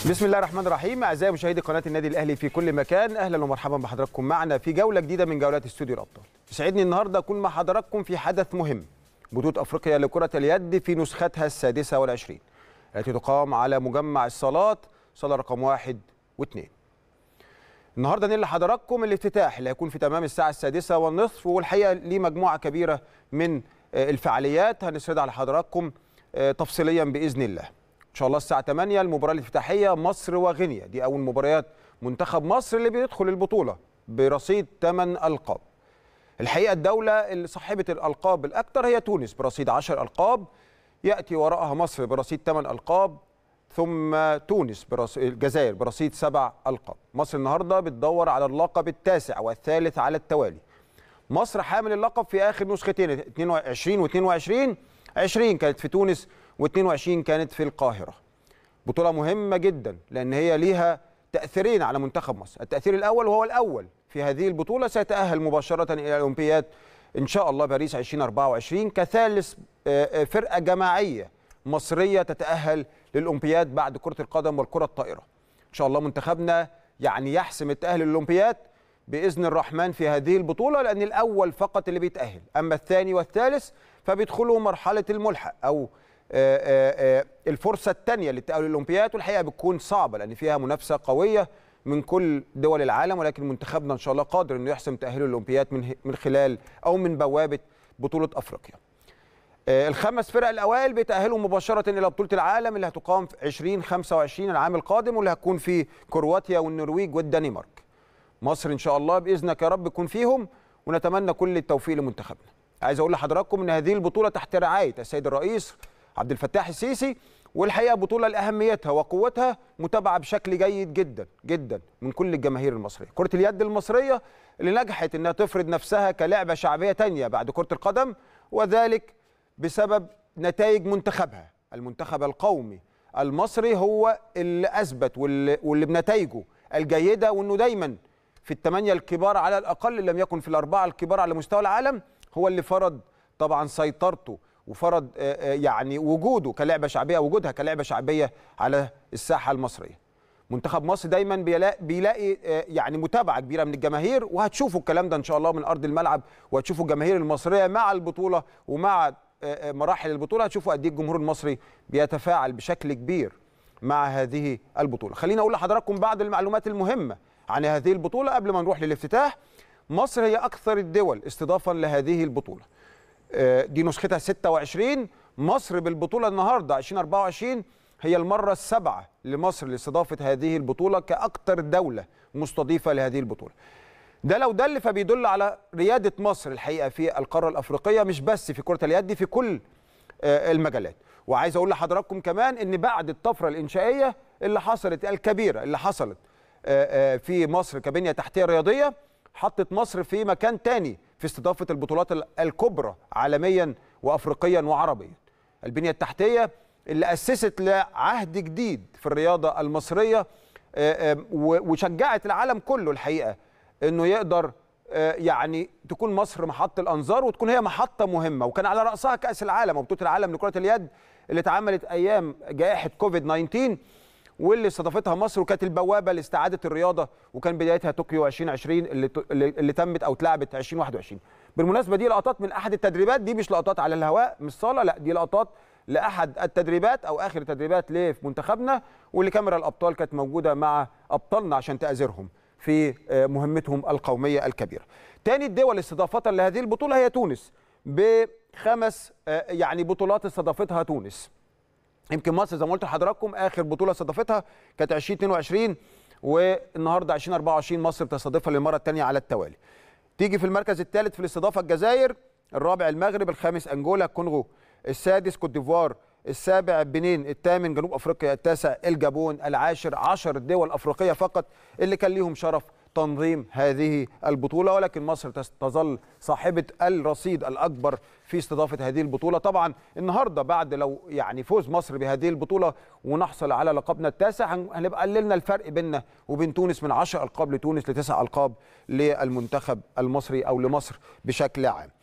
بسم الله الرحمن الرحيم اعزائي مشاهدي قناه النادي الاهلي في كل مكان اهلا ومرحبا بحضراتكم معنا في جوله جديده من جولات استوديو الابطال يسعدني النهارده اكون مع حضراتكم في حدث مهم بطوله افريقيا لكره اليد في نسختها السادسه والعشرين التي تقام على مجمع الصالات صاله رقم واحد واثنين النهارده ننقل لحضراتكم الافتتاح اللي هيكون في تمام الساعه السادسه والنصف والحقيقه ليه مجموعه كبيره من الفعاليات هنسردها لحضراتكم تفصيليا باذن الله ان شاء الله الساعه 8 المباراه الافتتاحيه مصر وغينيا دي اول مباريات منتخب مصر اللي بيدخل البطوله برصيد 8 القاب الحقيقه الدوله اللي صاحبه الالقاب الاكثر هي تونس برصيد 10 القاب ياتي وراءها مصر برصيد 8 القاب ثم تونس برص... الجزائر برصيد 7 القاب مصر النهارده بتدور على اللقب التاسع والثالث على التوالي مصر حامل اللقب في اخر نسختين 22 و22 20 كانت في تونس و22 كانت في القاهرة بطولة مهمة جدا لأن هي ليها تأثيرين على منتخب مصر التأثير الأول وهو الأول في هذه البطولة سيتأهل مباشرة إلى الأولمبياد إن شاء الله باريس 2024 كثالث فرقة جماعية مصرية تتأهل للأولمبياد بعد كرة القدم والكرة الطائرة إن شاء الله منتخبنا يعني يحسم التأهل للأولمبياد بإذن الرحمن في هذه البطولة لأن الأول فقط اللي بيتأهل أما الثاني والثالث فبيدخلوا مرحلة الملحق أو الفرصه الثانيه للتاهل للاولمبياد والحقيقه بتكون صعبه لان فيها منافسه قويه من كل دول العالم ولكن منتخبنا ان شاء الله قادر انه يحسم تاهله للاولمبياد من من خلال او من بوابه بطوله افريقيا. الخمس فرق الاوائل بيتاهلوا مباشره الى بطوله العالم اللي هتقام في 2025 العام القادم واللي هتكون في كرواتيا والنرويج والدنمارك. مصر ان شاء الله باذنك يا رب يكون فيهم ونتمنى كل التوفيق لمنتخبنا. عايز اقول لحضراتكم ان هذه البطوله تحت رعايه السيد الرئيس عبد الفتاح السيسي والحقيقه بطوله لاهميتها وقوتها متابعه بشكل جيد جدا جدا من كل الجماهير المصريه كره اليد المصريه اللي نجحت انها تفرض نفسها كلعبه شعبيه تانية بعد كره القدم وذلك بسبب نتائج منتخبها المنتخب القومي المصري هو اللي اثبت واللي, واللي بنتائجه الجيده وانه دايما في الثمانيه الكبار على الاقل لم يكن في الاربعه الكبار على مستوى العالم هو اللي فرض طبعا سيطرته وفرض يعني وجوده كلعبه شعبيه وجودها كلعبه شعبيه على الساحه المصريه. منتخب مصر دايما بيلاقي, بيلاقي يعني متابعه كبيره من الجماهير وهتشوفوا الكلام ده ان شاء الله من ارض الملعب وهتشوفوا الجماهير المصريه مع البطوله ومع مراحل البطوله هتشوفوا قد ايه الجمهور المصري بيتفاعل بشكل كبير مع هذه البطوله. خليني اقول لحضراتكم بعض المعلومات المهمه عن هذه البطوله قبل ما نروح للافتتاح. مصر هي اكثر الدول استضافا لهذه البطوله. دي نسختها 26 مصر بالبطوله النهارده 2024 هي المره السابعه لمصر لاستضافه هذه البطوله كاكثر دوله مستضيفه لهذه البطوله. ده لو دل فبيدل على رياده مصر الحقيقه في القاره الافريقيه مش بس في كره اليد في كل المجالات. وعايز اقول لحضراتكم كمان ان بعد الطفره الانشائيه اللي حصلت الكبيره اللي حصلت في مصر كبنيه تحتيه رياضيه حطت مصر في مكان تاني في استضافه البطولات الكبرى عالميا وافريقيا وعربيا. البنيه التحتيه اللي اسست لعهد جديد في الرياضه المصريه وشجعت العالم كله الحقيقه انه يقدر يعني تكون مصر محط الانظار وتكون هي محطه مهمه وكان على راسها كاس العالم وبطوله العالم لكره اليد اللي اتعملت ايام جائحه كوفيد 19 واللي استضافتها مصر وكانت البوابه لاستعاده الرياضه وكان بدايتها طوكيو 2020 اللي اللي تمت او اتلعبت 2021 بالمناسبه دي لقطات من احد التدريبات دي مش لقطات على الهواء مش صاله لا دي لقطات لاحد التدريبات او اخر تدريبات لمنتخبنا واللي كاميرا الابطال كانت موجوده مع ابطالنا عشان تازرهم في مهمتهم القوميه الكبيره. تاني الدول استضافه لهذه البطوله هي تونس بخمس يعني بطولات استضافتها تونس. يمكن مصر زي ما قلت لحضراتكم اخر بطوله استضافتها كانت 2022 والنهارده 2024 مصر بتستضيفها للمره الثانيه على التوالي. تيجي في المركز الثالث في الاستضافه الجزائر، الرابع المغرب، الخامس انجولا، الكونغو، السادس كوت ديفوار، السابع بنين، الثامن جنوب افريقيا، التاسع الجابون، العاشر 10 دول افريقيه فقط اللي كان ليهم شرف تنظيم هذه البطوله ولكن مصر تظل صاحبه الرصيد الاكبر في استضافه هذه البطوله طبعا النهارده بعد لو يعني فوز مصر بهذه البطوله ونحصل على لقبنا التاسع هنبقى قللنا الفرق بيننا وبين تونس من 10 القاب لتونس لتسع القاب للمنتخب المصري او لمصر بشكل عام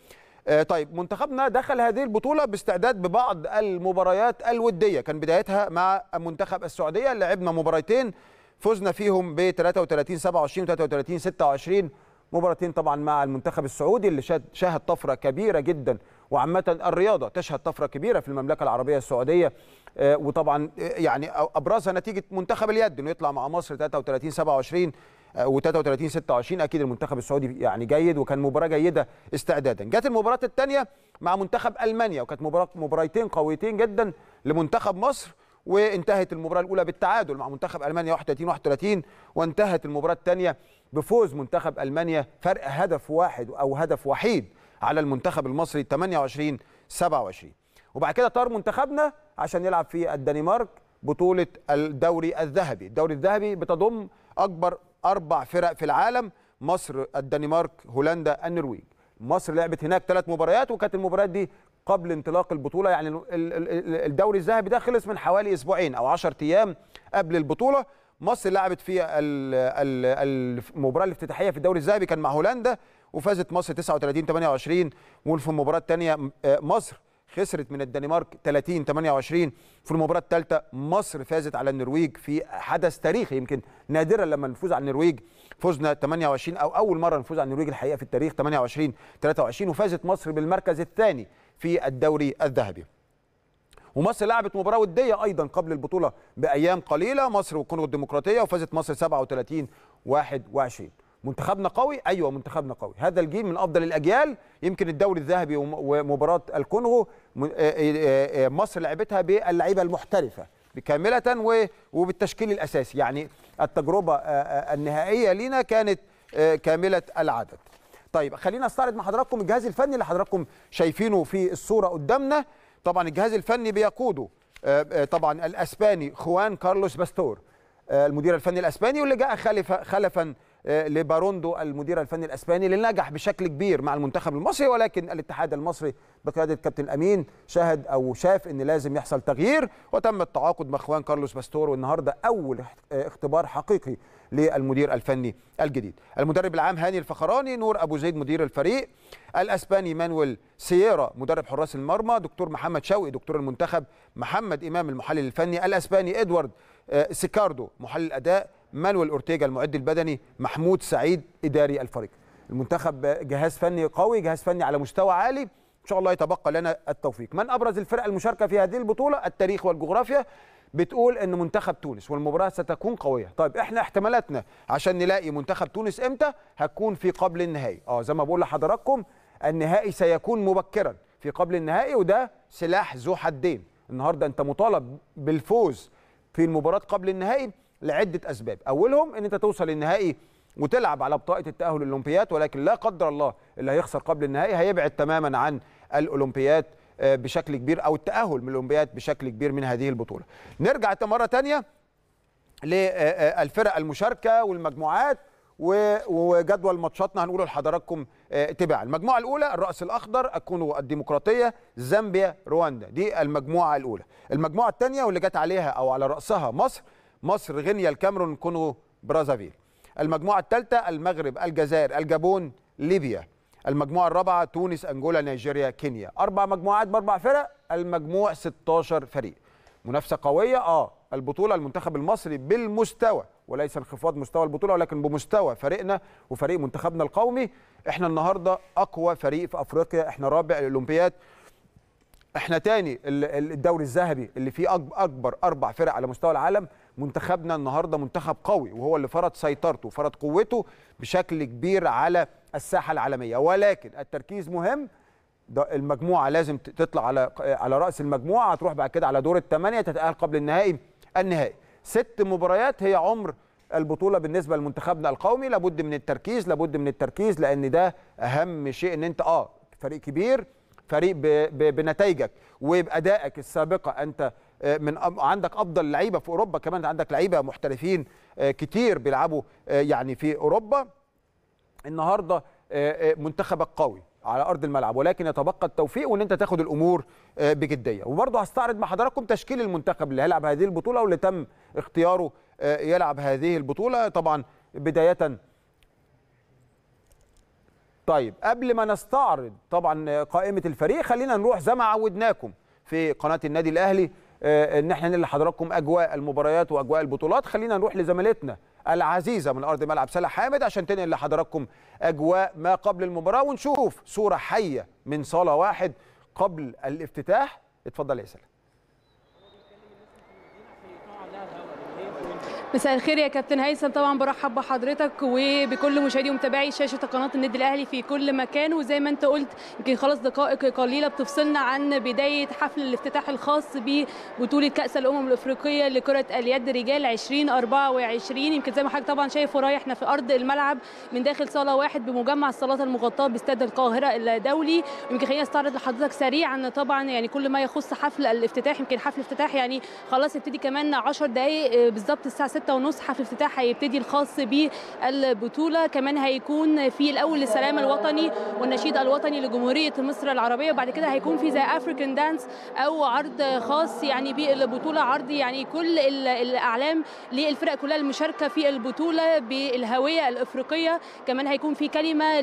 آه، طيب منتخبنا دخل هذه البطوله باستعداد ببعض المباريات الوديه كان بدايتها مع منتخب السعوديه لعبنا مباراتين فزنا فيهم ب 33 27 و 33 26 مباراتين طبعا مع المنتخب السعودي اللي شاد- شاهد طفره كبيره جدا وعامه الرياضه تشهد طفره كبيره في المملكه العربيه السعوديه آه، وطبعا آه، يعني ابرزها نتيجه منتخب اليد انه يطلع مع مصر 33 27 و33 26 اكيد المنتخب السعودي يعني جيد وكان مباراه جيده استعدادا جت المباراه الثانيه مع منتخب المانيا وكانت مباراه مباراتين قويتين جدا لمنتخب مصر وانتهت المباراه الاولى بالتعادل مع منتخب المانيا 31 31 وانتهت المباراه الثانيه بفوز منتخب المانيا فرق هدف واحد او هدف وحيد على المنتخب المصري 28 27 وبعد كده طار منتخبنا عشان يلعب في الدنمارك بطوله الدوري الذهبي الدوري الذهبي بتضم اكبر اربع فرق في العالم مصر الدنمارك هولندا النرويج مصر لعبت هناك ثلاث مباريات وكانت المباريات دي قبل انطلاق البطوله يعني ال- ال- ال- الدوري الذهبي ده خلص من حوالي اسبوعين او 10 ايام قبل البطوله مصر لعبت في ال- ال- المباراه الافتتاحيه في الدوري الذهبي كان مع هولندا وفازت مصر 39 28 وفي المباراه الثانيه مصر خسرت من الدنمارك 30 28 في المباراه الثالثه مصر فازت على النرويج في حدث تاريخي يمكن نادرا لما نفوز على النرويج فزنا 28 او اول مره نفوز على النرويج الحقيقه في التاريخ 28 23 وفازت مصر بالمركز الثاني في الدوري الذهبي ومصر لعبت مباراه وديه ايضا قبل البطوله بايام قليله مصر والكونغو الديمقراطيه وفازت مصر 37 21 منتخبنا قوي ايوه منتخبنا قوي هذا الجيل من افضل الاجيال يمكن الدوري الذهبي وم- ومباراه الكونغو م- آه، آه، آه، مصر لعبتها باللعيبه المحترفه كامله و- وبالتشكيل الاساسي يعني التجربه آه، آه، النهائيه لينا كانت آه، كامله العدد طيب خلينا استعرض مع حضراتكم الجهاز الفني اللي حضراتكم شايفينه في الصوره قدامنا طبعا الجهاز الفني بيقوده آه، آه، طبعا الاسباني خوان كارلوس باستور آه، المدير الفني الاسباني واللي جاء خلف خلفا آه، لباروندو المدير الفني الاسباني اللي نجح بشكل كبير مع المنتخب المصري ولكن الاتحاد المصري بقياده كابتن امين شاهد او شاف ان لازم يحصل تغيير وتم التعاقد مع خوان كارلوس باستور والنهارده اول اخت- آه، اختبار حقيقي للمدير الفني الجديد المدرب العام هاني الفخراني نور ابو زيد مدير الفريق الاسباني مانويل سييرا مدرب حراس المرمى دكتور محمد شوقي دكتور المنتخب محمد امام المحلل الفني الاسباني ادوارد آه، سيكاردو محلل اداء مانويل اورتيجا المعد البدني محمود سعيد اداري الفريق المنتخب آه، جهاز فني قوي جهاز فني على مستوى عالي ان شاء الله يتبقى لنا التوفيق من ابرز الفرق المشاركه في هذه البطوله التاريخ والجغرافيا بتقول ان منتخب تونس والمباراه ستكون قويه طيب احنا احتمالاتنا عشان نلاقي منتخب تونس امتى هتكون في قبل النهائي اه زي ما بقول لحضراتكم النهائي سيكون مبكرا في قبل النهائي وده سلاح ذو حدين النهارده انت مطالب بالفوز في المباراه قبل النهائي لعده اسباب اولهم ان انت توصل للنهائي وتلعب على بطاقه التاهل للاولمبياد ولكن لا قدر الله اللي هيخسر قبل النهائي هيبعد تماما عن الاولمبياد آه، بشكل كبير او التاهل من الاولمبياد بشكل كبير من هذه البطوله نرجع مره تانية للفرق المشاركه والمجموعات و- وجدول ماتشاتنا هنقوله لحضراتكم آه، تباعا المجموعه الاولى الراس الاخضر الكونغو الديمقراطيه زامبيا رواندا دي المجموعه الاولى المجموعه الثانيه واللي جت عليها او على راسها مصر مصر غينيا الكاميرون كونغو برازافيل المجموعه الثالثه المغرب الجزائر الجابون ليبيا المجموعه الرابعه تونس انجولا نيجيريا كينيا اربع مجموعات باربع فرق المجموع 16 فريق منافسه قويه اه البطوله المنتخب المصري بالمستوى وليس انخفاض مستوى البطوله ولكن بمستوى فريقنا وفريق منتخبنا القومي احنا النهارده اقوى فريق في افريقيا احنا رابع الاولمبياد احنا تاني ال- ال- الدوري الذهبي اللي فيه أك- اكبر اربع فرق على مستوى العالم منتخبنا النهارده منتخب قوي وهو اللي فرض سيطرته فرض قوته بشكل كبير على الساحه العالميه ولكن التركيز مهم ده المجموعه لازم ت- تطلع على على راس المجموعه هتروح بعد كده على دور الثمانيه تتاهل قبل النهائي النهائي ست مباريات هي عمر البطوله بالنسبه لمنتخبنا القومي لابد من التركيز لابد من التركيز لان ده اهم شيء ان انت اه فريق كبير فريق ب- ب- بنتائجك وبادائك السابقه انت آه، من أم- عندك افضل لعيبه في اوروبا كمان عندك لعيبه محترفين آه، كتير بيلعبوا آه، يعني في اوروبا النهارده آه، آه، منتخبك قوي على ارض الملعب ولكن يتبقى التوفيق وان انت تاخد الامور آه، بجديه وبرضه هستعرض مع حضراتكم تشكيل المنتخب اللي هيلعب هذه البطوله واللي تم اختياره آه، يلعب هذه البطوله طبعا بدايه طيب قبل ما نستعرض طبعا قائمه الفريق خلينا نروح زي ما عودناكم في قناه النادي الاهلي آه، ان احنا ننقل لحضراتكم اجواء المباريات واجواء البطولات خلينا نروح لزميلتنا العزيزه من ارض ملعب سلا حامد عشان تنقل لحضراتكم اجواء ما قبل المباراه ونشوف صوره حيه من صاله واحد قبل الافتتاح اتفضل يا سلا مساء الخير يا كابتن هيثم طبعا برحب بحضرتك وبكل مشاهدي ومتابعي شاشه قناه النادي الاهلي في كل مكان وزي ما انت قلت يمكن خلاص دقائق قليله بتفصلنا عن بدايه حفل الافتتاح الخاص ببطوله كاس الامم الافريقيه لكره اليد رجال 2024 يمكن زي ما حضرتك طبعا شايف ورايا احنا في ارض الملعب من داخل صاله واحد بمجمع الصالات المغطاه باستاد القاهره الدولي يمكن خليني استعرض لحضرتك سريعا طبعا يعني كل ما يخص حفل الافتتاح يمكن حفل الافتتاح يعني خلاص يبتدي كمان 10 دقائق بالظبط الساعه 6 ونص حفل الافتتاح هيبتدي الخاص بالبطوله كمان هيكون في الاول السلام الوطني والنشيد الوطني لجمهوريه مصر العربيه وبعد كده هيكون في زي افريكان دانس او عرض خاص يعني بالبطوله عرض يعني كل الاعلام للفرق كلها المشاركه في البطوله بالهويه الافريقيه كمان هيكون في كلمه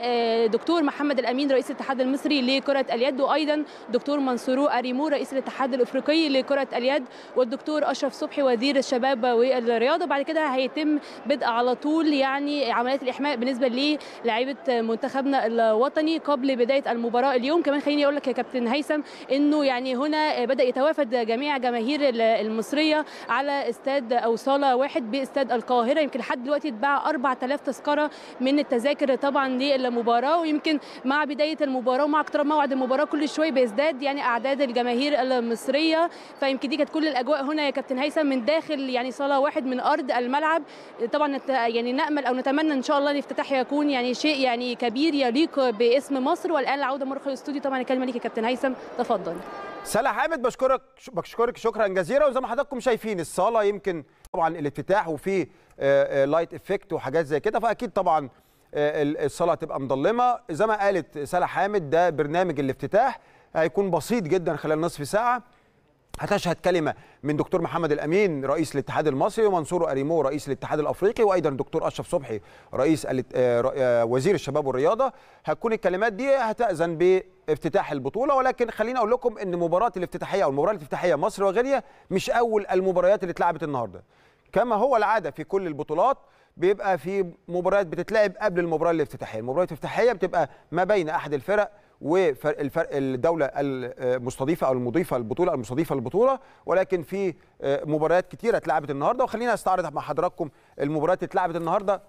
لدكتور محمد الامين رئيس الاتحاد المصري لكره اليد وايضا دكتور منصورو اريمو رئيس الاتحاد الافريقي لكره اليد والدكتور اشرف صبحي وزير الشباب والرياضه بعد كده هيتم بدء على طول يعني عمليات الاحماء بالنسبه للاعيبه منتخبنا الوطني قبل بدايه المباراه اليوم كمان خليني اقول لك يا كابتن هيثم انه يعني هنا بدا يتوافد جميع جماهير المصريه على استاد او صاله واحد باستاد القاهره يمكن لحد دلوقتي اتباع 4000 تذكره من التذاكر طبعا للمباراه ويمكن مع بدايه المباراه ومع اقتراب موعد المباراه كل شويه بيزداد يعني اعداد الجماهير المصريه فيمكن دي كانت كل الاجواء هنا يا كابتن هيثم من داخل يعني صاله واحد من ارض الملعب طبعا يعني نامل او نتمنى ان شاء الله الافتتاح يكون يعني شيء يعني كبير يليق باسم مصر والان العوده مره الاستوديو طبعا الكلمه ليك يا كابتن هيثم تفضل سلا حامد بشكرك بشكرك شكرا جزيلا وزي ما حضراتكم شايفين الصاله يمكن طبعا الافتتاح وفي لايت افكت وحاجات زي كده فاكيد طبعا الصاله هتبقى مظلمه زي ما قالت سلا حامد ده برنامج الافتتاح هيكون بسيط جدا خلال نصف ساعه هتشهد كلمة من دكتور محمد الأمين رئيس الاتحاد المصري ومنصور أريمو رئيس الاتحاد الأفريقي وأيضا دكتور أشرف صبحي رئيس وزير الشباب والرياضة هتكون الكلمات دي هتأذن بافتتاح البطولة ولكن خليني أقول لكم أن مباراة الافتتاحية أو المباراة الافتتاحية مصر وغينيا مش أول المباريات اللي اتلعبت النهاردة كما هو العادة في كل البطولات بيبقى في مباريات بتتلعب قبل المباراة الافتتاحية المباراة الافتتاحية بتبقى ما بين أحد الفرق والفرق الدوله المستضيفه او المضيفه للبطوله المستضيفه للبطوله ولكن في مباريات كتيره اتلعبت النهارده وخلينا استعرض مع حضراتكم المباريات اللي اتلعبت النهارده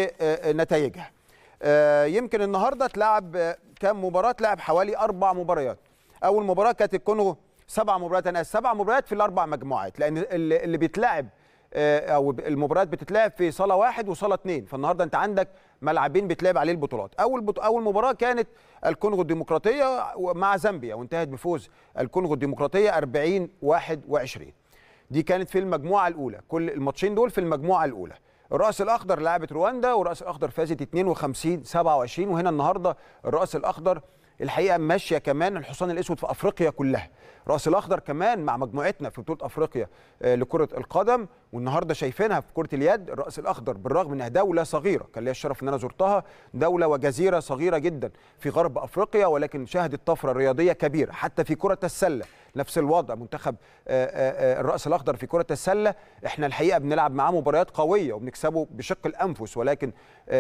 ونتائجها. يمكن النهارده اتلعب كام مباراه؟ اتلعب حوالي اربع مباريات. اول مباراه كانت الكونغو سبع مباريات انا سبع مباريات في الاربع مجموعات لان اللي بيتلعب او المباريات بتتلعب في صاله واحد وصاله اثنين فالنهارده انت عندك ملعبين بتلعب عليه البطولات اول بط... اول مباراه كانت الكونغو الديمقراطيه مع زامبيا وانتهت بفوز الكونغو الديمقراطيه 40 21 دي كانت في المجموعه الاولى كل الماتشين دول في المجموعه الاولى الراس الاخضر لعبت رواندا والراس الاخضر فازت 52 27 وهنا النهارده الراس الاخضر الحقيقه ماشيه كمان الحصان الاسود في افريقيا كلها راس الاخضر كمان مع مجموعتنا في بطوله افريقيا لكره القدم والنهارده شايفينها في كره اليد الراس الاخضر بالرغم انها دوله صغيره كان ليا الشرف ان انا زرتها دوله وجزيره صغيره جدا في غرب افريقيا ولكن شهدت طفره رياضيه كبيره حتى في كره السله نفس الوضع منتخب الراس الاخضر في كره السله احنا الحقيقه بنلعب معاه مباريات قويه وبنكسبه بشق الانفس ولكن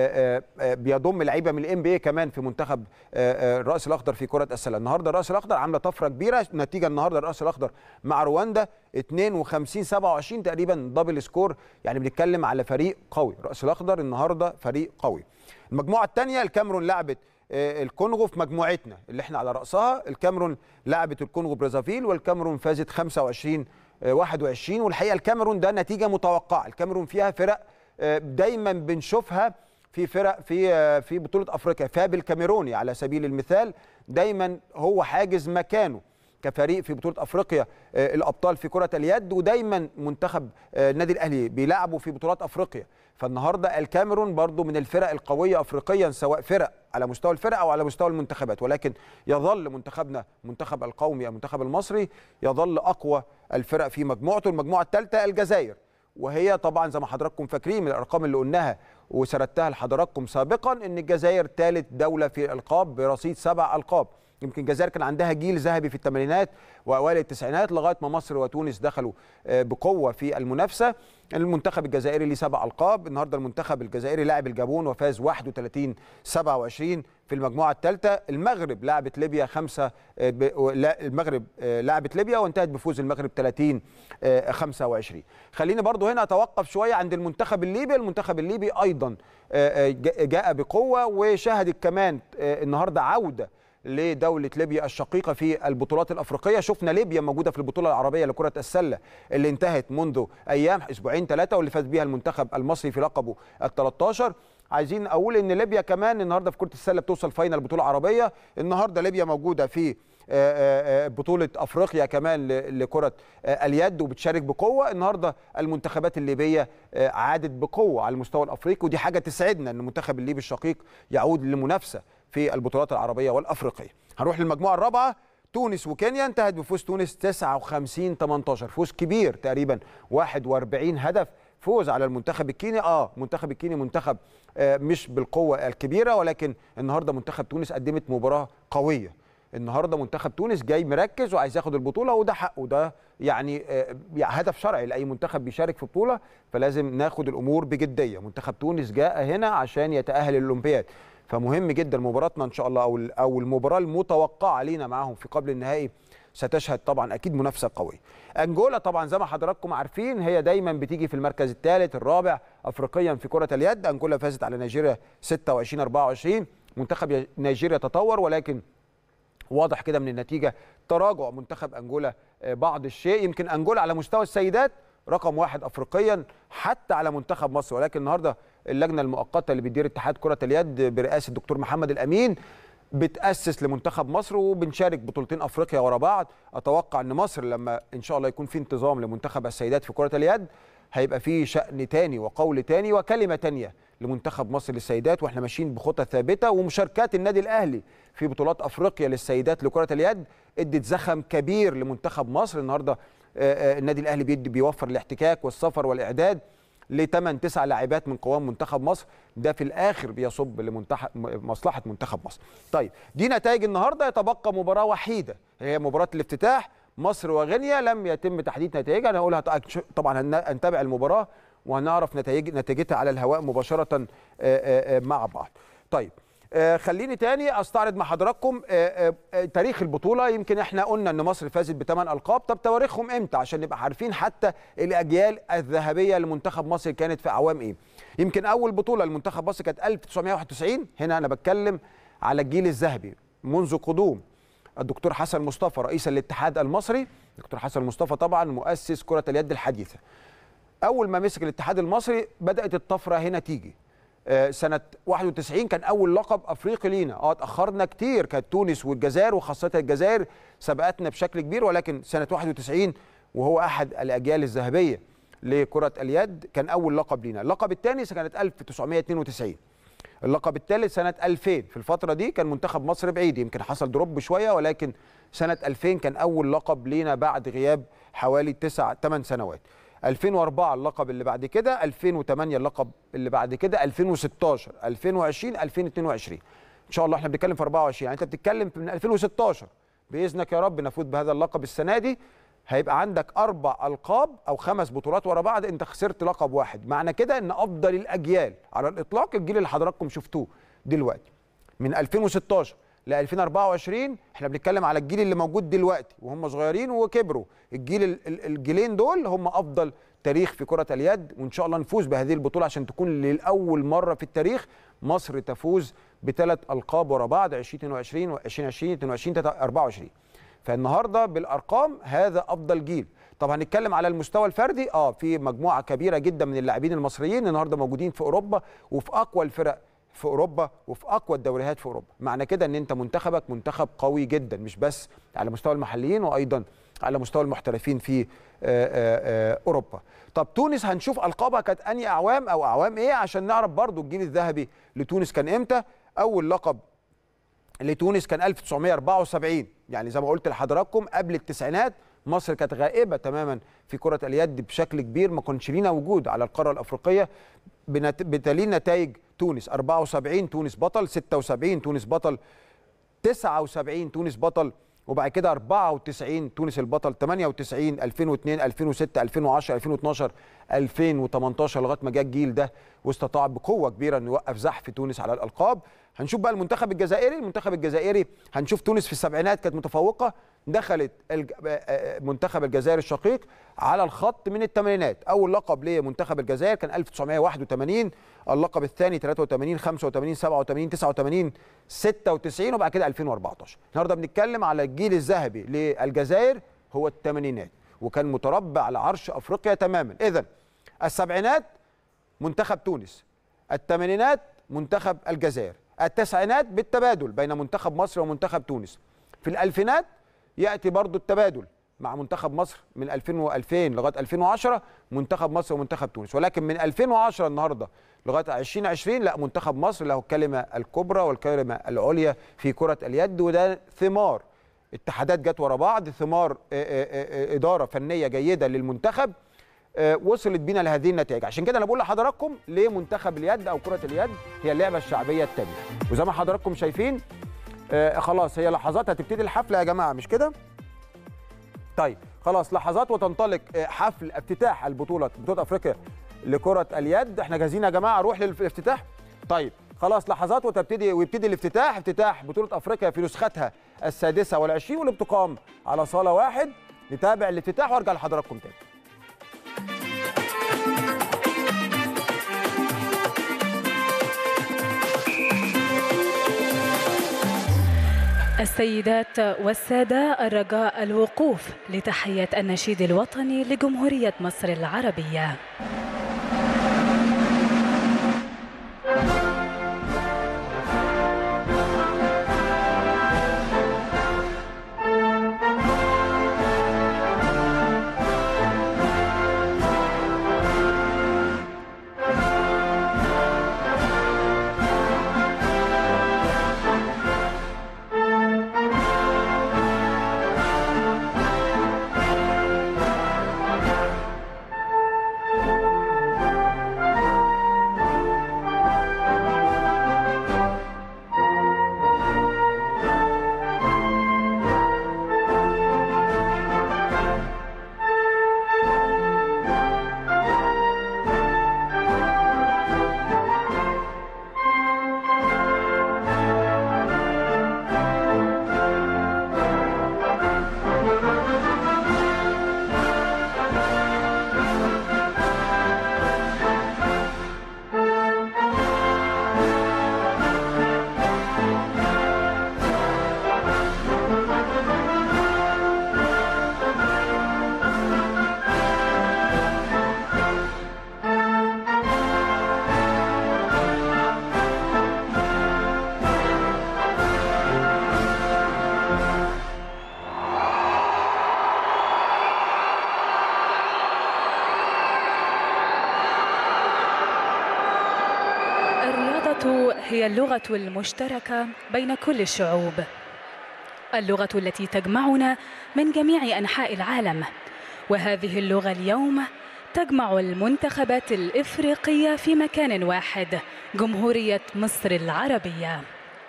بيضم لعيبه من الام بي كمان في منتخب الراس الاخضر في كره السله النهارده الراس الاخضر عامله طفره كبيره نتيجه النهارده الراس الاخضر مع رواندا 52 27 تقريبا دبل سكور يعني بنتكلم على فريق قوي الراس الاخضر النهارده فريق قوي المجموعه الثانيه الكاميرون لعبت الكونغو في مجموعتنا اللي احنا على راسها الكاميرون لعبت الكونغو برازافيل والكاميرون فازت 25 21 والحقيقه الكاميرون ده نتيجه متوقعه الكاميرون فيها فرق دايما بنشوفها في فرق في في بطوله افريقيا فاب الكاميروني على سبيل المثال دايما هو حاجز مكانه كفريق في بطوله افريقيا الابطال في كره اليد ودايما منتخب النادي الاهلي بيلعبوا في بطولات افريقيا فالنهارده الكاميرون برضو من الفرق القويه افريقيا سواء فرق على مستوى الفرق او على مستوى المنتخبات ولكن يظل منتخبنا المنتخب القومي المنتخب المصري يظل اقوى الفرق في مجموعته المجموعه الثالثه الجزائر وهي طبعا زي ما حضراتكم فاكرين من الارقام اللي قلناها وسردتها لحضراتكم سابقا ان الجزائر ثالث دوله في الالقاب برصيد سبع القاب يمكن الجزائر كان عندها جيل ذهبي في الثمانينات واوائل التسعينات لغايه ما مصر وتونس دخلوا بقوه في المنافسه المنتخب الجزائري ليه سبع القاب النهارده المنتخب الجزائري لاعب الجابون وفاز 31 27 في المجموعه الثالثه المغرب لعبت ليبيا خمسه المغرب لعبت ليبيا وانتهت بفوز المغرب 30 25 خليني برضو هنا اتوقف شويه عند المنتخب الليبي المنتخب الليبي ايضا جاء بقوه وشهدت كمان النهارده عوده لدولة ليبيا الشقيقة في البطولات الأفريقية شفنا ليبيا موجودة في البطولة العربية لكرة السلة اللي انتهت منذ أيام أسبوعين ثلاثة واللي فاز بها المنتخب المصري في لقبه ال 13 عايزين أقول إن ليبيا كمان النهاردة في كرة السلة بتوصل فاينل بطولة عربية النهاردة ليبيا موجودة في بطولة أفريقيا كمان لكرة اليد وبتشارك بقوة النهاردة المنتخبات الليبية عادت بقوة على المستوى الأفريقي ودي حاجة تسعدنا أن المنتخب الليبي الشقيق يعود للمنافسة في البطولات العربية والأفريقية هنروح للمجموعة الرابعة تونس وكينيا انتهت بفوز تونس 59 18 فوز كبير تقريبا 41 هدف فوز على المنتخب الكيني اه منتخب الكيني منتخب آه مش بالقوه الكبيره ولكن النهارده منتخب تونس قدمت مباراه قويه النهارده منتخب تونس جاي مركز وعايز ياخد البطوله وده حقه ده يعني آه هدف شرعي لاي منتخب بيشارك في بطوله فلازم ناخد الامور بجديه منتخب تونس جاء هنا عشان يتاهل للاولمبياد فمهم جدا مباراتنا ان شاء الله او او المباراه المتوقعه لينا معاهم في قبل النهائي ستشهد طبعا اكيد منافسه قويه. انجولا طبعا زي ما حضراتكم عارفين هي دايما بتيجي في المركز الثالث الرابع افريقيا في كره اليد، انجولا فازت على نيجيريا 26 24 منتخب نيجيريا تطور ولكن واضح كده من النتيجه تراجع منتخب انجولا بعض الشيء يمكن انجولا على مستوى السيدات رقم واحد افريقيا حتى على منتخب مصر ولكن النهارده اللجنه المؤقته اللي بتدير اتحاد كره اليد برئاسه الدكتور محمد الامين بتاسس لمنتخب مصر وبنشارك بطولتين افريقيا ورا بعض اتوقع ان مصر لما ان شاء الله يكون في انتظام لمنتخب السيدات في كره اليد هيبقى في شأن تاني وقول تاني وكلمه تانيه لمنتخب مصر للسيدات واحنا ماشيين بخطى ثابته ومشاركات النادي الاهلي في بطولات افريقيا للسيدات لكره اليد ادت زخم كبير لمنتخب مصر النهارده النادي الاهلي بيدي بيوفر الاحتكاك والسفر والاعداد لثمان تسع لاعبات من قوام منتخب مصر ده في الاخر بيصب لمنتخب مصلحه منتخب مصر. طيب دي نتائج النهارده يتبقى مباراه وحيده هي مباراه الافتتاح مصر وغينيا لم يتم تحديد نتائجها انا هقولها طبعا هنتابع المباراه وهنعرف نتائج نتيجتها على الهواء مباشره مع بعض. طيب آه خليني تاني استعرض مع حضراتكم آه آه تاريخ البطوله يمكن احنا قلنا ان مصر فازت بثمان القاب طب تواريخهم امتى عشان نبقى عارفين حتى الاجيال الذهبيه لمنتخب مصر كانت في اعوام ايه يمكن اول بطوله لمنتخب مصر كانت 1991 هنا انا بتكلم على الجيل الذهبي منذ قدوم الدكتور حسن مصطفى رئيس الاتحاد المصري دكتور حسن مصطفى طبعا مؤسس كره اليد الحديثه اول ما مسك الاتحاد المصري بدات الطفره هنا تيجي سنة 91 كان أول لقب أفريقي لينا، اه اتأخرنا كتير كانت تونس والجزائر وخاصة الجزائر سبقتنا بشكل كبير ولكن سنة 91 وهو أحد الأجيال الذهبية لكرة اليد كان أول لقب لينا، اللقب الثاني سنة 1992 اللقب الثالث سنة 2000 في الفترة دي كان منتخب مصر بعيد يمكن حصل دروب شوية ولكن سنة 2000 كان أول لقب لينا بعد غياب حوالي 9 8 سنوات 2004 اللقب اللي بعد كده 2008 اللقب اللي بعد كده 2016 2020 2022 ان شاء الله احنا بنتكلم في 24 يعني انت بتتكلم من 2016 باذنك يا رب نفوز بهذا اللقب السنه دي هيبقى عندك اربع القاب او خمس بطولات ورا بعض انت خسرت لقب واحد معنى كده ان افضل الاجيال على الاطلاق الجيل اللي حضراتكم شفتوه دلوقتي من 2016 ل 2024 احنا بنتكلم على الجيل اللي موجود دلوقتي وهم صغيرين وكبروا الجيل الجيلين دول هم افضل تاريخ في كره اليد وان شاء الله نفوز بهذه البطوله عشان تكون لاول مره في التاريخ مصر تفوز بثلاث القاب ورا بعض 2022 و2020 22 24 فالنهارده بالارقام هذا افضل جيل طب هنتكلم على المستوى الفردي اه في مجموعه كبيره جدا من اللاعبين المصريين النهارده موجودين في اوروبا وفي اقوى الفرق في اوروبا وفي اقوى الدوريات في اوروبا معنى كده ان انت منتخبك منتخب قوي جدا مش بس على مستوى المحليين وايضا على مستوى المحترفين في آآ آآ اوروبا طب تونس هنشوف القابها كانت انهي اعوام او اعوام ايه عشان نعرف برضو الجيل الذهبي لتونس كان امتى اول لقب لتونس كان 1974 يعني زي ما قلت لحضراتكم قبل التسعينات مصر كانت غائبه تماما في كره اليد بشكل كبير ما كانش لينا وجود على القاره الافريقيه بنت- بتلي نتائج تونس 74 تونس بطل 76 تونس بطل 79 تونس بطل وبعد كده 94 تونس البطل 98 2002 2006 2010 2012 2018 لغايه ما جه الجيل ده واستطاع بقوه كبيره انه يوقف زحف تونس على الالقاب هنشوف بقى المنتخب الجزائري المنتخب الجزائري هنشوف تونس في السبعينات كانت متفوقه دخلت الج- آه، آه، منتخب الجزائر الشقيق على الخط من الثمانينات اول لقب لمنتخب الجزائر كان 1981 اللقب الثاني 83 85 87 89 96 وبعد كده 2014 النهارده بنتكلم على الجيل الذهبي للجزائر هو الثمانينات وكان متربع على عرش افريقيا تماما اذا السبعينات منتخب تونس الثمانينات منتخب الجزائر التسعينات بالتبادل بين منتخب مصر ومنتخب تونس في الألفينات يأتي برضو التبادل مع منتخب مصر من 2000 و2000 لغايه 2010 منتخب مصر ومنتخب تونس ولكن من 2010 النهارده لغايه 2020 لا منتخب مصر له الكلمه الكبرى والكلمه العليا في كره اليد وده ثمار اتحادات جت ورا بعض ثمار آه، آه، آه، اداره فنيه جيده للمنتخب آه، وصلت بينا لهذه النتائج عشان كده انا بقول لحضراتكم ليه منتخب اليد او كره اليد هي اللعبه الشعبيه التانية وزي ما حضراتكم شايفين آه، خلاص هي لحظات هتبتدي الحفله يا جماعه مش كده طيب خلاص لحظات وتنطلق آه، حفل افتتاح البطوله بطوله افريقيا لكره اليد احنا جاهزين يا جماعه اروح للافتتاح طيب خلاص لحظات وتبتدي ويبتدي الافتتاح افتتاح بطوله افريقيا في نسختها السادسه والعشرين واللي بتقام على صاله واحد نتابع الافتتاح وارجع لحضراتكم تاني السيدات والسادة الرجاء الوقوف لتحية النشيد الوطني لجمهورية مصر العربية الرياضة هي اللغة المشتركة بين كل الشعوب اللغة التي تجمعنا من جميع أنحاء العالم وهذه اللغة اليوم تجمع المنتخبات الإفريقية في مكان واحد جمهورية مصر العربية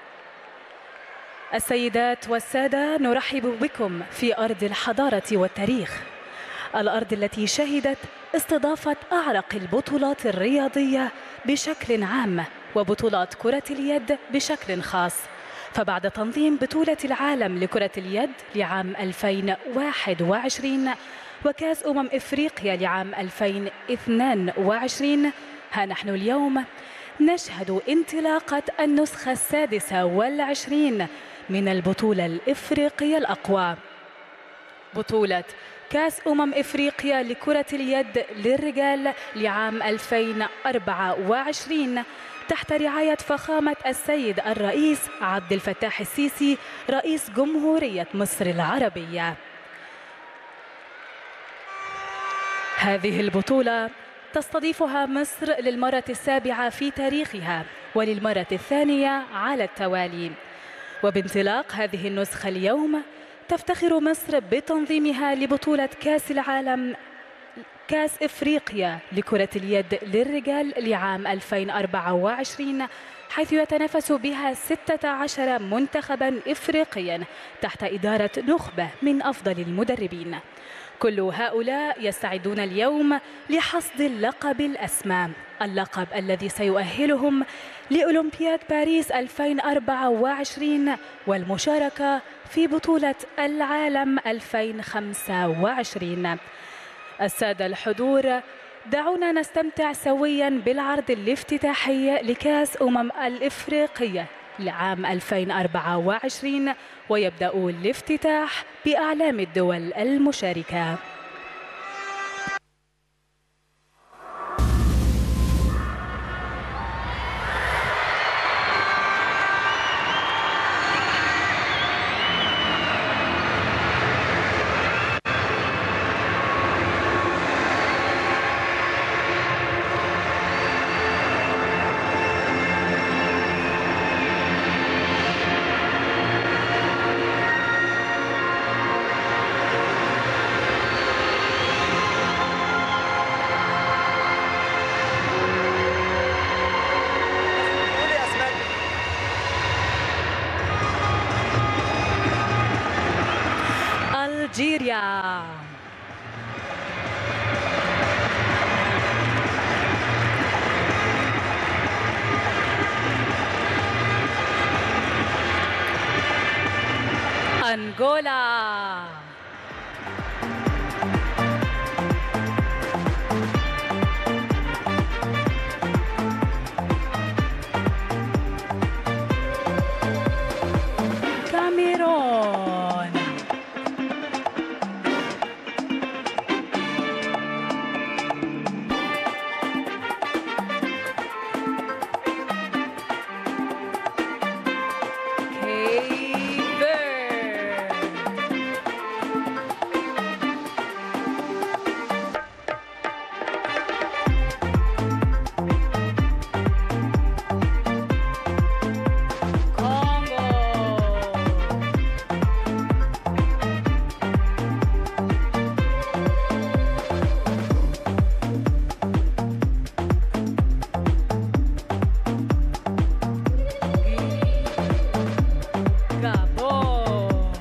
السيدات والسادة نرحب بكم في أرض الحضارة والتاريخ الأرض التي شهدت استضافة أعرق البطولات الرياضية بشكل عام وبطولات كرة اليد بشكل خاص فبعد تنظيم بطولة العالم لكرة اليد لعام 2021 وكأس أمم إفريقيا لعام 2022 ها نحن اليوم نشهد انطلاقة النسخة السادسة والعشرين من البطولة الإفريقية الأقوى بطولة كأس أمم إفريقيا لكرة اليد للرجال لعام 2024 تحت رعاية فخامة السيد الرئيس عبد الفتاح السيسي رئيس جمهورية مصر العربية هذه البطولة تستضيفها مصر للمرة السابعة في تاريخها وللمرة الثانية على التوالي وبانطلاق هذه النسخة اليوم تفتخر مصر بتنظيمها لبطولة كأس العالم كأس إفريقيا لكرة اليد للرجال لعام 2024 حيث يتنافس بها 16 منتخبا إفريقيا تحت إدارة نخبة من أفضل المدربين كل هؤلاء يستعدون اليوم لحصد اللقب الأسمى اللقب الذي سيؤهلهم لأولمبياد باريس 2024 والمشاركة في بطولة العالم 2025 السادة الحضور دعونا نستمتع سويا بالعرض الافتتاحي لكاس أمم الإفريقية لعام 2024 ويبدأ الافتتاح بأعلام الدول المشاركة الجيريا أنغولا كاميرون Cape Verde. Congo. Gabon.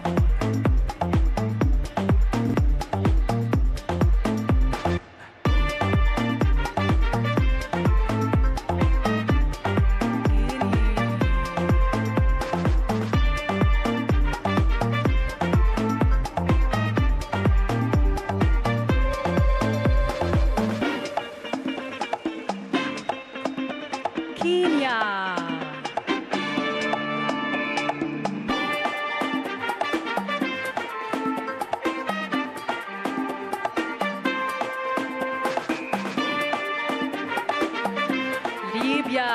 كينيا ليبيا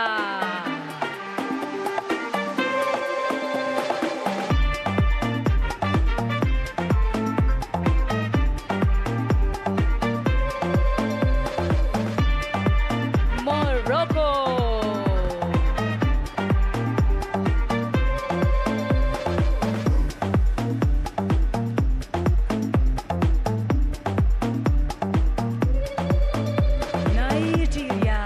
موروكو نيجيريا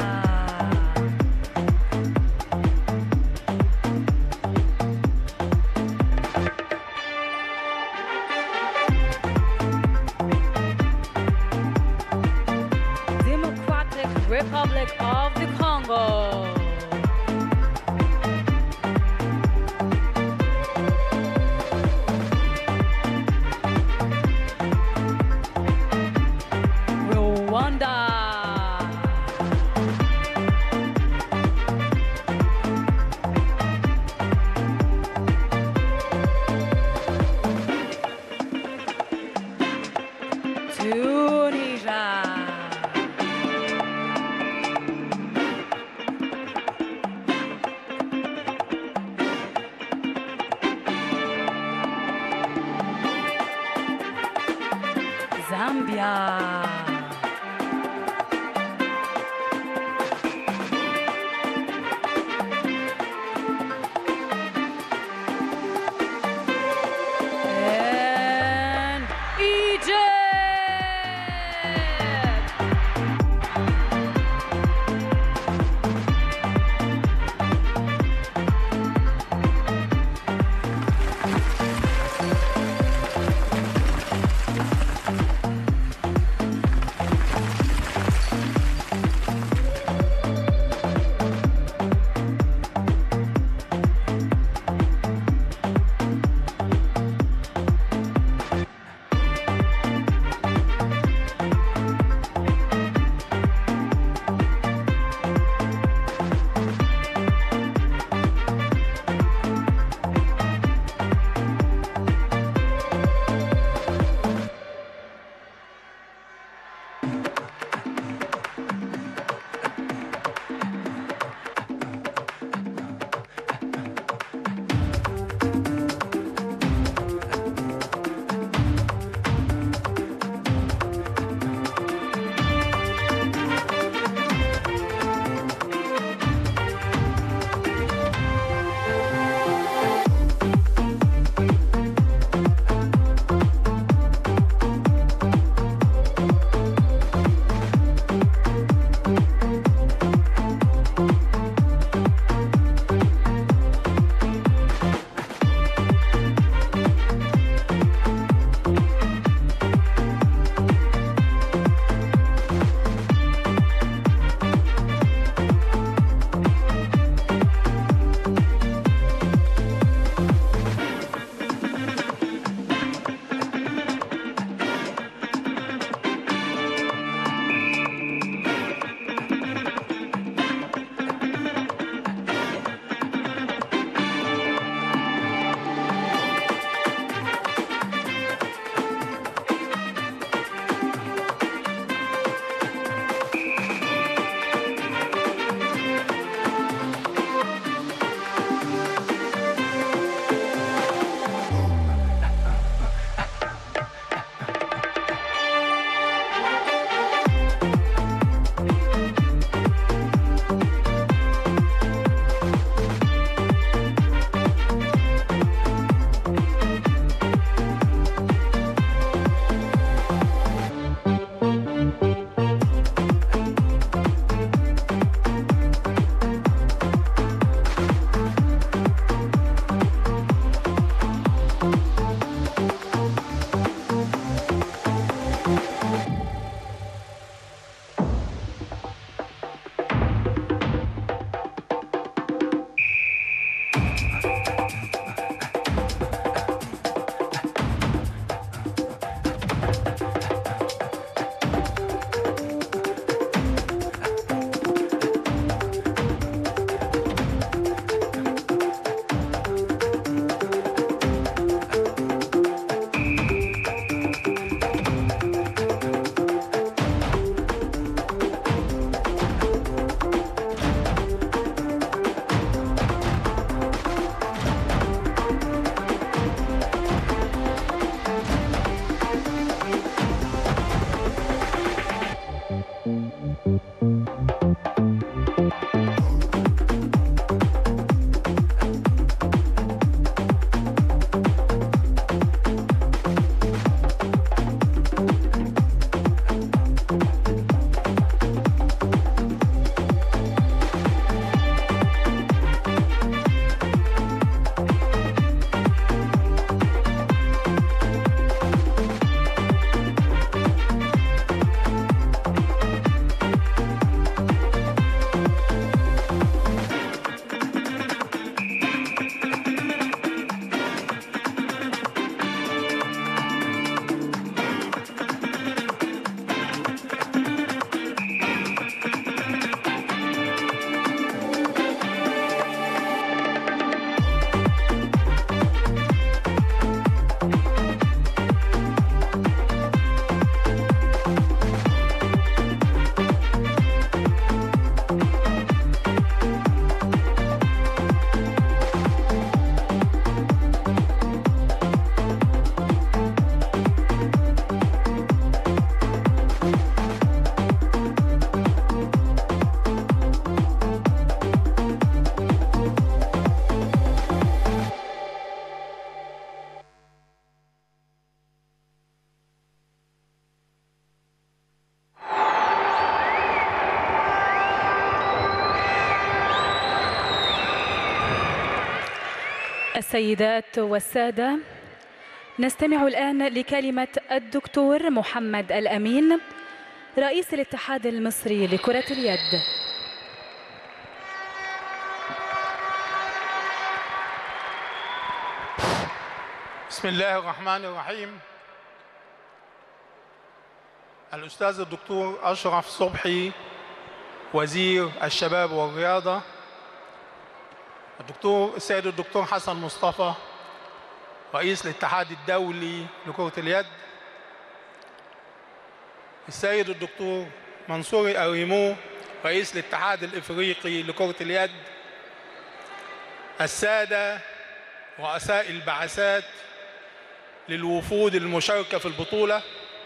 Democratic Republic of the Congo. Rwanda. Tunisia. Zambia. السيدات والسادة نستمع الآن لكلمة الدكتور محمد الأمين رئيس الاتحاد المصري لكرة اليد بسم الله الرحمن الرحيم الأستاذ الدكتور أشرف صبحي وزير الشباب والرياضة الدكتور السيد الدكتور حسن مصطفى رئيس الاتحاد الدولي لكرة اليد السيد الدكتور منصور أريمو رئيس الاتحاد الإفريقي لكرة اليد السادة رؤساء البعثات للوفود المشاركة في البطولة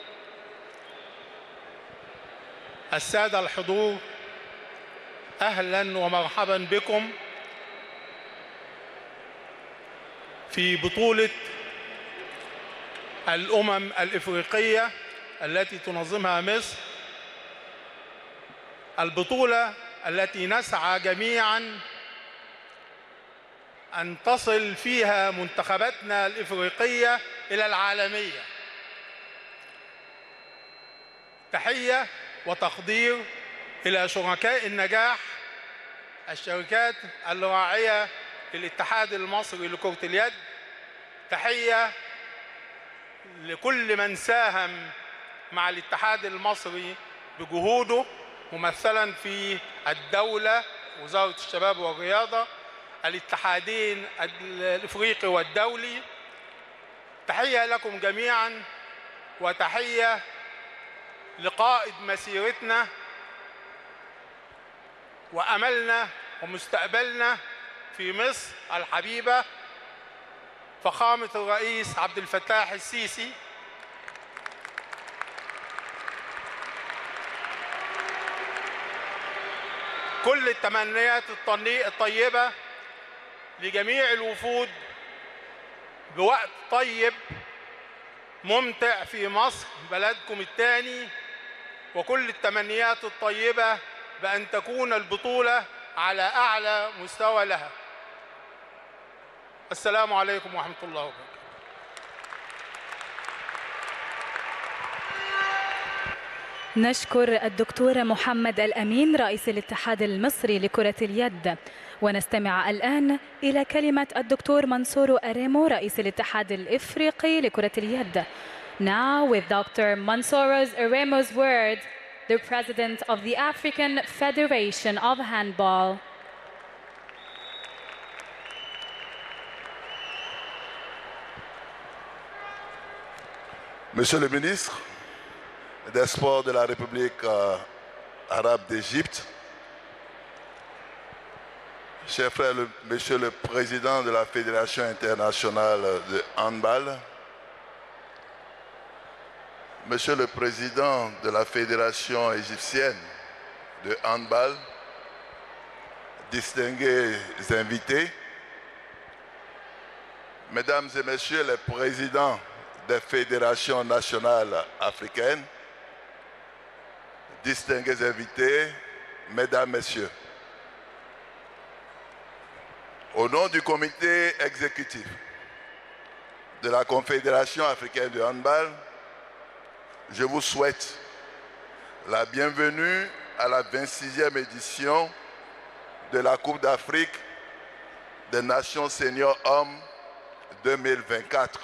السادة الحضور أهلا ومرحبا بكم في بطولة الأمم الإفريقية التي تنظمها مصر البطولة التي نسعى جميعا أن تصل فيها منتخباتنا الإفريقية إلى العالمية تحية وتقدير إلى شركاء النجاح الشركات الراعية للاتحاد المصري لكرة اليد تحية لكل من ساهم مع الاتحاد المصري بجهوده ممثلا في الدولة وزارة الشباب والرياضة الاتحادين الافريقي والدولي تحيه لكم جميعا وتحيه لقائد مسيرتنا واملنا ومستقبلنا في مصر الحبيبه فخامه الرئيس عبد الفتاح السيسي كل التمنيات الطيبه لجميع الوفود بوقت طيب ممتع في مصر بلدكم الثاني وكل التمنيات الطيبة بأن تكون البطولة على أعلى مستوى لها السلام عليكم ورحمة الله وبركاته نشكر الدكتور محمد الأمين رئيس الاتحاد المصري لكرة اليد ونستمع الآن إلى كلمة الدكتور منصور أريمو رئيس الاتحاد الإفريقي لكرة اليد Now with Dr. Mansour Aremo's word, the President of the African Federation of Handball. Monsieur le ministre des Sports de la République euh, arabe d'Égypte, cher frère, le, monsieur le président de la Fédération internationale de handball, monsieur le président de la Fédération égyptienne de handball, distingués invités, mesdames et messieurs les présidents des fédérations nationales africaines, distingués invités, mesdames, messieurs. Au nom du comité exécutif de la Confédération africaine de handball, je vous souhaite la bienvenue à la 26e édition de la Coupe d'Afrique des Nations Seniors Hommes 2024.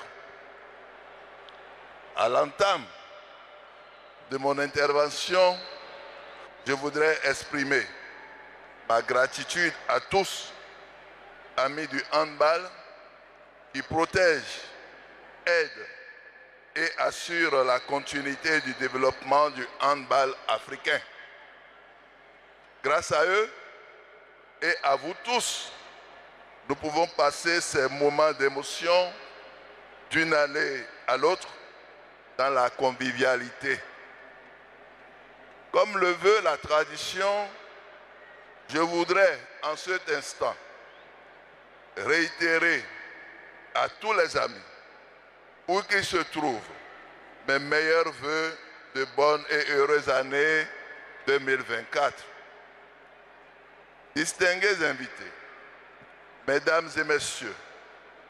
À l'entame de mon intervention, je voudrais exprimer ma gratitude à tous, amis du handball, qui protègent, aident et assurent la continuité du développement du handball africain. Grâce à eux et à vous tous, nous pouvons passer ces moments d'émotion d'une année à l'autre dans la convivialité. Comme le veut la tradition, je voudrais en cet instant réitérer à tous les amis, où qu'ils se trouvent, mes meilleurs voeux de bonnes et heureuses années 2024. Distingués invités, mesdames et messieurs,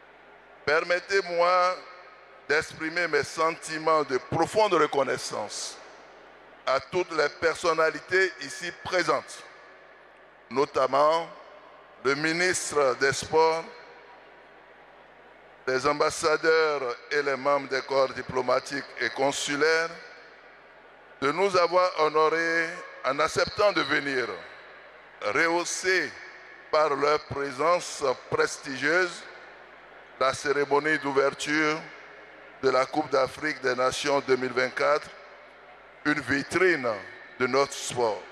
Permettez-moi d'exprimer mes sentiments de profonde reconnaissance à toutes les personnalités ici présentes, notamment le ministre des Sports, les ambassadeurs et les membres des corps diplomatiques et consulaires, de nous avoir honorés en acceptant de venir, rehaussés par leur présence prestigieuse, la cérémonie d'ouverture de la Coupe d'Afrique des Nations 2024, une vitrine de notre sport.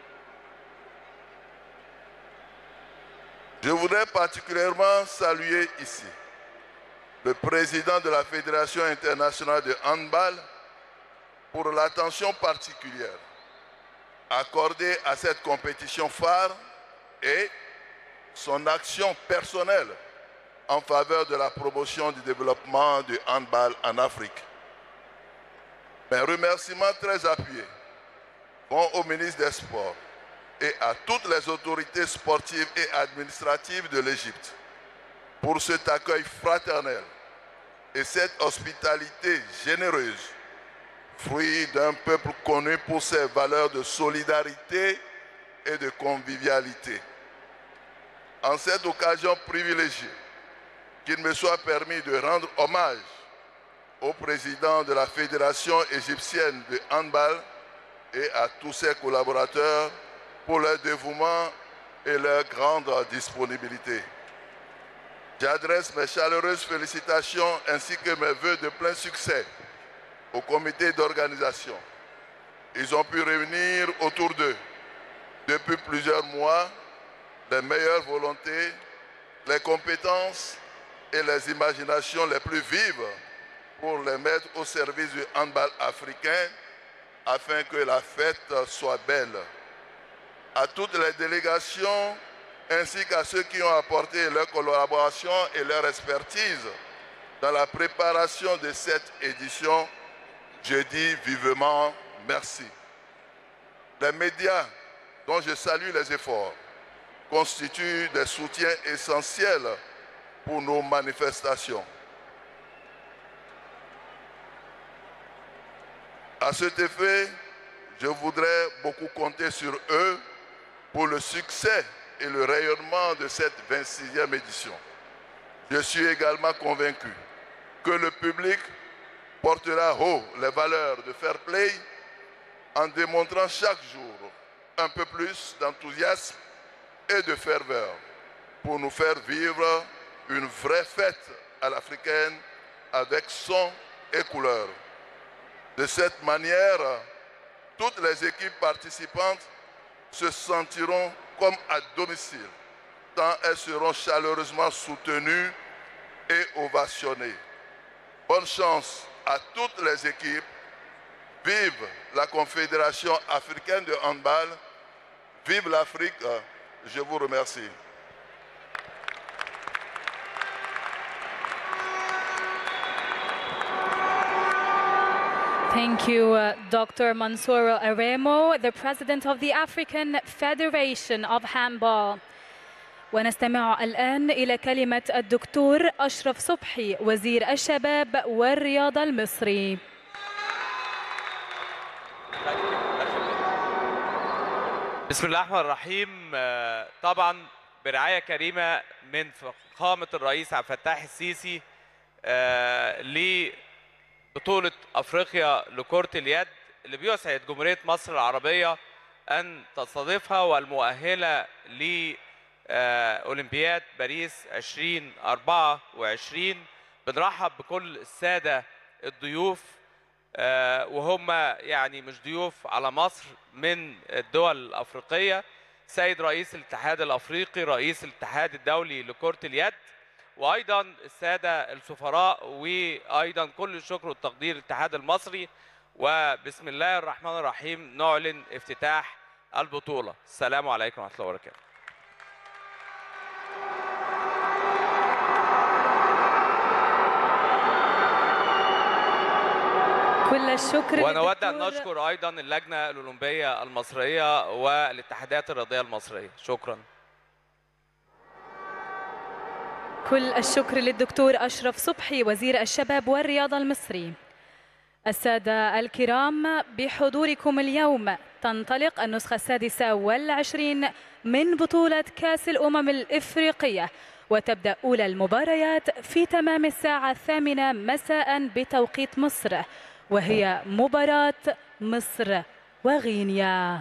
Je voudrais particulièrement saluer ici le président de la Fédération internationale de handball pour l'attention particulière accordée à cette compétition phare et son action personnelle en faveur de la promotion du développement du handball en Afrique. Mes remerciements très appuyés vont au ministre des Sports et à toutes les autorités sportives et administratives de l'Égypte pour cet accueil fraternel et cette hospitalité généreuse, fruit d'un peuple connu pour ses valeurs de solidarité et de convivialité. En cette occasion privilégiée, qu'il me soit permis de rendre hommage au président de la Fédération égyptienne de handball et à tous ses collaborateurs pour leur dévouement et leur grande disponibilité. J'adresse mes chaleureuses félicitations ainsi que mes voeux de plein succès au comité d'organisation. Ils ont pu réunir autour d'eux, depuis plusieurs mois, les meilleures volontés, les compétences et les imaginations les plus vives pour les mettre au service du handball africain afin que la fête soit belle. À toutes les délégations ainsi qu'à ceux qui ont apporté leur collaboration et leur expertise dans la préparation de cette édition, je dis vivement merci. Les médias dont je salue les efforts constituent des soutiens essentiels pour nos manifestations. À cet effet, je voudrais beaucoup compter sur eux pour le succès et le rayonnement de cette 26e édition. Je suis également convaincu que le public portera haut les valeurs de fair play en démontrant chaque jour un peu plus d'enthousiasme et de ferveur pour nous faire vivre une vraie fête à l'africaine avec son et couleur. De cette manière, toutes les équipes participantes se sentiront comme à domicile, tant elles seront chaleureusement soutenues et ovationnées. Bonne chance à toutes les équipes. Vive la Confédération africaine de handball. Vive l'Afrique. Je vous remercie. Thank you, uh, Dr. Mansour Aremo, the president of the African Federation of Handball. ونستمع الآن إلى كلمة الدكتور أشرف صبحي وزير الشباب والرياضة المصري. بسم الله الرحمن الرحيم آه، طبعا برعايه كريمه من فخامه الرئيس عبد الفتاح السيسي آه، لبطوله افريقيا لكره اليد اللي بيسعد جمهوريه مصر العربيه ان تستضيفها والمؤهله لاولمبياد باريس 2024 بنرحب بكل الساده الضيوف آه، وهم يعني مش ضيوف على مصر من الدول الافريقيه سيد رئيس الاتحاد الافريقي رئيس الاتحاد الدولي لكره اليد وايضا الساده السفراء وايضا كل الشكر والتقدير للاتحاد المصري وبسم الله الرحمن الرحيم نعلن افتتاح البطوله السلام عليكم ورحمه الله وبركاته كل الشكر ونود ان للدكتور- نشكر ايضا اللجنه الاولمبيه المصريه والاتحادات الرياضيه المصريه شكرا كل الشكر للدكتور أشرف صبحي وزير الشباب والرياضة المصري السادة الكرام بحضوركم اليوم تنطلق النسخة السادسة والعشرين من بطولة كأس الأمم الإفريقية وتبدأ أولى المباريات في تمام الساعة الثامنة مساء بتوقيت مصر وهي مباراة مصر وغينيا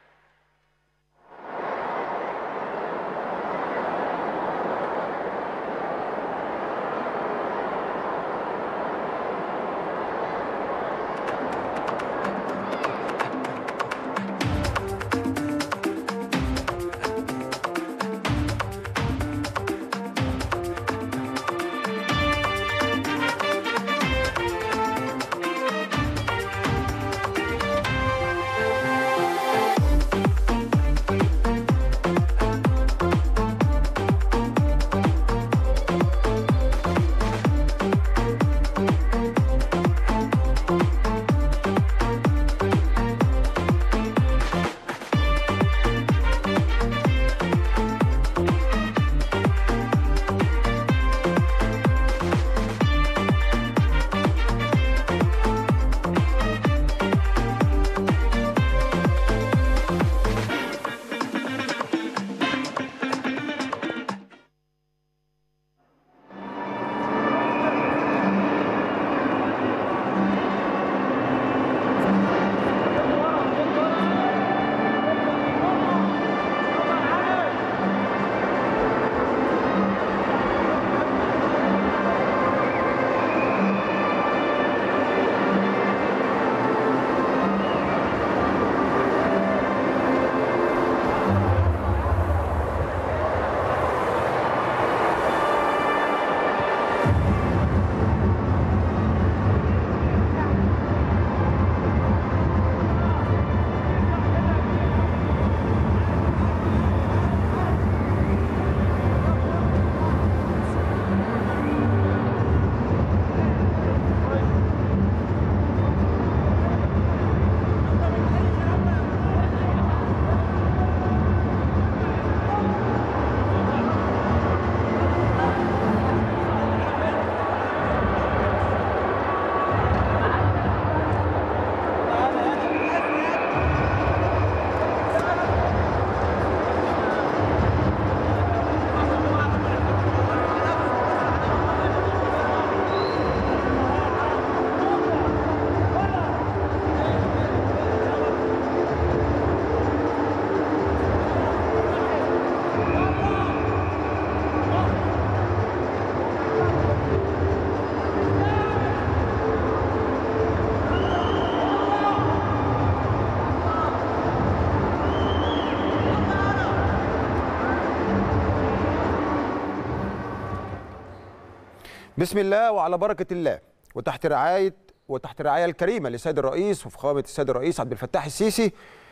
بسم الله وعلى بركة الله وتحت رعاية وتحت الرعاية الكريمة للسيد الرئيس وفخامة السيد الرئيس عبد الفتاح السيسي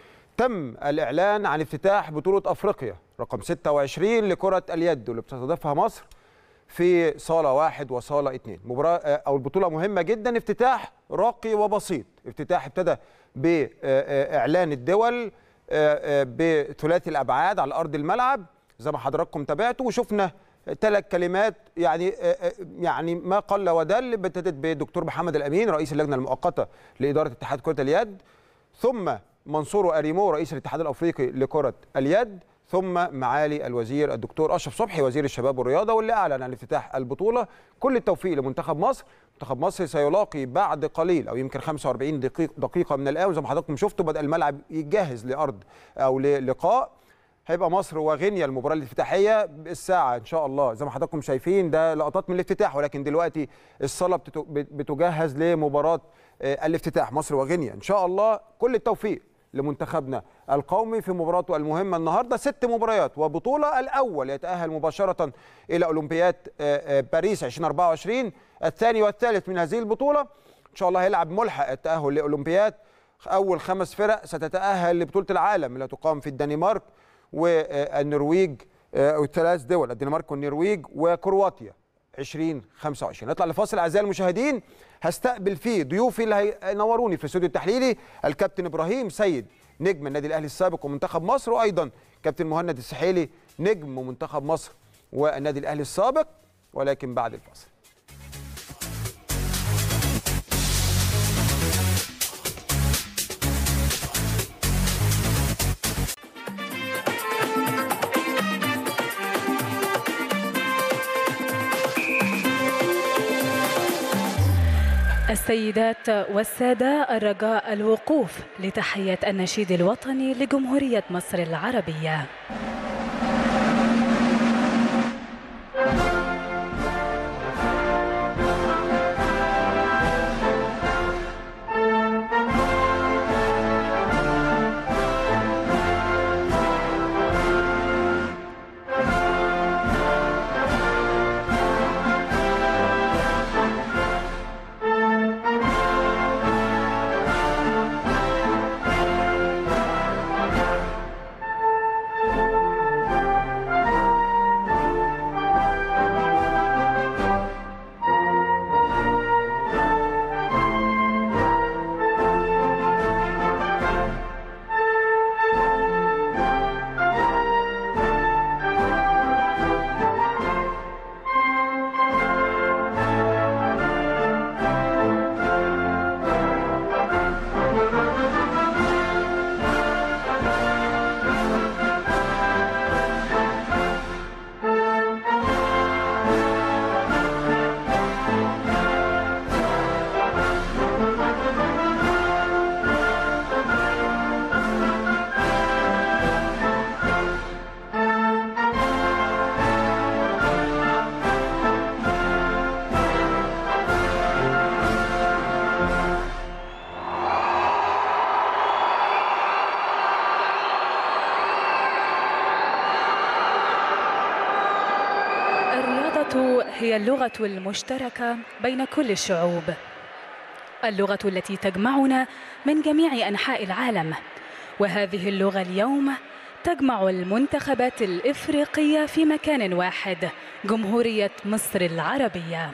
تم الإعلان عن افتتاح بطولة أفريقيا رقم 26 لكرة اليد واللي بتستضيفها مصر في صالة واحد وصالة اثنين مباراة أو البطولة مهمة جدا افتتاح راقي وبسيط افتتاح ابتدى بإعلان الدول بثلاثي الأبعاد على أرض الملعب زي ما حضراتكم تابعتوا وشفنا ثلاث كلمات يعني يعني ما قل ودل ابتدت بالدكتور محمد الامين رئيس اللجنه المؤقته لاداره اتحاد كره اليد ثم منصور اريمو رئيس الاتحاد الافريقي لكره اليد ثم معالي الوزير الدكتور اشرف صبحي وزير الشباب والرياضه واللي اعلن عن افتتاح البطوله كل التوفيق لمنتخب مصر منتخب مصر سيلاقي بعد قليل او يمكن 45 دقيقه دقيقه من الان وزي ما حضراتكم شفتوا بدا الملعب يتجهز لارض او للقاء هيبقى مصر وغينيا المباراه الافتتاحيه الساعه ان شاء الله زي ما حضراتكم شايفين ده لقطات من الافتتاح ولكن دلوقتي الصاله بتجهز لمباراه الافتتاح مصر وغينيا ان شاء الله كل التوفيق لمنتخبنا القومي في مباراته المهمه النهارده ست مباريات وبطوله الاول يتاهل مباشره الى اولمبياد باريس 2024 الثاني والثالث من هذه البطوله ان شاء الله هيلعب ملحق التاهل لاولمبياد اول خمس فرق ستتاهل لبطوله العالم اللي تقام في الدنمارك والنرويج والثلاث دول الدنمارك والنرويج وكرواتيا 2025 نطلع لفاصل اعزائي المشاهدين هستقبل فيه ضيوفي اللي هينوروني في الاستوديو التحليلي الكابتن ابراهيم سيد نجم النادي الاهلي السابق ومنتخب مصر وايضا كابتن مهند السحيلي نجم منتخب مصر والنادي الاهلي السابق ولكن بعد الفاصل السيدات والسادة الرجاء الوقوف لتحية النشيد الوطني لجمهورية مصر العربية الرياضة هي اللغة المشتركة بين كل الشعوب اللغة التي تجمعنا من جميع أنحاء العالم وهذه اللغة اليوم تجمع المنتخبات الإفريقية في مكان واحد جمهورية مصر العربية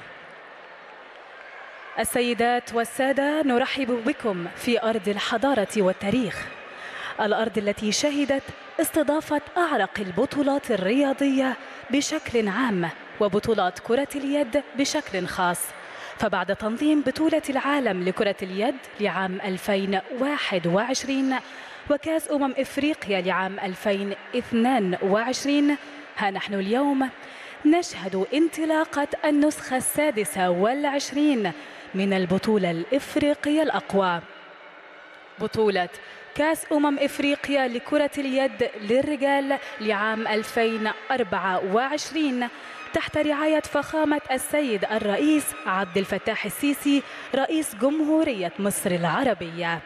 السيدات والسادة نرحب بكم في أرض الحضارة والتاريخ الأرض التي شهدت استضافة أعرق البطولات الرياضية بشكل عام وبطولات كرة اليد بشكل خاص فبعد تنظيم بطولة العالم لكرة اليد لعام 2021 وكأس أمم إفريقيا لعام 2022 ها نحن اليوم نشهد انطلاقة النسخة السادسة والعشرين من البطولة الإفريقية الأقوى بطولة كأس أمم إفريقيا لكرة اليد للرجال لعام 2024 تحت رعاية فخامة السيد الرئيس عبد الفتاح السيسي رئيس جمهورية مصر العربية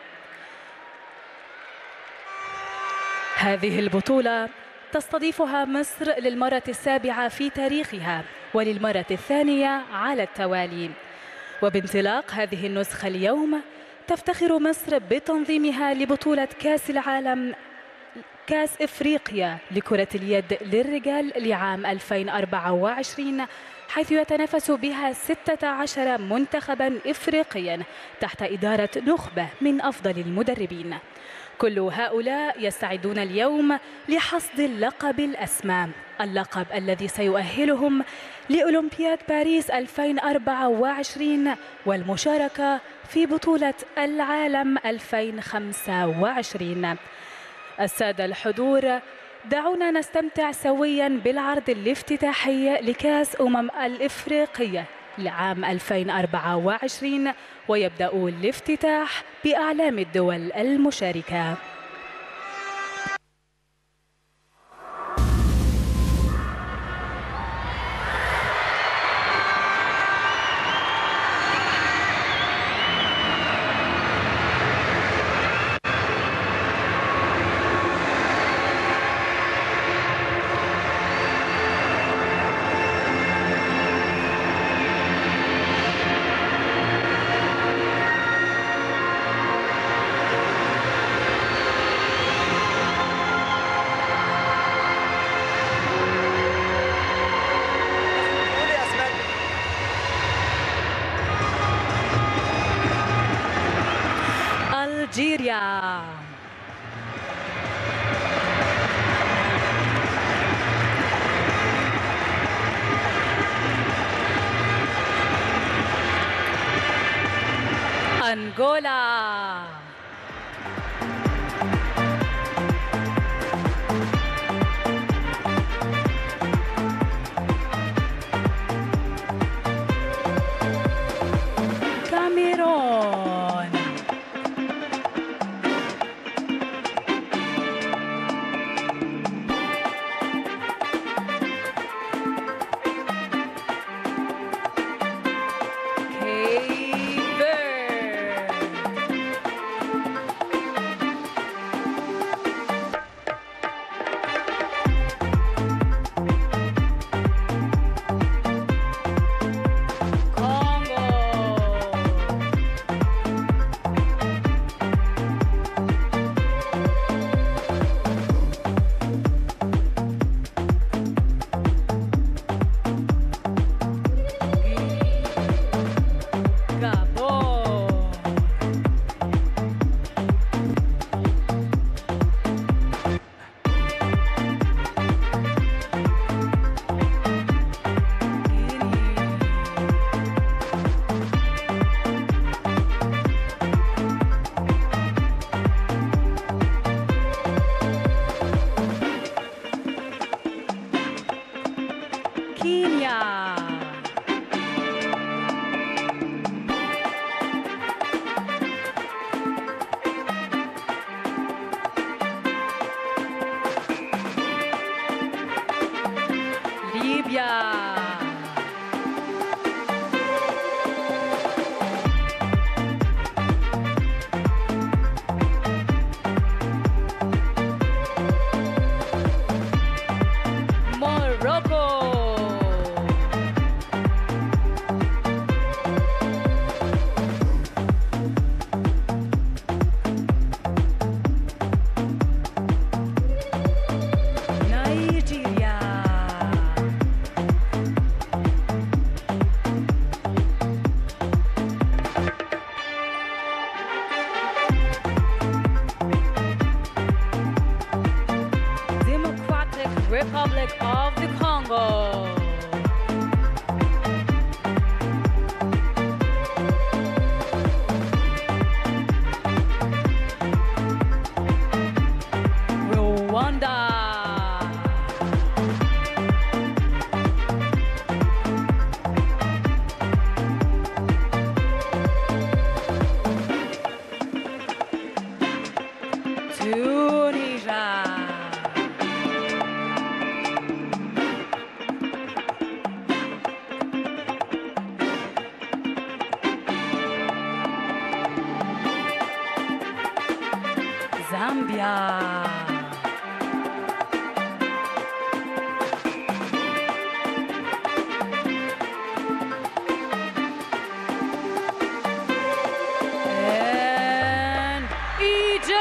هذه البطولة تستضيفها مصر للمرة السابعة في تاريخها وللمرة الثانية على التوالي وبانطلاق هذه النسخة اليوم تفتخر مصر بتنظيمها لبطولة كأس العالم كأس إفريقيا لكرة اليد للرجال لعام 2024 حيث يتنافس بها 16 منتخبا إفريقيا تحت إدارة نخبة من أفضل المدربين كل هؤلاء يستعدون اليوم لحصد اللقب الأسمى اللقب الذي سيؤهلهم لأولمبياد باريس 2024 والمشاركة في بطولة العالم 2025 السادة الحضور دعونا نستمتع سويا بالعرض الافتتاحي لكاس أمم الإفريقية لعام 2024 ويبدأ الافتتاح بأعلام الدول المشاركة الجيريا أنغولا كاميرون كيب فيرد كونغو Gabon. كينيا ليبيا موروكو نيجيريا Democratic Republic of the Congo. Rwanda. Tunisia. Zambia. And Egypt.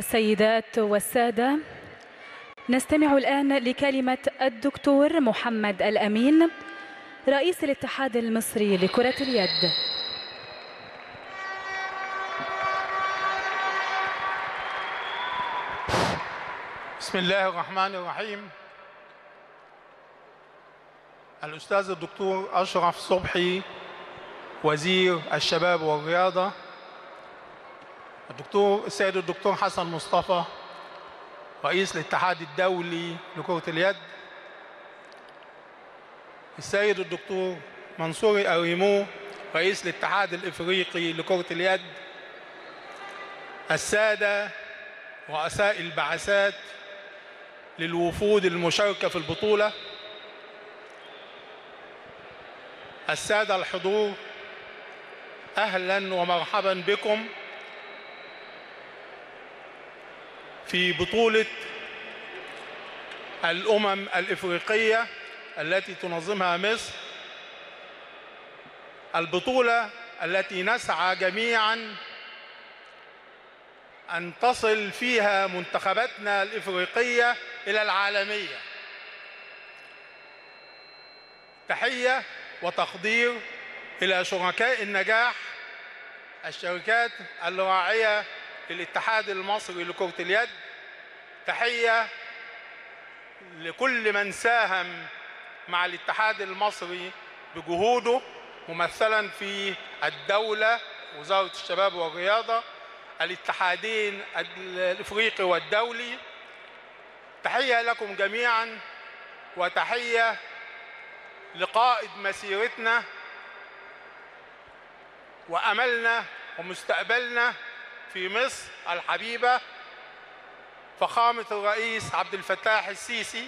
السيدات والسادة نستمع الآن لكلمة الدكتور محمد الأمين رئيس الاتحاد المصري لكرة اليد بسم الله الرحمن الرحيم الأستاذ الدكتور أشرف صبحي وزير الشباب والرياضة الدكتور السيد الدكتور حسن مصطفى رئيس الاتحاد الدولي لكرة اليد السيد الدكتور منصور أريمو رئيس الاتحاد الإفريقي لكرة اليد السادة رؤساء البعثات للوفود المشاركة في البطولة السادة الحضور أهلا ومرحبا بكم في بطولة الأمم الإفريقية التي تنظمها مصر البطولة التي نسعى جميعا أن تصل فيها منتخباتنا الإفريقية إلى العالمية تحية وتقدير إلى شركاء النجاح الشركات الراعية للاتحاد المصري لكرة اليد تحية لكل من ساهم مع الاتحاد المصري بجهوده ممثلا في الدولة وزارة الشباب والرياضة الاتحادين الافريقي والدولي تحيه لكم جميعا وتحيه لقائد مسيرتنا واملنا ومستقبلنا في مصر الحبيبه فخامه الرئيس عبد الفتاح السيسي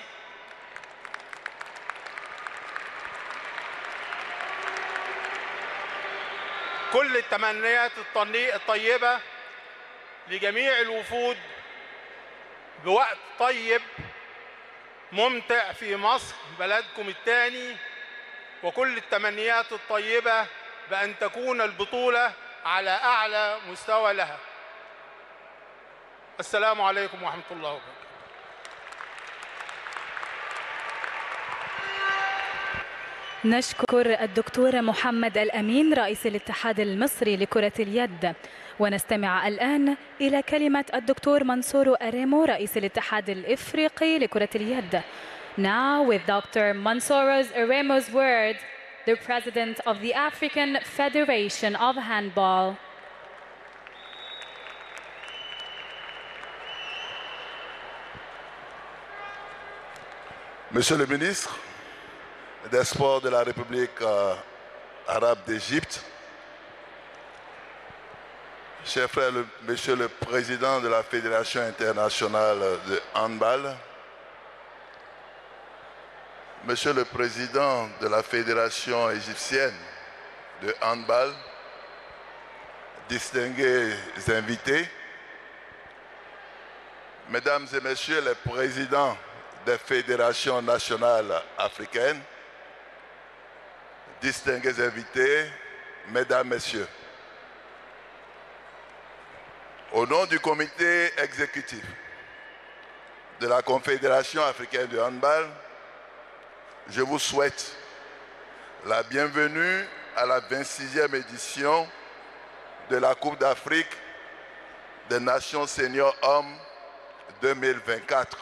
كل التمنيات الطيبه لجميع الوفود بوقت طيب ممتع في مصر بلدكم الثاني وكل التمنيات الطيبة بأن تكون البطولة على أعلى مستوى لها السلام عليكم ورحمة الله وبركاته نشكر الدكتور محمد الأمين رئيس الاتحاد المصري لكرة اليد ونستمع الآن إلى كلمة الدكتور منصور أريمو رئيس الاتحاد الإفريقي لكرة اليد Now with Dr. Mansoros Aremo's word, the President of the African Federation of Handball. Monsieur le ministre des Sports de la République euh, arabe d'Égypte, Cher frère, le, monsieur le président de la Fédération internationale de handball, monsieur le président de la Fédération égyptienne de handball, distingués invités, mesdames et messieurs les présidents des fédérations nationales africaines, distingués invités, mesdames, messieurs. Au nom du comité exécutif de la Confédération africaine de handball, je vous souhaite la bienvenue à la 26e édition de la Coupe d'Afrique des Nations Seniors Hommes 2024.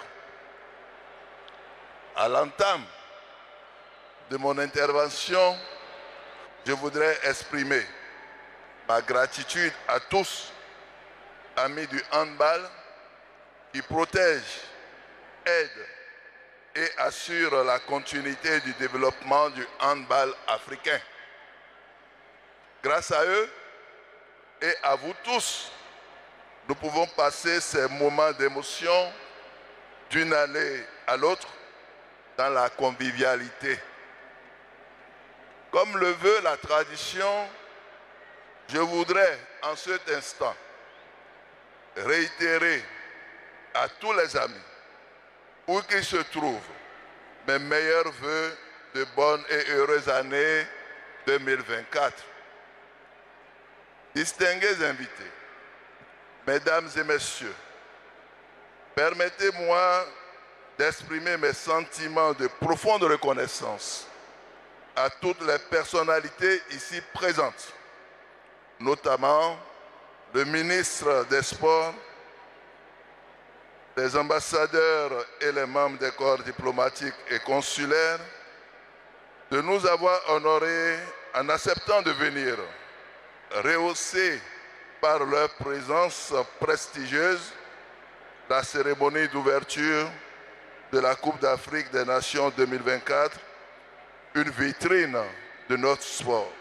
À l'entame de mon intervention, je voudrais exprimer ma gratitude à tous amis du handball qui protègent, aident et assurent la continuité du développement du handball africain. Grâce à eux et à vous tous, nous pouvons passer ces moments d'émotion d'une année à l'autre dans la convivialité. Comme le veut la tradition, je voudrais en cet instant réitérer à tous les amis, où qu'ils se trouvent, mes meilleurs voeux de bonnes et heureuses années 2024. Distingués invités, mesdames et messieurs, Permettez-moi d'exprimer mes sentiments de profonde reconnaissance à toutes les personnalités ici présentes, notamment le ministre des Sports, les ambassadeurs et les membres des corps diplomatiques et consulaires, de nous avoir honorés en acceptant de venir, rehaussés par leur présence prestigieuse, la cérémonie d'ouverture de la Coupe d'Afrique des Nations 2024, une vitrine de notre sport.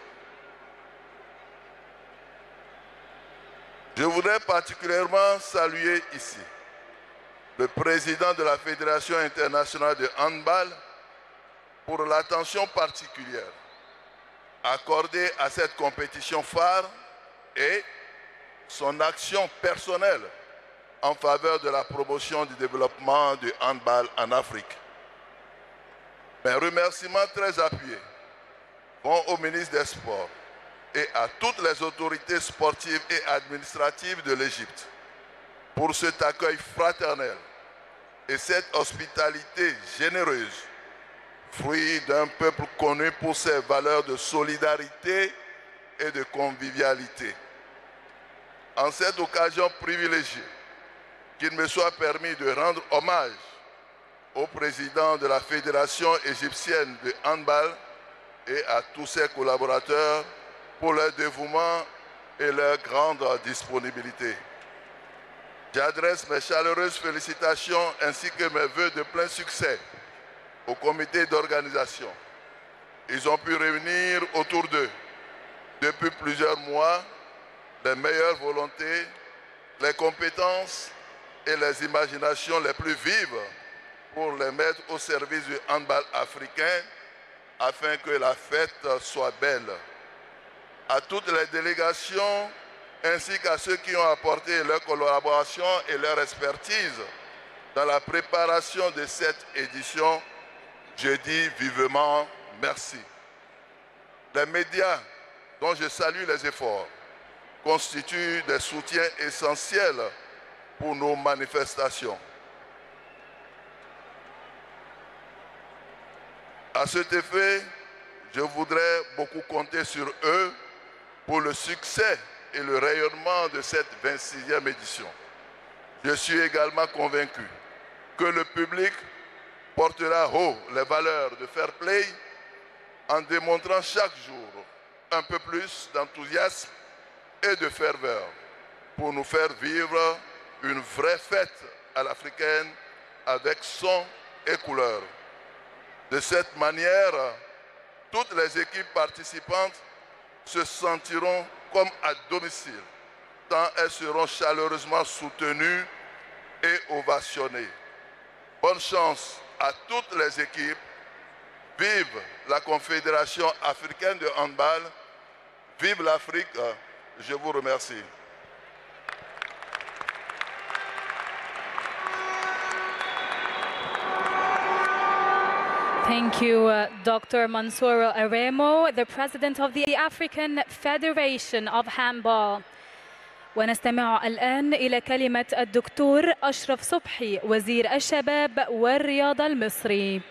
Je voudrais particulièrement saluer ici le président de la Fédération internationale de handball pour l'attention particulière accordée à cette compétition phare et son action personnelle en faveur de la promotion du développement du handball en Afrique. Mes remerciements très appuyés vont au ministre des Sports et à toutes les autorités sportives et administratives de l'Égypte pour cet accueil fraternel et cette hospitalité généreuse, fruit d'un peuple connu pour ses valeurs de solidarité et de convivialité. En cette occasion privilégiée, qu'il me soit permis de rendre hommage au président de la Fédération égyptienne de handball et à tous ses collaborateurs pour leur dévouement et leur grande disponibilité. J'adresse mes chaleureuses félicitations ainsi que mes voeux de plein succès au comité d'organisation. Ils ont pu réunir autour d'eux, depuis plusieurs mois, les meilleures volontés, les compétences et les imaginations les plus vives pour les mettre au service du handball africain afin que la fête soit belle. À toutes les délégations ainsi qu'à ceux qui ont apporté leur collaboration et leur expertise dans la préparation de cette édition, je dis vivement merci. Les médias dont je salue les efforts constituent des soutiens essentiels pour nos manifestations. À cet effet, je voudrais beaucoup compter sur eux pour le succès et le rayonnement de cette 26e édition. Je suis également convaincu que le public portera haut les valeurs de fair play en démontrant chaque jour un peu plus d'enthousiasme et de ferveur pour nous faire vivre une vraie fête à l'africaine avec son et couleur. De cette manière, toutes les équipes participantes se sentiront comme à domicile, tant elles seront chaleureusement soutenues et ovationnées. Bonne chance à toutes les équipes. Vive la Confédération africaine de handball. Vive l'Afrique. Je vous remercie. Thank you, uh, Dr. Mansour Aremo, the president of the African Federation of Handball. ونستمع الآن إلى كلمة الدكتور أشرف صبحي وزير الشباب والرياضة المصري.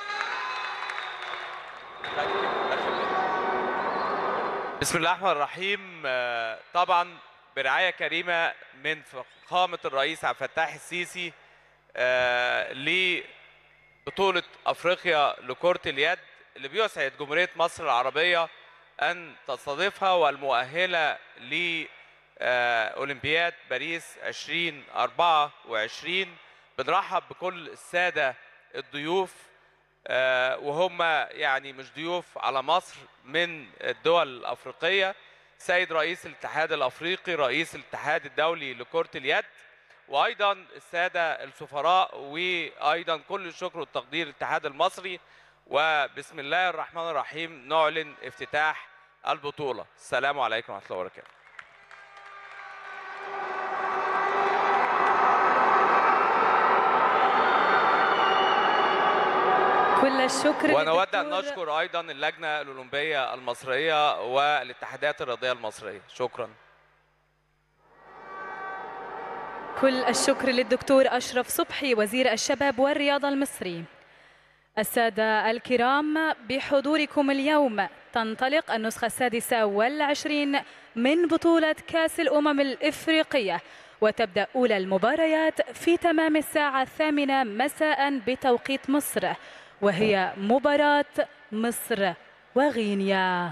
بسم الله الرحمن الرحيم آه، طبعا برعايه كريمه من فخامه الرئيس عبد الفتاح السيسي آه، لبطوله افريقيا لكره اليد اللي بيسعد جمهوريه مصر العربيه ان تستضيفها والمؤهله لاولمبياد باريس 2024 بنرحب بكل الساده الضيوف آه، وهم يعني مش ضيوف على مصر من الدول الافريقيه سيد رئيس الاتحاد الافريقي رئيس الاتحاد الدولي لكره اليد وايضا الساده السفراء وايضا كل الشكر والتقدير للاتحاد المصري وبسم الله الرحمن الرحيم نعلن افتتاح البطوله السلام عليكم ورحمه الله وبركاته كل الشكر ونود ان للدكتور- نشكر ايضا اللجنه الاولمبيه المصريه والاتحادات الرياضيه المصريه شكرا كل الشكر للدكتور أشرف صبحي وزير الشباب والرياضة المصري السادة الكرام بحضوركم اليوم تنطلق النسخة السادسة والعشرين من بطولة كأس الأمم الإفريقية وتبدأ أولى المباريات في تمام الساعة الثامنة مساء بتوقيت مصر وهي مباراة مصر وغينيا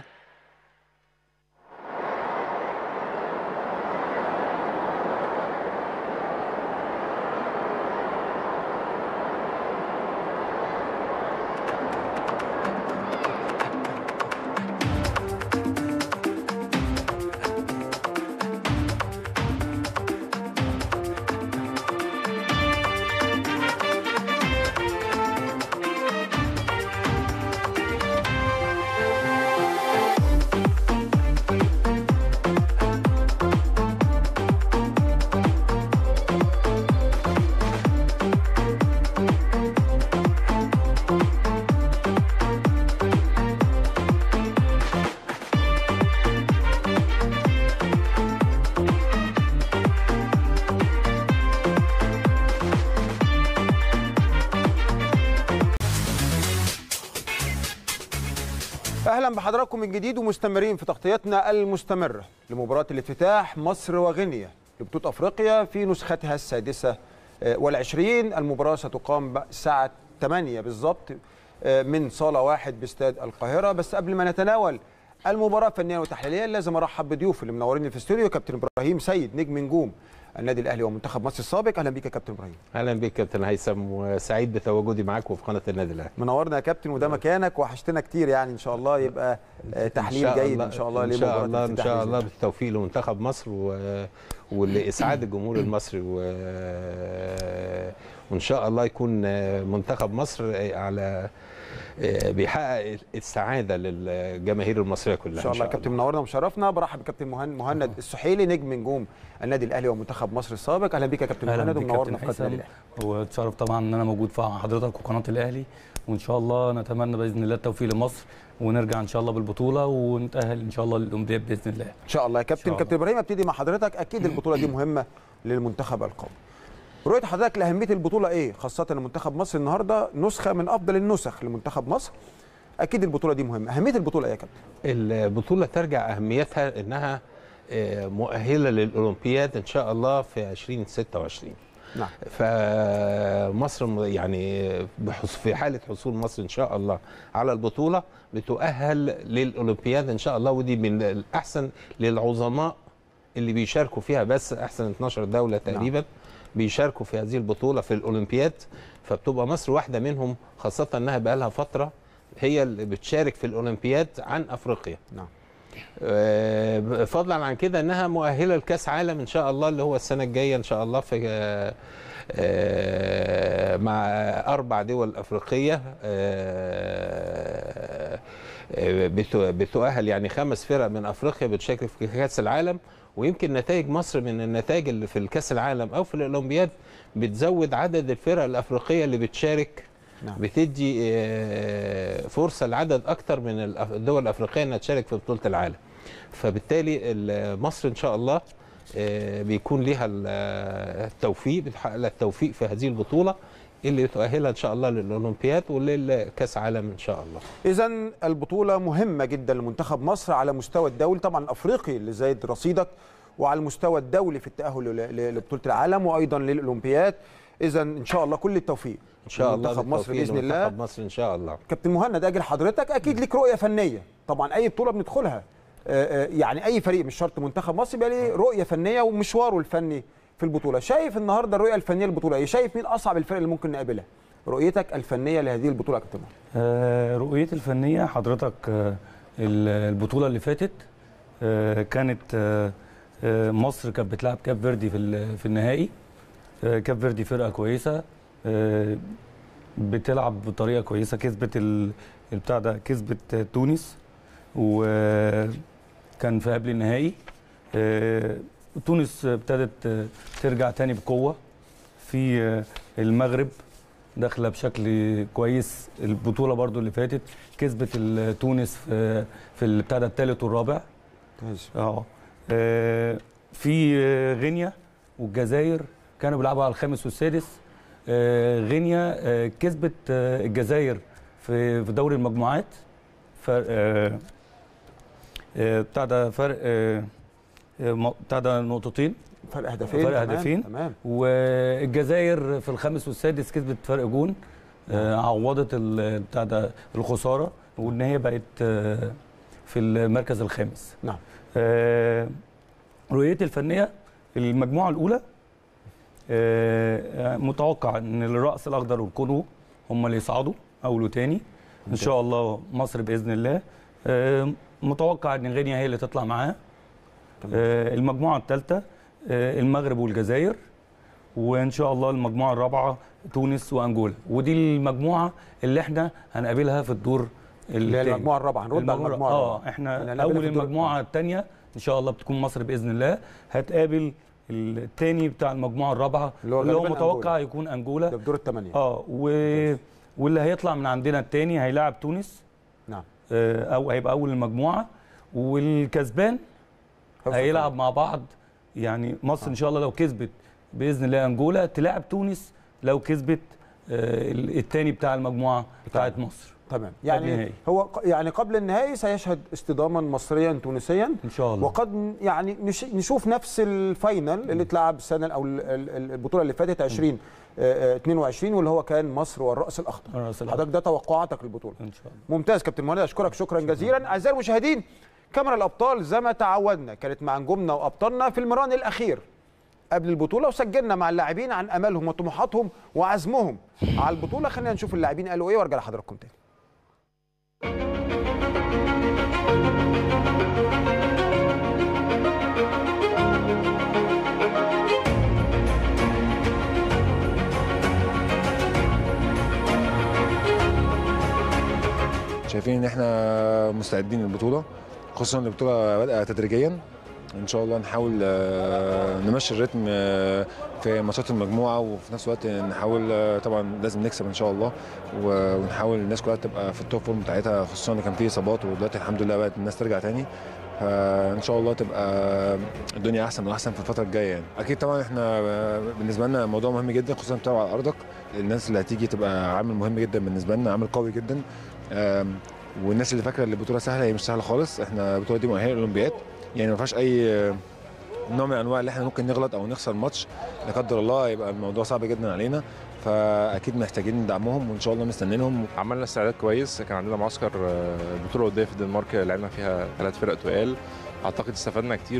اهلا بحضراتكم من جديد ومستمرين في تغطيتنا المستمره لمباراه الافتتاح مصر وغينيا لبطوله افريقيا في نسختها السادسه آه، والعشرين المباراه ستقام بقى الساعه 8 بالظبط آه، من صاله واحد باستاد القاهره بس قبل ما نتناول المباراه فنيا وتحليليا لازم ارحب بضيوف اللي منورين في الاستوديو كابتن ابراهيم سيد نجم نجوم النادي الاهلي ومنتخب مصر السابق اهلا بيك يا كابتن ابراهيم اهلا بك كابتن هيثم وسعيد بتواجدي معاكم في قناه النادي الاهلي منورنا يا كابتن وده مكانك وحشتنا كتير يعني ان شاء الله يبقى آه، تحليل جيد ان شاء الله ان شاء لمباراة الله ان الافتتاح شاء بإذن الله بالتوفيق لمنتخب مصر و... ولاسعاد الجمهور المصري و... وان شاء الله يكون منتخب مصر على بيحقق السعاده للجماهير المصريه كلها ان شاء الله يا كابتن منورنا ومشرفنا برحب بكابتن مهند مهند السحيلي نجم نجوم النادي الاهلي ومنتخب مصر السابق اهلا بيك يا كابتن اهلا مهند بك ومنورنا كابتن في قناه النادي هيثم الاهلي واتشرف طبعا ان انا موجود مع حضرتك وقناه الاهلي وان شاء الله نتمنى باذن الله التوفيق لمصر ونرجع ان شاء الله بالبطوله ونتاهل ان شاء الله للاولمبياد باذن الله ان شاء الله يا كابتن الله. كابتن ابراهيم ابتدي مع حضرتك اكيد البطوله دي مهمه للمنتخب القومي رؤيه حضرتك لاهميه البطوله ايه خاصه ان منتخب مصر النهارده نسخه من افضل النسخ لمنتخب مصر اكيد البطوله دي مهمه اهميه البطوله ايه يا كابتن البطوله ترجع اهميتها انها آه، مؤهله للاولمبياد ان شاء الله في 2026 نعم فمصر م- يعني بحص- في حاله حصول مصر ان شاء الله على البطوله بتؤهل للاولمبياد ان شاء الله ودي من الاحسن للعظماء اللي بيشاركوا فيها بس احسن 12 دوله تقريبا بيشاركوا في هذه البطوله في الاولمبياد فبتبقى مصر واحده منهم خاصه انها بقى لها فتره هي اللي بتشارك في الاولمبياد عن افريقيا نعم آه، فضلا عن كده انها مؤهله لكاس عالم ان شاء الله اللي هو السنه الجايه ان شاء الله في آه، آه، مع اربع دول افريقيه آه، آه، بت- بتؤهل يعني خمس فرق من افريقيا بتشارك في كاس العالم ويمكن نتائج مصر من النتائج اللي في الكاس العالم او في الاولمبياد بتزود عدد الفرق الافريقيه اللي بتشارك نعم. بتدي آه، فرصه لعدد اكتر من الأف- الدول الافريقيه انها تشارك في بطوله العالم فبالتالي ال- مصر ان شاء الله آه، بيكون ليها ال- التوفيق بتحقق لها التوفيق في هذه البطوله اللي تؤهلها ان شاء الله للاولمبياد وللكاس عالم ان شاء الله اذا البطوله مهمه جدا لمنتخب مصر على مستوى الدولي طبعا الافريقي اللي زايد رصيدك وعلى المستوى الدولي في التاهل ل- ل- لبطوله العالم وايضا للاولمبياد اذا ان شاء الله كل التوفيق ان شاء الله لمنتخب مصر بالتوفيق باذن الله لمنتخب مصر ان شاء الله كابتن مهند اجل حضرتك اكيد ليك رؤيه فنيه طبعا اي بطوله بندخلها آه، آه، يعني اي فريق مش شرط منتخب مصر يبقى ليه رؤيه فنيه ومشواره الفني في البطوله شايف النهارده الرؤيه الفنيه للبطوله ايه شايف مين اصعب الفرق اللي ممكن نقابلها رؤيتك الفنيه لهذه البطوله يا كابتن مهند آه، رؤيتي الفنيه حضرتك آه، ال- البطوله اللي فاتت آه، كانت آه، آه، مصر كانت بتلعب كاب فيردي في ال- في النهائي آه، كاب فيردي فرقه كويسه آه، بتلعب بطريقه كويسه كسبت ال- البتاع ده كسبت آه، تونس وكان في قبل النهائي آه، تونس ابتدت آه، ترجع تاني بقوه في آه، المغرب داخله بشكل كويس البطوله برضو اللي فاتت كسبت ال- تونس في في البتاع ده الثالث والرابع اه آه، في آه، غينيا والجزائر كانوا بيلعبوا على الخامس والسادس آه، غينيا آه، كسبت آه، الجزائر في في دوري المجموعات فرق آه، آه، بتاع ده فرق آه، آه، م- بتاع ده نقطتين فرق هدفين فرق تمام، هدفين. تمام والجزائر في الخامس والسادس كسبت فرق جون آه، عوضت ال- بتاع ده الخساره وان هي بقت آه، في المركز الخامس نعم آه، رؤيتي الفنيه المجموعه الاولى آه، متوقع ان الراس الاخضر والكونغو هم اللي يصعدوا اول وتاني ان شاء الله مصر باذن الله آه، متوقع ان غينيا هي اللي تطلع معاه تمام. آه، المجموعه الثالثه المغرب والجزائر وان شاء الله المجموعه الرابعه تونس وانجولا ودي المجموعه اللي احنا هنقابلها في الدور اللي هي التاني. المجموعه الرابعه هنرد على المجموعة- المجموعه اه الرابعة. احنا هنقابلها اول في الدور- المجموعه الثانيه ان شاء الله بتكون مصر باذن الله هتقابل الثاني بتاع المجموعه الرابعه اللي هو اللي هو غالباً متوقع أنجولا. يكون انجولا ده في دور الثمانيه اه و... واللي هيطلع من عندنا الثاني هيلاعب تونس نعم آه، او هيبقى اول المجموعه والكسبان هيلعب مع بعض يعني مصر ان شاء الله لو كسبت باذن الله انجولا تلاعب تونس لو كسبت الثاني بتاع المجموعه بتاعت مصر تمام يعني النهائي. هو ق- يعني قبل النهائي سيشهد اصطداما مصريا تونسيا ان شاء الله وقد ن- يعني نش- نشوف نفس الفاينل اللي اتلعب السنه او ال- ال- البطوله اللي فاتت 20 آه، آه، 22 واللي هو كان مصر والراس الاخضر الرأس الأخضر. حضرتك ده توقعاتك للبطوله ان شاء الله ممتاز كابتن مهند اشكرك شكرا جزيلا اعزائي المشاهدين كاميرا الابطال زي ما تعودنا كانت مع نجومنا وابطالنا في المران الاخير قبل البطوله وسجلنا مع اللاعبين عن امالهم وطموحاتهم وعزمهم على البطوله خلينا نشوف اللاعبين قالوا ايه وارجع لحضراتكم تاني شايفين ان احنا مستعدين للبطوله خصوصا ان البطوله بادئه تدريجيا ان شاء الله نحاول آه، نمشي الريتم آه، في ماتشات المجموعه وفي نفس الوقت نحاول آه، طبعا لازم نكسب ان شاء الله و- ونحاول الناس كلها تبقى في التوب فورم بتاعتها خصوصا ان كان في اصابات ودلوقتي الحمد لله بقت الناس ترجع تاني فان شاء الله تبقى الدنيا احسن واحسن في الفتره الجايه يعني اكيد طبعا احنا آه، بالنسبه لنا موضوع مهم جدا خصوصا بتلعب على ارضك الناس اللي هتيجي تبقى عامل مهم جدا بالنسبه لنا عامل قوي جدا آم، والناس اللي فاكره ان البطوله سهله هي مش سهله خالص احنا البطوله دي مؤهله للاولمبياد يعني ما فيهاش اي آه، نوع من انواع اللي احنا ممكن نغلط او نخسر ماتش لا قدر الله يبقى الموضوع صعب جدا علينا فاكيد محتاجين ندعمهم وان شاء الله مستنينهم عملنا استعداد كويس كان عندنا معسكر آه، بطوله وديه في الدنمارك لعبنا فيها ثلاث فرق تقال اعتقد استفدنا كتير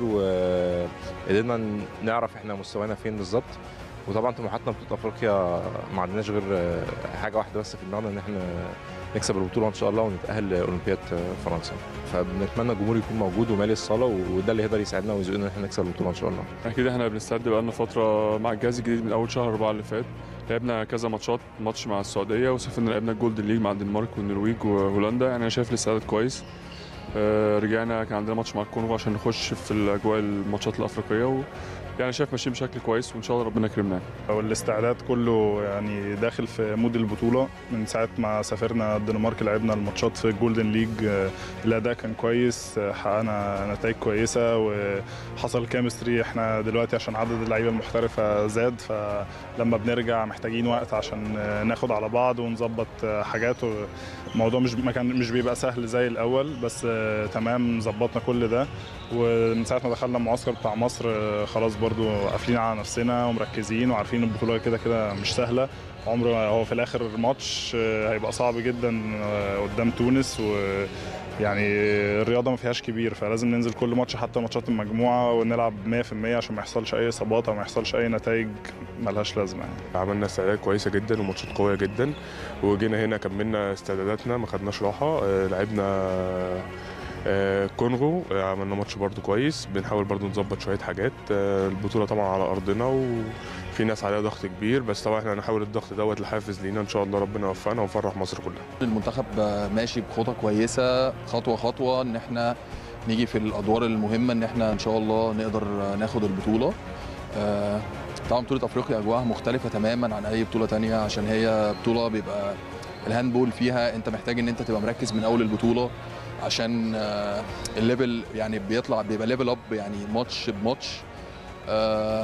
وقدرنا نعرف احنا مستوانا فين بالظبط وطبعا طموحاتنا في بطوله افريقيا ما عندناش غير آه، حاجه واحده بس في دماغنا ان احنا نكسب البطوله ان شاء الله ونتاهل لاولمبياد آه، فرنسا فبنتمنى الجمهور يكون موجود ومالي الصاله وده اللي يقدر يساعدنا ويزقنا ان احنا نكسب البطوله ان شاء الله اكيد احنا بنستعد بقالنا فتره مع الجهاز الجديد من اول شهر أربعة اللي فات لعبنا كذا ماتشات ماتش مع السعوديه وسافرنا لعبنا الجولدن ليج مع الدنمارك والنرويج وهولندا يعني انا شايف الاستعداد كويس آه، رجعنا كان عندنا ماتش مع الكونغو عشان نخش في الاجواء الماتشات الافريقيه و يعني شايف ماشيين بشكل كويس وان شاء الله ربنا يكرمنا والاستعداد كله يعني داخل في مود البطوله من ساعه ما سافرنا الدنمارك لعبنا الماتشات في الجولدن ليج آه، الاداء كان كويس آه، حققنا نتائج كويسه وحصل كيمستري احنا دلوقتي عشان عدد اللعيبه المحترفه زاد فلما بنرجع محتاجين وقت عشان آه، ناخد على بعض ونظبط آه، حاجات الموضوع مش ما كان مش بيبقى سهل زي الاول بس آه، تمام ظبطنا كل ده ومن ساعه ما دخلنا المعسكر بتاع مصر آه، خلاص برضو قافلين على نفسنا ومركزين وعارفين البطوله كده كده مش سهله عمر هو في الاخر ماتش آه، هيبقى صعب جدا آه، قدام تونس و يعني الرياضه ما فيهاش كبير فلازم ننزل كل ماتش حتى ماتشات المجموعه ونلعب 100% عشان ما يحصلش اي اصابات او ما يحصلش اي نتائج ملهاش لازمه يعني. عملنا استعدادات كويسه جدا وماتشات قويه جدا وجينا هنا كملنا استعداداتنا ما خدناش راحه آه، لعبنا آه، كونغو آه، عملنا ماتش برضو كويس بنحاول برضو نظبط شويه حاجات آه، البطوله طبعا على ارضنا وفي ناس عليها ضغط كبير بس طبعا احنا هنحاول الضغط دوت لحافز لينا ان شاء الله ربنا يوفقنا ونفرح مصر كلها المنتخب ماشي بخطى كويسه خطوه خطوه ان احنا نيجي في الادوار المهمه ان احنا ان شاء الله نقدر ناخد البطوله آه، طبعا بطوله افريقيا اجواءها مختلفه تماما عن اي بطوله تانية عشان هي بطوله بيبقى الهاندبول فيها انت محتاج ان انت تبقى مركز من اول البطوله عشان آه، الليفل يعني بيطلع بيبقى ليفل اب يعني ماتش بماتش آه،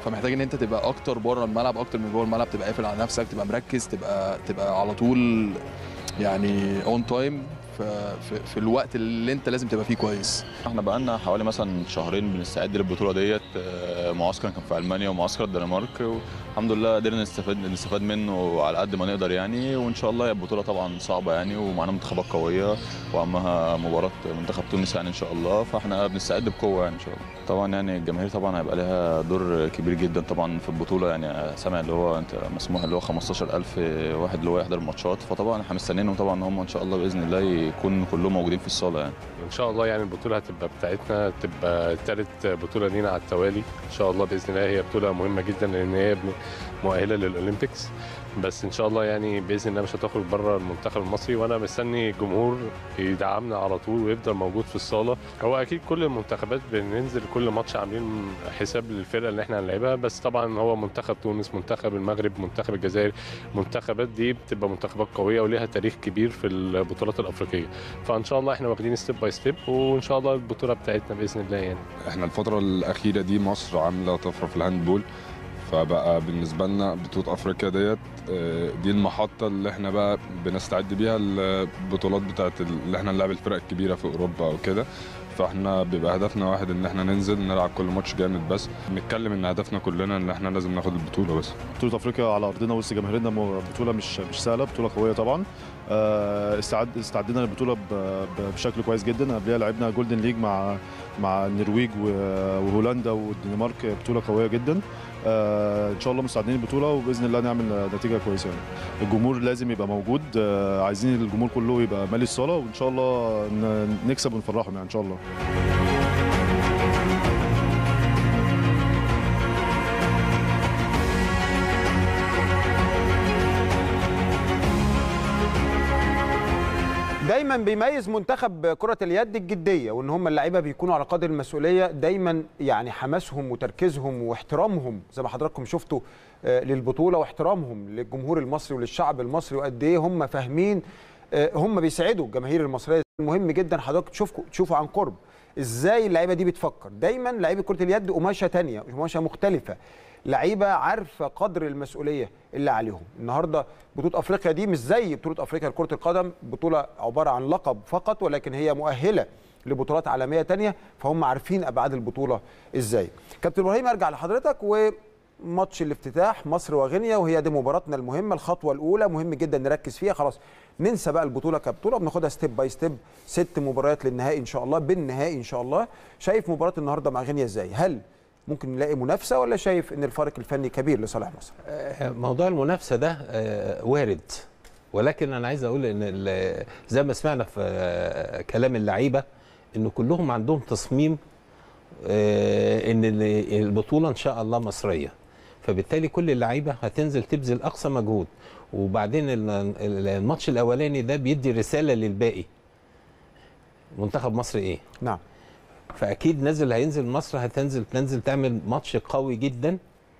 فمحتاج ان انت تبقى اكتر بره الملعب اكتر من جوه الملعب تبقى قافل على نفسك تبقى مركز تبقى تبقى على طول يعني اون تايم في, في, في الوقت اللي انت لازم تبقى فيه كويس احنا بقالنا حوالي مثلا شهرين بنستعد للبطوله ديت آه، معسكر كان في المانيا ومعسكر الدنمارك والحمد لله قدرنا نستفاد نستفاد منه على قد ما نقدر يعني وان شاء الله هي البطوله طبعا صعبه يعني ومعانا منتخبات قويه واهمها مباراه منتخب تونس يعني ان شاء الله فاحنا بنستعد بقوه يعني ان شاء الله طبعا يعني الجماهير طبعا هيبقى لها دور كبير جدا طبعا في البطوله يعني سامع اللي هو انت مسموح اللي هو 15000 واحد اللي هو يحضر الماتشات فطبعا احنا مستنيينهم طبعا ان هم ان شاء الله باذن الله يكون كلهم موجودين في الصاله يعني ان شاء الله يعني البطوله هتبقى بتاعتنا تبقى ثالث بطوله لينا على التوالي ان شاء الله باذن الله هي بطوله مهمه جدا لان هي مؤهله للاولمبيكس بس ان شاء الله يعني باذن الله مش هتخرج بره المنتخب المصري وانا مستني الجمهور يدعمنا على طول ويفضل موجود في الصاله هو اكيد كل المنتخبات بننزل كل ماتش عاملين حساب للفرقه اللي احنا هنلعبها بس طبعا هو منتخب تونس منتخب المغرب منتخب الجزائر المنتخبات دي بتبقى منتخبات قويه وليها تاريخ كبير في البطولات الافريقيه فان شاء الله احنا واخدين ستيب باي ستيب وان شاء الله البطوله بتاعتنا باذن الله يعني احنا الفترة الأخيرة دي مصر عاملة طفرة في الهاندبول فبقى بالنسبة لنا بطولة أفريقيا ديت آه، دي المحطة اللي احنا بقى بنستعد بيها البطولات بتاعت اللي احنا نلعب الفرق الكبيرة في أوروبا أو كده فاحنا بيبقى هدفنا واحد ان احنا ننزل نلعب كل ماتش جامد بس نتكلم ان هدفنا كلنا ان احنا لازم ناخد البطولة بس بطولة افريقيا على ارضنا وسط جماهيرنا م- بطولة مش مش سهلة بطولة قوية طبعا آه، استعد استعدنا للبطولة ب- ب- بشكل كويس جدا قبلها لعبنا جولدن ليج مع مع النرويج و- وهولندا والدنمارك بطولة قوية جدا آه، ان شاء الله مستعدين للبطولة وباذن الله نعمل نتيجة كويسة يعني الجمهور لازم يبقى موجود آه، عايزين الجمهور كله يبقى مالي الصالة وان شاء الله ن- نكسب ونفرحهم يعني ان شاء الله دايما بيميز منتخب كرة اليد الجدية وان هم اللعيبة بيكونوا على قدر المسؤولية دايما يعني حماسهم وتركيزهم واحترامهم زي ما حضراتكم شفتوا آه، للبطولة واحترامهم للجمهور المصري وللشعب المصري وقد ايه هم فاهمين آه، هم بيساعدوا الجماهير المصرية مهم جدا حضرتك تشوفوا تشوفوا عن قرب ازاي اللعيبة دي بتفكر دايما لعيبة كرة اليد قماشة تانية قماشة مختلفة لعيبه عارفه قدر المسؤوليه اللي عليهم النهارده بطوله افريقيا دي مش زي بطوله افريقيا لكره القدم بطوله عباره عن لقب فقط ولكن هي مؤهله لبطولات عالميه تانية فهم عارفين ابعاد البطوله ازاي كابتن ابراهيم ارجع لحضرتك وماتش الافتتاح مصر وغينيا وهي دي مباراتنا المهمه الخطوه الاولى مهم جدا نركز فيها خلاص ننسى بقى البطوله كبطوله بناخدها ستيب باي ستيب ست مباريات للنهائي ان شاء الله بالنهائي ان شاء الله شايف مباراه النهارده مع غينيا ازاي هل ممكن نلاقي منافسه ولا شايف ان الفارق الفني كبير لصالح مصر موضوع المنافسه ده آه، وارد ولكن انا عايز اقول ان ال- زي ما سمعنا في آه، كلام اللعيبه ان كلهم عندهم تصميم آه، ان ال- البطوله ان شاء الله مصريه فبالتالي كل اللعيبه هتنزل تبذل اقصى مجهود وبعدين ال- ال- الماتش الاولاني ده بيدي رساله للباقي منتخب مصر ايه نعم فاكيد نازل هينزل مصر هتنزل تنزل تعمل ماتش قوي جدا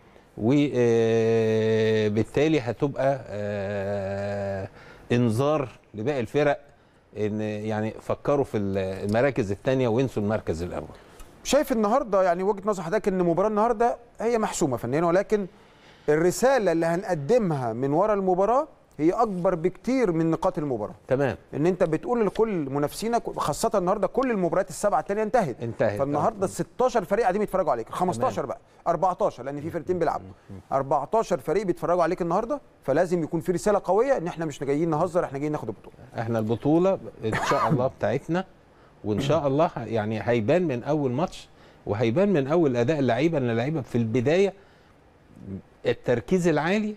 وبالتالي هتبقى آه، انذار لباقي الفرق ان يعني فكروا في المراكز الثانيه وينسوا المركز الاول شايف النهارده يعني وجهه نظر حضرتك ان المباراه النهارده هي محسومه فنيا ولكن الرساله اللي هنقدمها من ورا المباراه هي اكبر بكتير من نقاط المباراه تمام ان انت بتقول لكل منافسينك خاصه النهارده كل المباريات السبعه الثانيه انتهت انتهت فالنهارده ال 16 فريق قاعدين بيتفرجوا عليك 15 بقى 14 لان في فرقتين بيلعبوا 14 فريق بيتفرجوا عليك النهارده فلازم يكون في رساله قويه ان احنا مش جايين نهزر احنا جايين ناخد البطوله احنا البطوله ان شاء الله بتاعتنا وان شاء الله ه- يعني هيبان من اول ماتش وهيبان من اول اداء اللعيبه ان اللعيبه في البدايه التركيز العالي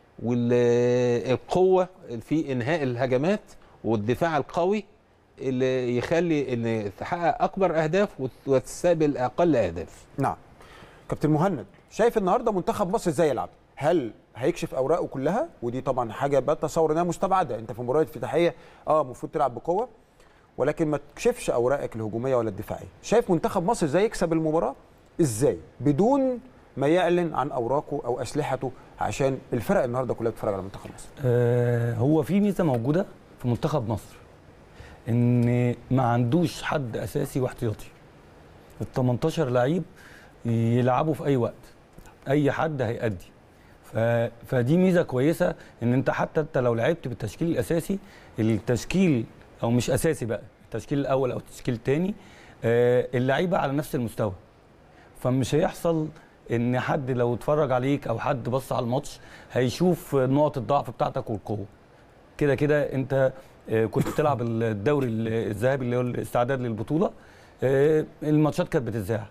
والقوه في انهاء الهجمات والدفاع القوي اللي يخلي ان تحقق اكبر اهداف وت- وتستقبل اقل اهداف نعم كابتن مهند شايف النهارده منتخب مصر ازاي يلعب هل هيكشف اوراقه كلها ودي طبعا حاجه بتصور انها مستبعده انت في مباراه افتتاحيه اه المفروض تلعب بقوه ولكن ما تكشفش اوراقك الهجوميه ولا الدفاعيه شايف منتخب مصر ازاي يكسب المباراه ازاي بدون ما يعلن عن اوراقه او اسلحته عشان الفرق النهارده كلها بتتفرج على منتخب مصر آه، هو في ميزه موجوده في منتخب مصر ان ما عندوش حد اساسي واحتياطي ال 18 لعيب يلعبوا في اي وقت اي حد هيأدي ف... فدي ميزه كويسه ان انت حتى انت لو لعبت بالتشكيل الاساسي التشكيل او مش اساسي بقى التشكيل الاول او التشكيل الثاني اللعيبه على نفس المستوى فمش هيحصل ان حد لو اتفرج عليك او حد بص على الماتش هيشوف نقط الضعف بتاعتك والقوه كده كده انت آه، كنت بتلعب الدوري الذهبي اللي هو الاستعداد للبطوله آه، الماتشات كانت بتتذاع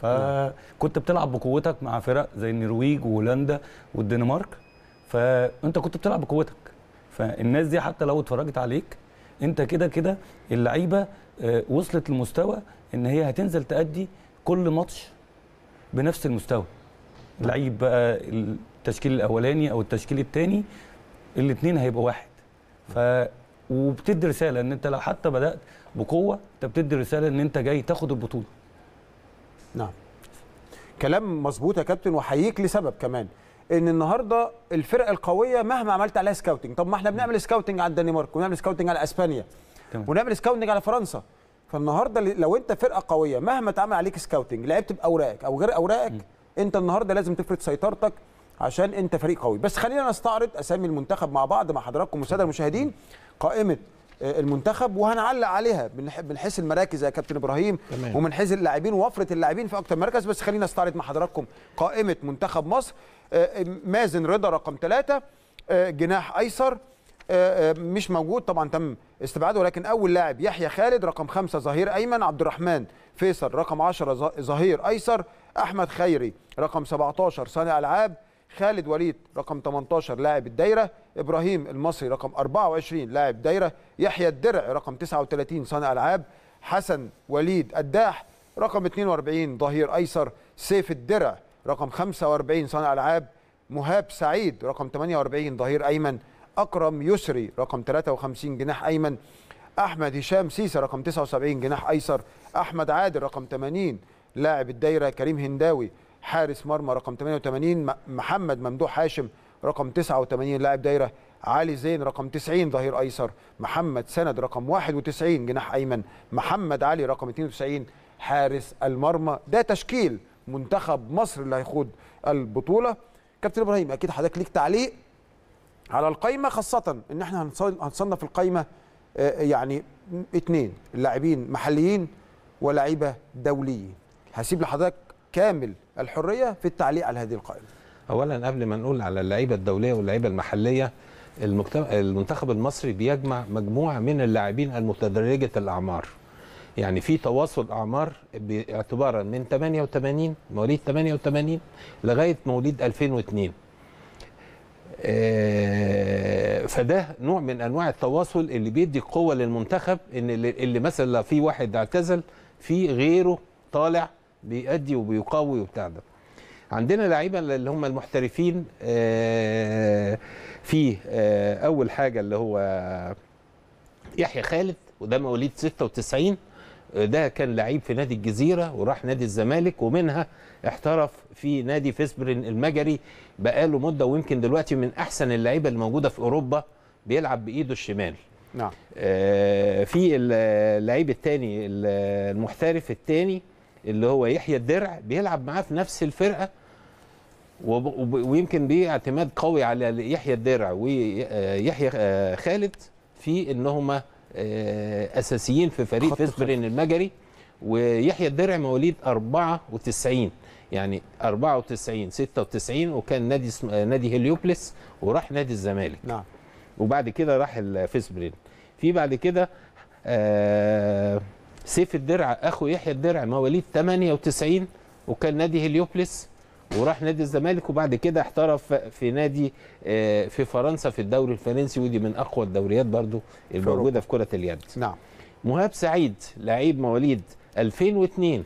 فكنت بتلعب بقوتك مع فرق زي النرويج وهولندا والدنمارك فانت كنت بتلعب بقوتك فالناس دي حتى لو اتفرجت عليك انت كده كده اللعيبه آه، وصلت لمستوى ان هي هتنزل تأدي كل ماتش بنفس المستوى لعيب بقى التشكيل الاولاني او التشكيل الثاني الاثنين هيبقوا واحد ف وبتدي رساله ان انت لو حتى بدات بقوه انت بتدي رساله ان انت جاي تاخد البطوله نعم كلام مظبوط يا كابتن وحييك لسبب كمان ان النهارده الفرق القويه مهما عملت عليها سكاوتنج طب ما احنا بنعمل سكاوتنج على الدنمارك ونعمل سكاوتنج على اسبانيا تمام. ونعمل سكاوتنج على فرنسا فالنهارده لو انت فرقه قويه مهما اتعمل عليك سكاوتنج لعبت باوراقك او غير اوراقك انت النهارده لازم تفرض سيطرتك عشان انت فريق قوي بس خلينا نستعرض اسامي المنتخب مع بعض مع حضراتكم الساده المشاهدين قائمه آه، المنتخب وهنعلق عليها من ح- من حيث المراكز يا كابتن ابراهيم تمام. ومن حيث اللاعبين ووفره اللاعبين في اكتر مركز بس خلينا نستعرض مع حضراتكم قائمه منتخب مصر آه، مازن رضا رقم ثلاثة جناح ايسر آه، آه، مش موجود طبعا تم استبعاده ولكن اول لاعب يحيى خالد رقم خمسة ظهير ايمن عبد الرحمن فيصل رقم 10 ظ- ظهير ايسر احمد خيري رقم 17 صانع العاب خالد وليد رقم 18 لاعب الدايره ابراهيم المصري رقم 24 لاعب دايره يحيى الدرع رقم 39 صانع العاب حسن وليد الداح رقم 42 ظهير ايسر سيف الدرع رقم 45 صانع العاب مهاب سعيد رقم 48 ظهير ايمن اكرم يسري رقم 53 جناح ايمن احمد هشام سيسه رقم 79 جناح ايسر احمد عادل رقم 80 لاعب الدايره كريم هنداوي حارس مرمى رقم 88 م- محمد ممدوح هاشم رقم 89 لاعب دايره علي زين رقم 90 ظهير ايسر محمد سند رقم 91 جناح ايمن محمد علي رقم 92 حارس المرمى ده تشكيل منتخب مصر اللي هيخوض البطوله كابتن ابراهيم اكيد حضرتك ليك تعليق على القايمه خاصه ان احنا هنص- هنصنف القايمه آه، يعني اثنين لاعبين محليين ولاعيبه دوليين هسيب لحضرتك كامل الحريه في التعليق على هذه القائمه اولا قبل ما نقول على اللعيبه الدوليه واللعيبه المحليه المجتمع المنتخب المصري بيجمع مجموعه من اللاعبين المتدرجه الاعمار يعني في تواصل اعمار باعتبارا من 88 مواليد 88 لغايه مواليد 2002 آه، فده نوع من انواع التواصل اللي بيدي قوه للمنتخب ان اللي, اللي مثلا لو في واحد اعتزل في غيره طالع بيأدي وبيقوي وبتاع ده عندنا لعيبه اللي هم المحترفين آه، في آه، اول حاجه اللي هو يحيى خالد وده مواليد 96 آه، ده كان لعيب في نادي الجزيره وراح نادي الزمالك ومنها احترف في نادي فيسبرين المجري بقاله مده ويمكن دلوقتي من احسن اللعيبه اللي موجوده في اوروبا بيلعب بايده الشمال نعم آه، في اللعيب الثاني المحترف الثاني اللي هو يحيى الدرع بيلعب معاه في نفس الفرقه وب- وب- ويمكن بيه اعتماد قوي على يحيى الدرع ويحيى آه، خالد في ان هم اساسيين في فريق خط فيسبرين المجري ويحيى الدرع مواليد 94 يعني 94 96 وكان نادي اسم- آه، نادي هليوبلس وراح نادي الزمالك نعم وبعد كده راح الفيسبرين في بعد كده آه سيف الدرع اخو يحيى الدرع مواليد 98 وكان نادي هليوبلس وراح نادي الزمالك وبعد كده احترف في نادي آه في فرنسا في الدوري الفرنسي ودي من اقوى الدوريات برضو الموجوده في كره اليد نعم مهاب سعيد لعيب مواليد 2002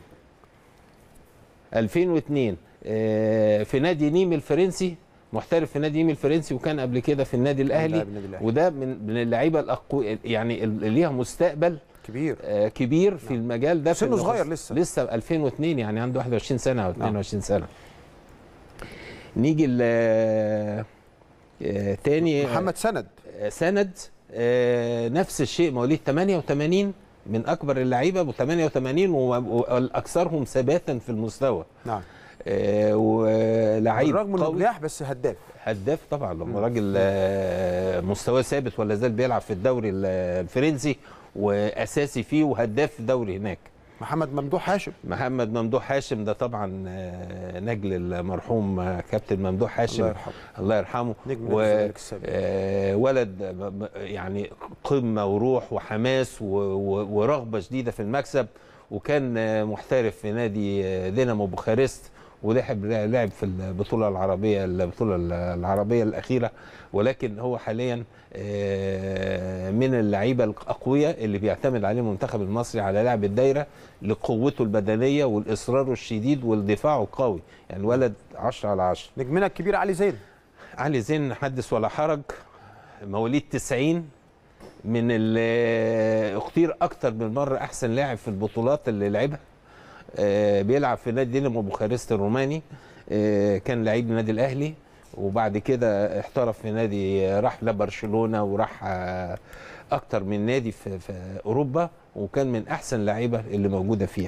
2002 آه، في نادي نيم الفرنسي محترف في نادي نيم الفرنسي وكان قبل كده في النادي الاهلي لاعب النادي الأهلي. وده من من اللعيبه الاقوى يعني اللي ليها مستقبل كبير آه كبير في المجال ده في سنه النخص- صغير لسه. لسه 2002 يعني عنده 21 سنه او 22 سنه نيجي ل آه، آه، تاني محمد سند آه، سند آه، نفس الشيء مواليد 88 من اكبر اللعيبه ب 88 و- والاكثرهم ثباتا في المستوى نعم آه، ولعيب بالرغم انه قوي. جناح بس هداف هداف طبعا لما راجل آه، مستواه ثابت ولا زال بيلعب في الدوري ال- الفرنسي واساسي فيه وهداف الدوري هناك محمد ممدوح هاشم محمد ممدوح هاشم ده طبعا آه، نجل المرحوم آه، كابتن ممدوح هاشم الله يرحمه. الله يرحمه نجم نادي الزمالك السابق. آه، ولد ب- ب- يعني قمه وروح وحماس و- و- ورغبه شديده في المكسب وكان آه، محترف في نادي آه، دينامو بوخارست ولعب لعب في البطوله العربيه البطوله العربيه الاخيره ولكن هو حاليا آه، من اللعيبه الاقوياء اللي بيعتمد عليه المنتخب المصري على لعب الدايره لقوته البدنيه والاصرار الشديد والدفاع القوي يعني الولد 10 على 10 نجمنا الكبير علي زين علي زين حدث ولا حرج مواليد 90 من اللي اختير اكتر من مره احسن لاعب في البطولات اللي لعبها آه، بيلعب في نادي دينامو بوخارست الروماني آه، كان لعيب النادي الاهلي وبعد كده احترف في نادي راح لبرشلونه وراح آه، اكتر من نادي في, في اوروبا وكان من احسن اللعيبه اللي موجوده فيها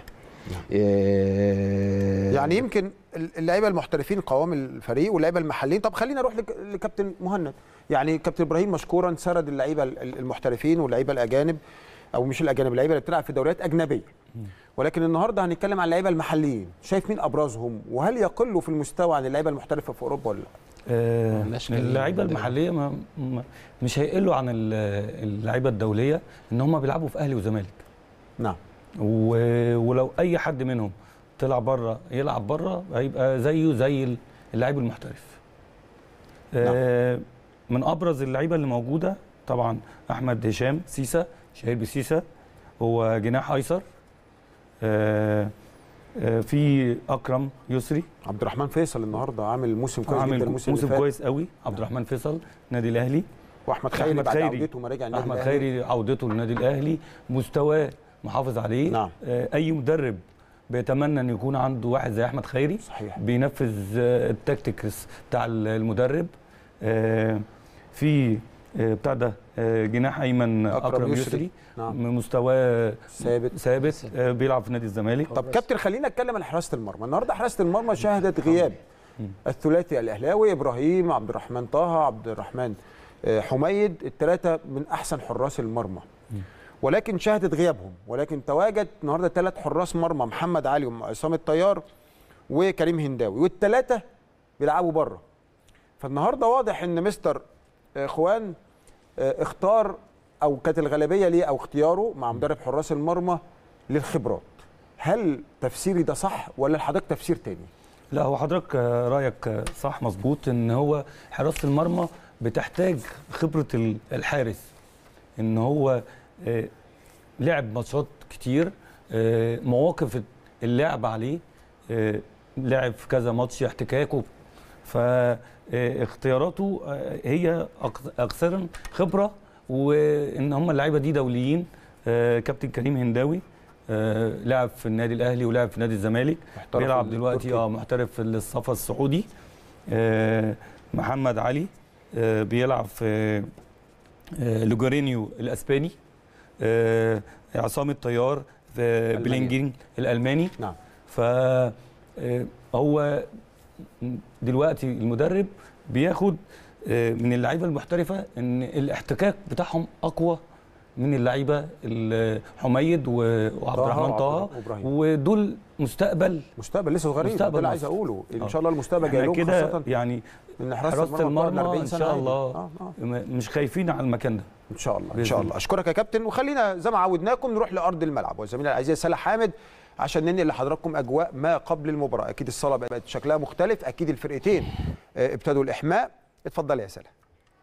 آه، يعني يمكن اللعيبه المحترفين قوام الفريق واللعيبه المحليين طب خلينا نروح لك- لكابتن مهند يعني كابتن ابراهيم مشكورا سرد اللعيبه ال- المحترفين واللعيبه الاجانب او مش الاجانب اللعيبه اللي بتلعب في دوريات اجنبيه ولكن النهارده هنتكلم عن اللعيبه المحليين شايف مين ابرزهم وهل يقلوا في المستوى عن اللعيبه المحترفه في اوروبا ولا لا آه، ملناش كلام اللعيبه عندنا. المحليه ما ما- مش هيقلوا عن ال- اللعيبه الدوليه ان هم بيلعبوا في اهلي وزمالك نعم و- ولو اي حد منهم طلع بره يلعب بره هيبقى زيه زي اللعيب المحترف آه، من ابرز اللعيبه اللي موجوده طبعا احمد هشام سيسا شهير بسيسا هو جناح ايسر آه، آه، في اكرم يسري عبد الرحمن فيصل النهارده عامل موسم كويس عامل جدا الموسم اللي موسم فات. كويس قوي عبد الرحمن فيصل نادي الاهلي واحمد خيري بعد عودته ما رجع النادي احمد الأهلي. خيري عودته للنادي الاهلي مستواه محافظ عليه نعم. آه، اي مدرب بيتمنى ان يكون عنده واحد زي احمد خيري صحيح. بينفذ آه، التكتيكس بتاع المدرب آه، في آه، بتاع ده آه، جناح ايمن أكرم اكرم, يسري. يسري نعم. مستواه ثابت ثابت آه، بيلعب في نادي الزمالك طب كابتن خلينا نتكلم عن حراسه المرمى النهارده حراسه المرمى شهدت غياب الثلاثي الاهلاوي ابراهيم عبد الرحمن طه عبد الرحمن آه، حميد الثلاثه من احسن حراس المرمى ولكن شهدت غيابهم ولكن تواجد النهارده ثلاث حراس مرمى محمد علي وعصام الطيار وكريم هنداوي والثلاثه بيلعبوا بره فالنهارده واضح ان مستر آه، خوان آه، اختار او كانت الغالبيه ليه او اختياره مع مدرب حراس المرمى للخبرات هل تفسيري ده صح ولا لحضرتك تفسير تاني لا هو حضرتك آه، رايك آه، صح مظبوط ان هو حراسه المرمى بتحتاج خبره ال- الحارس ان هو آه، لعب ماتشات كتير آه، مواقف اللعب عليه آه، لعب في كذا ماتش احتكاكه فاختياراته هي أك- اكثرا خبره وان هم اللعيبه دي دوليين آه، كابتن كريم هنداوي آه، لعب في النادي الاهلي ولعب في نادي الزمالك محترف بيلعب في دلوقتي التركي. اه محترف في الصفا السعودي آه، محمد علي آه، بيلعب في آه، لوجارينيو الاسباني آه، عصام الطيار في ألمانيا. بلينجين الالماني نعم ف آه، هو دلوقتي المدرب بياخد آه، من اللعيبه المحترفه ان الاحتكاك بتاعهم اقوى من اللعيبه ال- حميد و- وعبد طه الرحمن وعبد طه الرحمن وإبراهيم. ودول مستقبل مستقبل لسه صغيرين ده مستقبل اللي عايز مصر. اقوله ان آه. شاء الله المستقبل جاي احنا لهم كده خاصه يعني ان حراسه حراسه المرمى بتوعنا 40 المرمى ان سنه شاء عادي. الله آه، آه. م- مش خايفين على المكان ده ان شاء الله ان بإذن شاء الله. الله اشكرك يا كابتن وخلينا زي ما عودناكم نروح لارض الملعب وزميلنا العزيز صالح حامد عشان ننقل لحضراتكم اجواء ما قبل المباراه اكيد الصاله بقت شكلها مختلف اكيد الفرقتين آه، ابتدوا الاحماء اتفضل يا سلام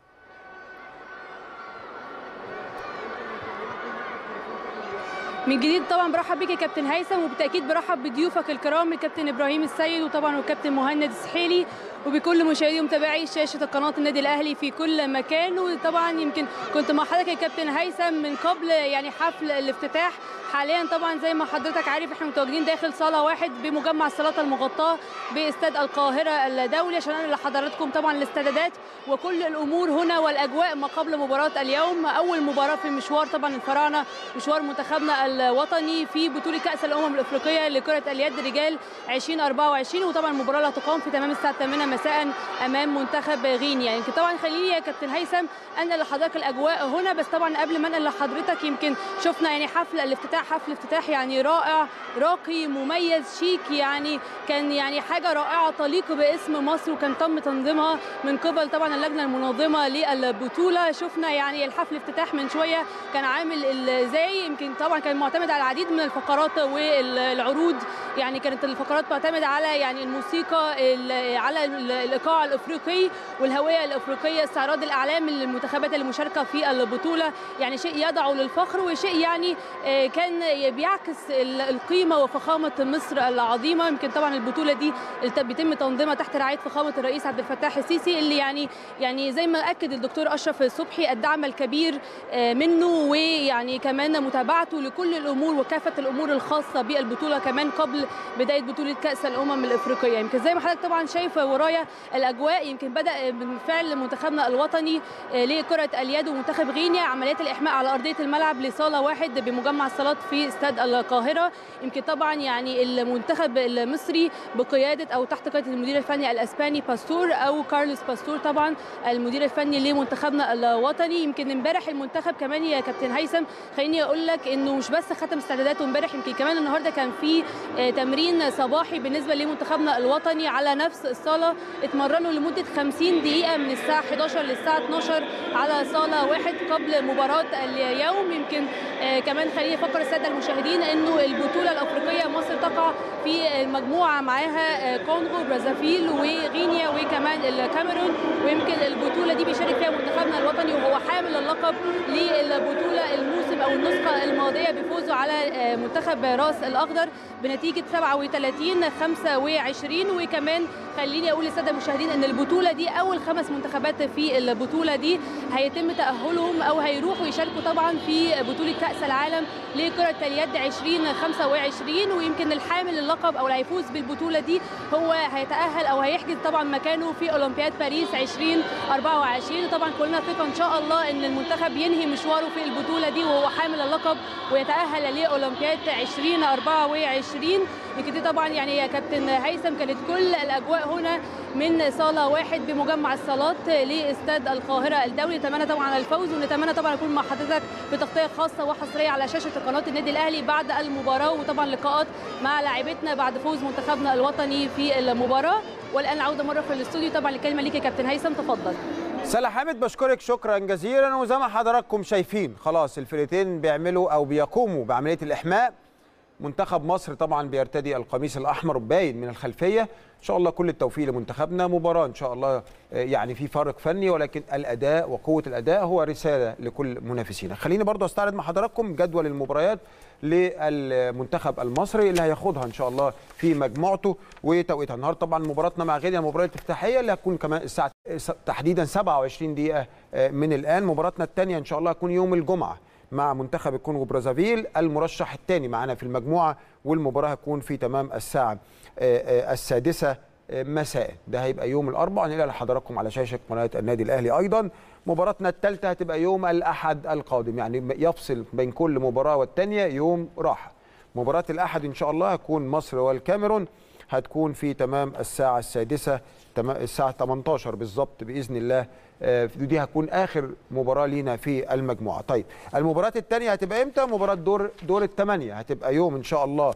من جديد طبعا برحب بيك يا كابتن هيثم وبالتاكيد برحب بضيوفك الكرام الكابتن ابراهيم السيد وطبعا والكابتن مهند السحيلي وبكل مشاهدي ومتابعي شاشه قناه النادي الاهلي في كل مكان وطبعا يمكن كنت مع حضرتك يا كابتن هيثم من قبل يعني حفل الافتتاح حاليا طبعا زي ما حضرتك عارف احنا متواجدين داخل صاله واحد بمجمع الصالات المغطاه باستاد القاهره الدولي عشان انقل لحضراتكم طبعا الاستعدادات وكل الامور هنا والاجواء ما قبل مباراه اليوم اول مباراه في مشوار طبعا الفراعنه مشوار منتخبنا الوطني في بطوله كاس الامم الافريقيه لكره اليد رجال 2024 وطبعا المباراه اللي هتقام في تمام الساعه 8 مساء امام منتخب غينيا يمكن طبعا خليني يا كابتن هيثم انقل لحضرتك الاجواء هنا بس طبعا قبل ما انقل لحضرتك يمكن شفنا يعني حفل الافتتاح حفل افتتاح يعني رائع راقي مميز شيك يعني كان يعني حاجه رائعه تليق باسم مصر وكان تم تنظيمها من قبل طبعا اللجنه المنظمه للبطوله شفنا يعني الحفل افتتاح من شويه كان عامل ازاي يمكن طبعا كان معتمد على العديد من الفقرات والعروض يعني كانت الفقرات معتمده على يعني الموسيقى على الايقاع الافريقي والهويه الافريقيه استعراض الاعلام للمنتخبات المشاركه في البطوله يعني شيء يدعو للفخر وشيء يعني كان بيعكس القيمه وفخامه مصر العظيمه يمكن طبعا البطوله دي بيتم تنظيمها تحت رعايه فخامه الرئيس عبد الفتاح السيسي اللي يعني يعني زي ما اكد الدكتور اشرف صبحي الدعم الكبير منه ويعني كمان متابعته لكل الامور وكافه الامور الخاصه بالبطوله كمان قبل بدايه بطوله كاس الامم الافريقيه يمكن زي ما حضرتك طبعا شايف ورايا الاجواء يمكن بدا بالفعل منتخبنا الوطني لكره اليد ومنتخب غينيا عمليات الاحماء على ارضيه الملعب لصاله واحد بمجمع الصالات في استاد القاهره يمكن طبعا يعني المنتخب المصري بقياده او تحت قياده المدير الفني الاسباني باستور او كارلوس باستور طبعا المدير الفني لمنتخبنا الوطني يمكن امبارح المنتخب كمان يا كابتن هيثم خليني اقول لك انه مش بس ختم استعداداته امبارح يمكن كمان النهارده كان في تمرين صباحي بالنسبه لمنتخبنا الوطني على نفس الصاله اتمرنوا لمده 50 دقيقه من الساعه 11 للساعه 12 على صاله واحد قبل مباراه اليوم يمكن كمان خليني افكر الساده المشاهدين انه البطوله الافريقيه مصر تقع في المجموعه معاها كونغو برازافيل وغينيا وكمان الكاميرون ويمكن البطوله دي بيشارك فيها منتخبنا الوطني وهو حامل اللقب للبطوله الموسم او النسخه الماضيه بفوزه على منتخب راس الاخضر بنتيجه 37 25 وكمان خليني اقول للساده المشاهدين ان البطوله دي اول خمس منتخبات في البطوله دي هيتم تاهلهم او هيروحوا يشاركوا طبعا في بطوله كاس العالم لكره اليد 2025 ويمكن الحامل اللقب او اللي هيفوز بالبطوله دي هو هيتاهل او هيحجز طبعا مكانه في اولمبياد باريس 2024 طبعا كلنا ثقه ان شاء الله ان المنتخب ينهي مشواره في البطوله دي وهو حامل اللقب ويتاهل لاولمبياد 2024 يمكن دي طبعا يعني يا كابتن هيثم كانت كل الاجواء هنا من صاله واحد بمجمع الصالات لاستاد القاهره الدولي نتمنى طبعا الفوز ونتمنى طبعا اكون مع حضرتك في تغطيه خاصه وحصريه على شاشه قناه النادي الاهلي بعد المباراه وطبعا لقاءات مع لاعبتنا بعد فوز منتخبنا الوطني في المباراه والان العوده مره في الاستوديو طبعا الكلمه ليك يا كابتن هيثم تفضل سلا حامد بشكرك شكرا جزيلا وزي ما حضراتكم شايفين خلاص الفرقتين بيعملوا او بيقوموا بعمليه الاحماء منتخب مصر طبعا بيرتدي القميص الاحمر باين من الخلفيه ان شاء الله كل التوفيق لمنتخبنا مباراه ان شاء الله يعني في فرق فني ولكن الاداء وقوه الاداء هو رساله لكل منافسينا خليني برضو استعرض مع حضراتكم جدول المباريات للمنتخب المصري اللي هياخدها ان شاء الله في مجموعته وتوقيتها النهارده طبعا مباراتنا مع غينيا المباراه الافتتاحيه اللي هتكون كمان الساعه تحديدا 27 دقيقه من الان مباراتنا الثانيه ان شاء الله هتكون يوم الجمعه مع منتخب الكونغو برازافيل المرشح الثاني معنا في المجموعه والمباراه هتكون في تمام الساعه السادسه مساء ده هيبقى يوم الاربعاء نلاقي لحضراتكم على شاشه قناه النادي الاهلي ايضا مباراتنا الثالثه هتبقى يوم الاحد القادم يعني يفصل بين كل مباراه والثانيه يوم راحه مباراه الاحد ان شاء الله هتكون مصر والكاميرون هتكون في تمام الساعه السادسه الساعه 18 بالظبط باذن الله دي هتكون اخر مباراه لينا في المجموعه طيب المباراه الثانيه هتبقى امتى مباراه دور دور الثمانيه هتبقى يوم ان شاء الله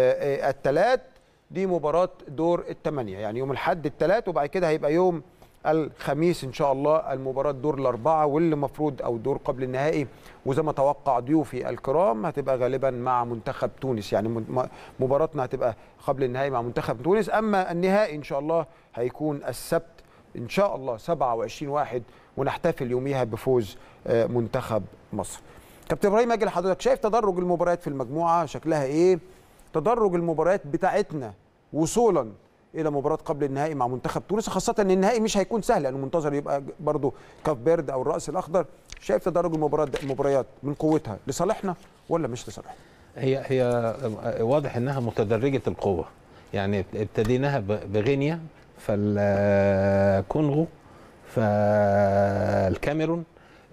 الثلاث دي مباراه دور الثمانيه يعني يوم الاحد الثلاث وبعد كده هيبقى يوم الخميس ان شاء الله المباراه دور الاربعه واللي المفروض او دور قبل النهائي وزي ما توقع ضيوفي الكرام هتبقى غالبا مع منتخب تونس يعني مباراتنا هتبقى قبل النهائي مع منتخب تونس اما النهائي ان شاء الله هيكون السبت ان شاء الله 27 واحد ونحتفل يوميها بفوز منتخب مصر كابتن ابراهيم اجي لحضرتك شايف تدرج المباريات في المجموعه شكلها ايه تدرج المباريات بتاعتنا وصولا الى مباراه قبل النهائي مع منتخب تونس خاصه ان النهائي مش هيكون سهل لانه منتظر يبقى برضه كاف بيرد او الراس الاخضر شايف تدرج المباريات المباريات من قوتها لصالحنا ولا مش لصالحنا هي هي واضح انها متدرجه القوه يعني ابتديناها ب- بغينيا فالكونغو فالكاميرون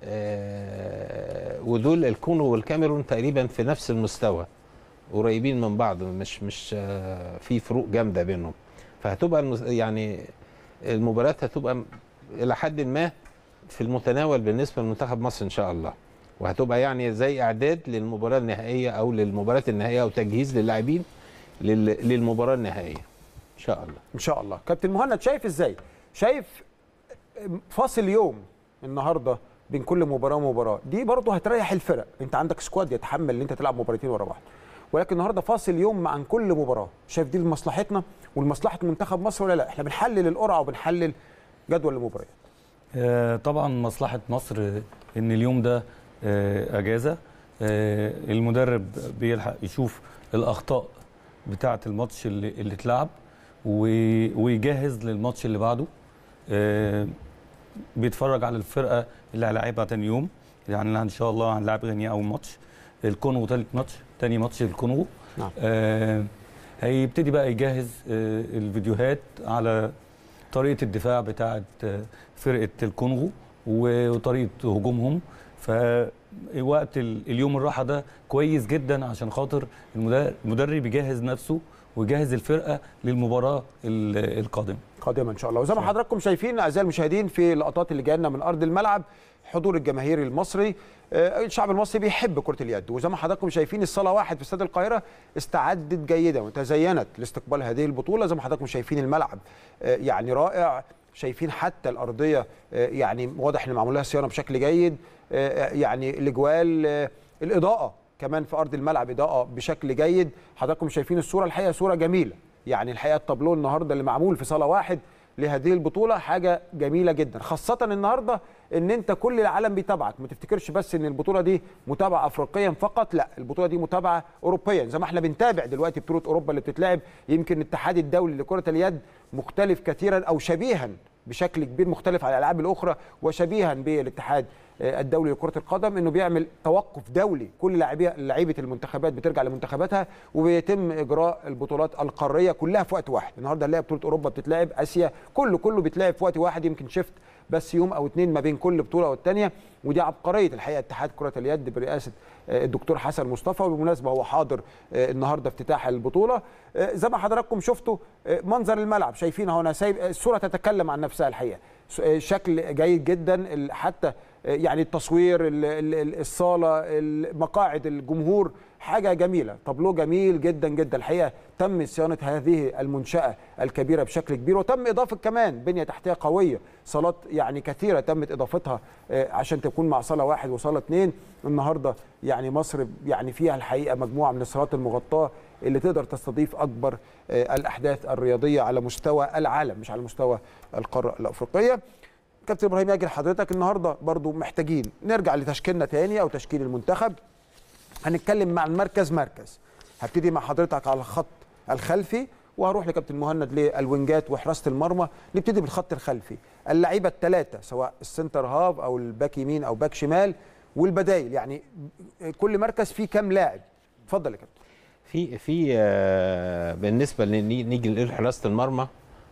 آه، ودول الكونغو والكاميرون تقريبا في نفس المستوى قريبين من بعض مش مش آه، في فروق جامده بينهم فهتبقى المس- يعني المباريات هتبقى م- الى حد ما في المتناول بالنسبه لمنتخب مصر ان شاء الله وهتبقى يعني زي اعداد للمباراه النهائيه او للمباراه النهائيه او تجهيز للاعبين لل- للمباراه النهائيه ان شاء الله ان شاء الله كابتن مهند شايف ازاي شايف فاصل يوم النهارده بين كل مباراه ومباراه دي برضه هتريح الفرق انت عندك سكواد يتحمل ان انت تلعب مباراتين ورا بعض ولكن النهارده فاصل يوم عن كل مباراه شايف دي لمصلحتنا ولمصلحه منتخب مصر ولا لا احنا بنحلل القرعه وبنحلل جدول المباريات آه، طبعا مصلحة مصر آه، ان اليوم ده آه، اجازة آه، المدرب بيلحق يشوف الاخطاء بتاعة الماتش اللي, اللي اتلعب و- ويجهز للماتش اللي بعده آه، بيتفرج على الفرقة اللي هيلاعبها تاني يوم يعني ان شاء الله هنلعب غينيا اول ماتش الكونغو تالت ماتش تاني ماتش الكونغو نعم. آه هيبتدي بقى يجهز آه الفيديوهات على طريقه الدفاع بتاعه آه، فرقه الكونغو و- وطريقه هجومهم فوقت ال- اليوم الراحه ده كويس جدا عشان خاطر المدر- المدرب يجهز نفسه ويجهز الفرقه للمباراه ال- القادمه قادمه ان شاء الله وزي ما حضراتكم شايفين اعزائي المشاهدين في اللقطات اللي جايه لنا من ارض الملعب حضور الجماهير المصري آه، الشعب المصري بيحب كره اليد وزي ما حضراتكم شايفين الصاله واحد في استاد القاهره استعدت جيدا وتزينت لاستقبال هذه البطوله زي ما حضراتكم شايفين الملعب آه، يعني رائع شايفين حتى الارضيه آه، يعني واضح ان معمول لها صيانه بشكل جيد آه، يعني الاجوال آه، الاضاءه كمان في ارض الملعب اضاءه بشكل جيد حضراتكم شايفين الصوره الحقيقه صوره جميله يعني الحقيقه التابلو النهارده اللي معمول في صاله واحد لهذه البطوله حاجه جميله جدا خاصه النهارده ان انت كل العالم بيتابعك ما تفتكرش بس ان البطوله دي متابعه افريقيا فقط لا البطوله دي متابعه اوروبيا زي ما احنا بنتابع دلوقتي بطوله اوروبا اللي بتتلعب يمكن الاتحاد الدولي لكره اليد مختلف كثيرا او شبيها بشكل كبير مختلف عن الالعاب الاخرى وشبيها بالاتحاد آه، الدولي لكره القدم انه بيعمل توقف دولي كل لاعبيه لعيبه المنتخبات بترجع لمنتخباتها وبيتم اجراء البطولات القاريه كلها في وقت واحد النهارده هنلاقي بطوله اوروبا بتتلعب اسيا كله كله بيتلعب في وقت واحد يمكن شفت بس يوم او اتنين ما بين كل بطوله والتانيه ودي عبقريه الحقيقه اتحاد كره اليد برئاسه آه، الدكتور حسن مصطفى وبالمناسبه هو حاضر آه، النهارده افتتاح البطوله آه، زي ما حضراتكم شفتوا آه، منظر الملعب شايفين اهو انا سايب آه، الصوره تتكلم عن نفسها الحقيقه س- آه، شكل جيد جدا ال- حتى آه، يعني التصوير ال- ال- ال- الصاله ال- مقاعد الجمهور حاجه جميله طابلو جميل جدا جدا الحقيقه تم صيانه هذه المنشاه الكبيره بشكل كبير وتم اضافه كمان بنيه تحتيه قويه صالات يعني كثيره تمت اضافتها آه، عشان تكون مع صاله واحد وصاله اثنين النهارده يعني مصر يعني فيها الحقيقه مجموعه من الصالات المغطاه اللي تقدر تستضيف اكبر آه، الاحداث الرياضيه على مستوى العالم مش على مستوى القاره الافريقيه كابتن ابراهيم ياجل حضرتك النهارده برضو محتاجين نرجع لتشكيلنا تاني او تشكيل المنتخب هنتكلم مع المركز مركز هبتدي مع حضرتك على الخط الخلفي وهروح لكابتن مهند للوينجات وحراسه المرمى نبتدي بالخط الخلفي اللعيبه الثلاثه سواء السنتر هاف او الباك يمين او باك شمال والبدايل يعني كل مركز فيه كام لاعب اتفضل يا كابتن في في آه، بالنسبه لني- نيجي لحراسه المرمى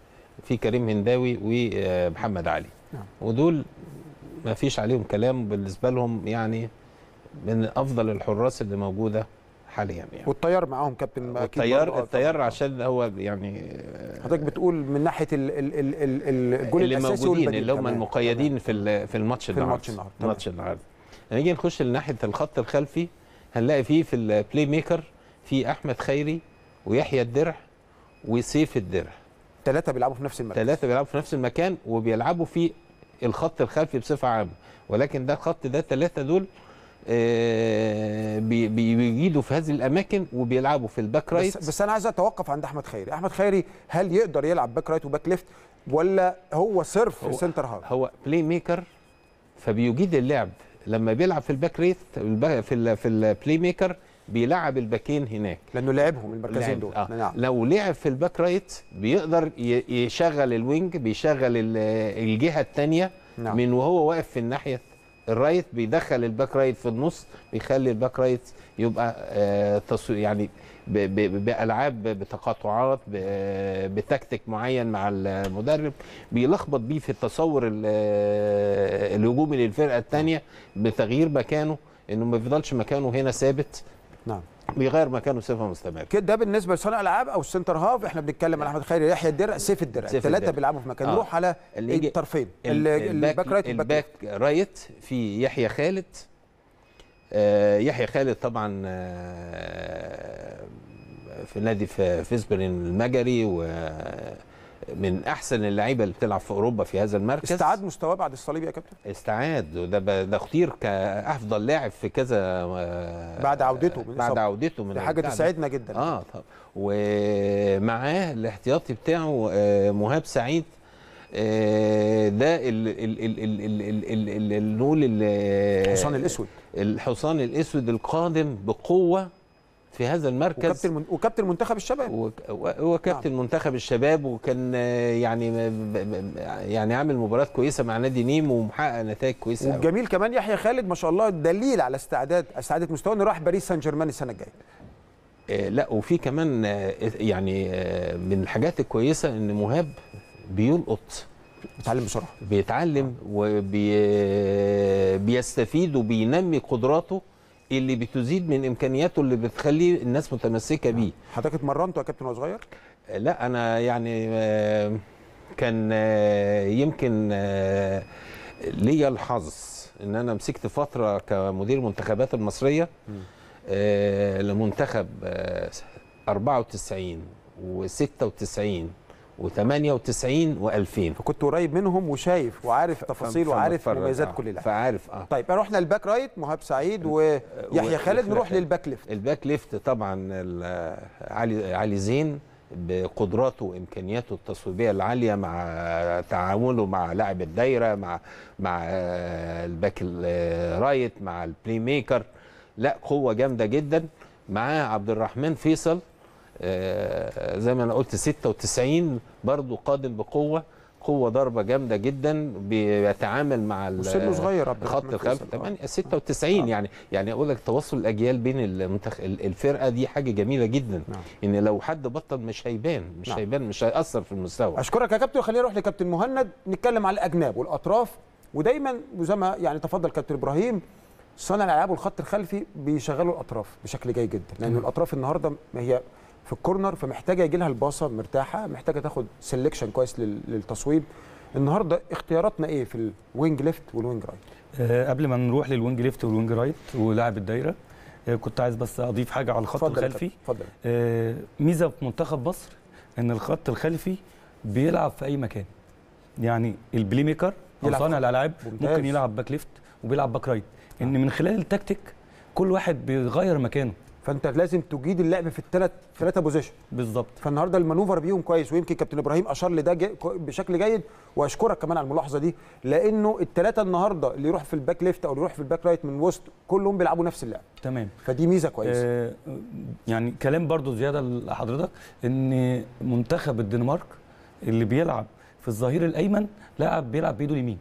في كريم هنداوي ومحمد علي نعم. ودول ما فيش عليهم كلام بالنسبه لهم يعني من افضل الحراس اللي موجوده حاليا يعني والطيار معاهم كابتن أكيد الطيار برضو. آه، الطيار عشان هو يعني حضرتك بتقول من ناحيه ال- ال- ال- ال- الجول اللي الاساسي موجودين والبديل اللي هم كمان. المقيدين في ال- في الماتش في النهارده الماتش النهارده تمام. الماتش النهارده لما نيجي نخش لناحيه الخط الخلفي هنلاقي فيه في البلاي ميكر في احمد خيري ويحيى الدرع وسيف الدرع ثلاثه بيلعبوا في نفس المركز ثلاثه بيلعبوا في نفس المكان وبيلعبوا في الخط الخلفي بصفه عامه ولكن ده الخط ده الثلاثه دول آه، بي- بي- بيجيدوا في هذه الاماكن وبيلعبوا في الباك رايت بس, بس انا عايز اتوقف عند احمد خيري احمد خيري هل يقدر يلعب باك رايت وباك ليفت ولا هو صرف هو- سنتر هاف هو بلاي ميكر فبيجيد اللعب لما بيلعب في الباك ريت الب- في ال في البلاي ميكر بيلعب الباكين هناك لانه لعبهم المركزين لعب. دول آه. نعم لو لعب في الباك رايت بيقدر ي- يشغل الوينج بيشغل ال- الجهه الثانيه نعم. من وهو واقف في الناحيه الرايت بيدخل الباك رايت في النص بيخلي الباك رايت يبقى آه تصوير يعني ب- ب- بالعاب بتقاطعات ب- بتكتيك معين مع المدرب بيلخبط بيه في التصور ال- الهجومي للفرقه الثانيه بتغيير مكانه انه ما بيفضلش مكانه هنا ثابت نعم بيغير مكانه بصفه مستمره كده ده بالنسبه لصانع الالعاب او السنتر هاف احنا بنتكلم على احمد خيري يحيى الدرع سيف الدرع سيف الثلاثه الدرع. بيلعبوا في مكان آه. نروح على اللي يجي- الطرفين ال- ال- الباك رايت والباك الباك رايت في يحيى خالد آه يحيى خالد طبعا آه في نادي في فيسبرين المجري ومن احسن اللعيبه اللي بتلعب في اوروبا في هذا المركز استعاد مستواه بعد الصليب يا كابتن استعاد وده ب- ده اختير كافضل لاعب في كذا آه، بعد عودته من بعد الإصابة. عودته من دي حاجه البتاع ده. تسعدنا جدا اه طب ومعاه الاحتياطي بتاعه آه، مهاب سعيد آه، ده ال ال ال ال ال ال ال ال ال نقول ال- الحصان الاسود الحصان الاسود القادم بقوه في هذا المركز وكابتن من- وكابتن منتخب الشباب وك- هو كابتن نعم. منتخب الشباب وكان آه، يعني ب- ب- يعني عامل مباريات كويسه مع نادي نيم ومحقق نتائج كويسه أوي. والجميل كمان يحيى خالد ما شاء الله دليل على استعداد استعاده مستواه انه راح باريس سان جيرمان السنه الجايه آه، لا وفي كمان آه، يعني آه، من الحاجات الكويسه ان مهاب بيلقط بيتعلم بسرعه بيتعلم وبيستفيد وبينمي قدراته اللي بتزيد من امكانياته اللي بتخليه الناس متمسكه بيه حضرتك اتمرنته يا كابتن وهو صغير آه، لا انا يعني آه، كان آه، يمكن آه، ليا الحظ ان انا مسكت فتره كمدير المنتخبات المصريه آه، لمنتخب آه، 94 و96 و98 و2000 فكنت قريب منهم وشايف وعارف تفاصيل وعارف مميزات كل لاعب فعارف اه طيب رحنا الباك رايت مهاب سعيد ويحيى خالد نروح للباك ليفت الباك ليفت طبعا ال- علي علي زين بقدراته وامكانياته التصويبيه العاليه مع تعامله مع لاعب الدايره مع مع آه، الباك الرايت مع البلاي ميكر لا قوه جامده جدا معاه عبد الرحمن فيصل آه، زي ما انا قلت 96 برضو قادم بقوه قوه ضربه جامده جدا بيتعامل مع ال- وسنه صغير عبد الخط الرحمن الخلفي فيصل. آه. 8 96 يعني يعني اقول لك تواصل الاجيال بين المنتخ... الفرقه دي حاجه جميله جدا نعم. ان لو حد بطل مش هيبان مش نعم. هيبان مش هيأثر في المستوى اشكرك يا كابتن خلينا نروح لكابتن مهند نتكلم على الاجناب والاطراف ودايما وزي ما يعني تفضل كابتن ابراهيم صانع الالعاب والخط الخلفي بيشغلوا الاطراف بشكل جيد جدا لان مم. الاطراف النهارده ما هي في الكورنر فمحتاجه يجي لها الباصه مرتاحه محتاجه تاخد سelection كويس لل- للتصويب النهارده اختياراتنا ايه في الوينج ليفت والوينج رايت آه، قبل ما نروح للوينج ليفت والوينج رايت ولاعب الدايره آه، كنت عايز بس اضيف حاجه على الخط اتفضل يا الخلفي كابتن، اتفضل آه، ميزه في منتخب مصر ان الخط الخلفي بيلعب في اي مكان يعني البلاي ميكر او يلعب صانع خط. الالعاب ممتاز. ممكن يلعب باك ليفت وبيلعب باك رايت ان من خلال التكتيك كل واحد بيغير مكانه فانت لازم تجيد اللعب في الثلاث ثلاثه بوزيشن بالظبط فالنهارده المانوفر بيهم كويس ويمكن كابتن ابراهيم اشار لده جي- كو- بشكل جيد واشكرك كمان على الملاحظه دي لانه الثلاثه النهارده اللي يروح في الباك ليفت او اللي يروح في الباك رايت من وسط كلهم بيلعبوا نفس اللعب تمام فدي ميزه كويسه آه يعني كلام برضو زياده لحضرتك ان منتخب الدنمارك اللي بيلعب في الظهير الايمن لاعب بيلعب بايده اليمين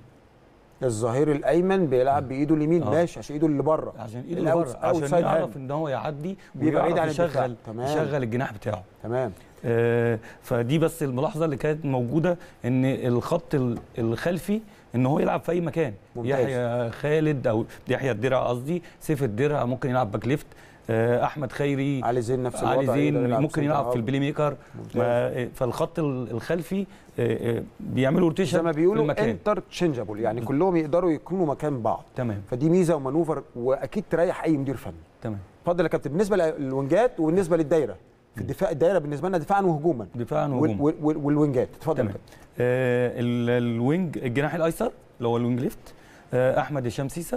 الظهير الايمن بيلعب بايده اليمين آه. ماشي عشان ايده اللي بره عشان ايده اللي بره عشان يعرف ان هو يعدي بيبقى بعيد ويعرف عن الدفاع. يشغل تمام. يشغل الجناح بتاعه تمام آه فدي بس الملاحظه اللي كانت موجوده ان الخط ال- الخلفي ان هو يلعب في اي مكان ممتاز. يحيى خالد او يحيى الدرع قصدي سيف الدرع ممكن يلعب باك ليفت آه احمد خيري علي زين نفس الوضع علي يقدر زين يلعب ممكن سنتر يلعب هاف. في البلاي ميكر ممتاز. ما- فالخط ال- الخلفي آه، آه، بيعملوا روتيشن زي ما في بيقولوا المكان انترتشنجبل يعني كلهم يقدروا يكونوا مكان بعض تمام فدي ميزه ومانوفر واكيد تريح اي مدير فني تمام اتفضل يا كابتن بالنسبه للوينجات وبالنسبه للدايره في الدفاع الدايره بالنسبه لنا دفاعا وهجوما دفاعا وال- وهجوما وال- وال- والوينجات اتفضل يا تمام آه ال- الوينج الجناح الايسر اللي هو الوينج ليفت آه احمد هشام سيسا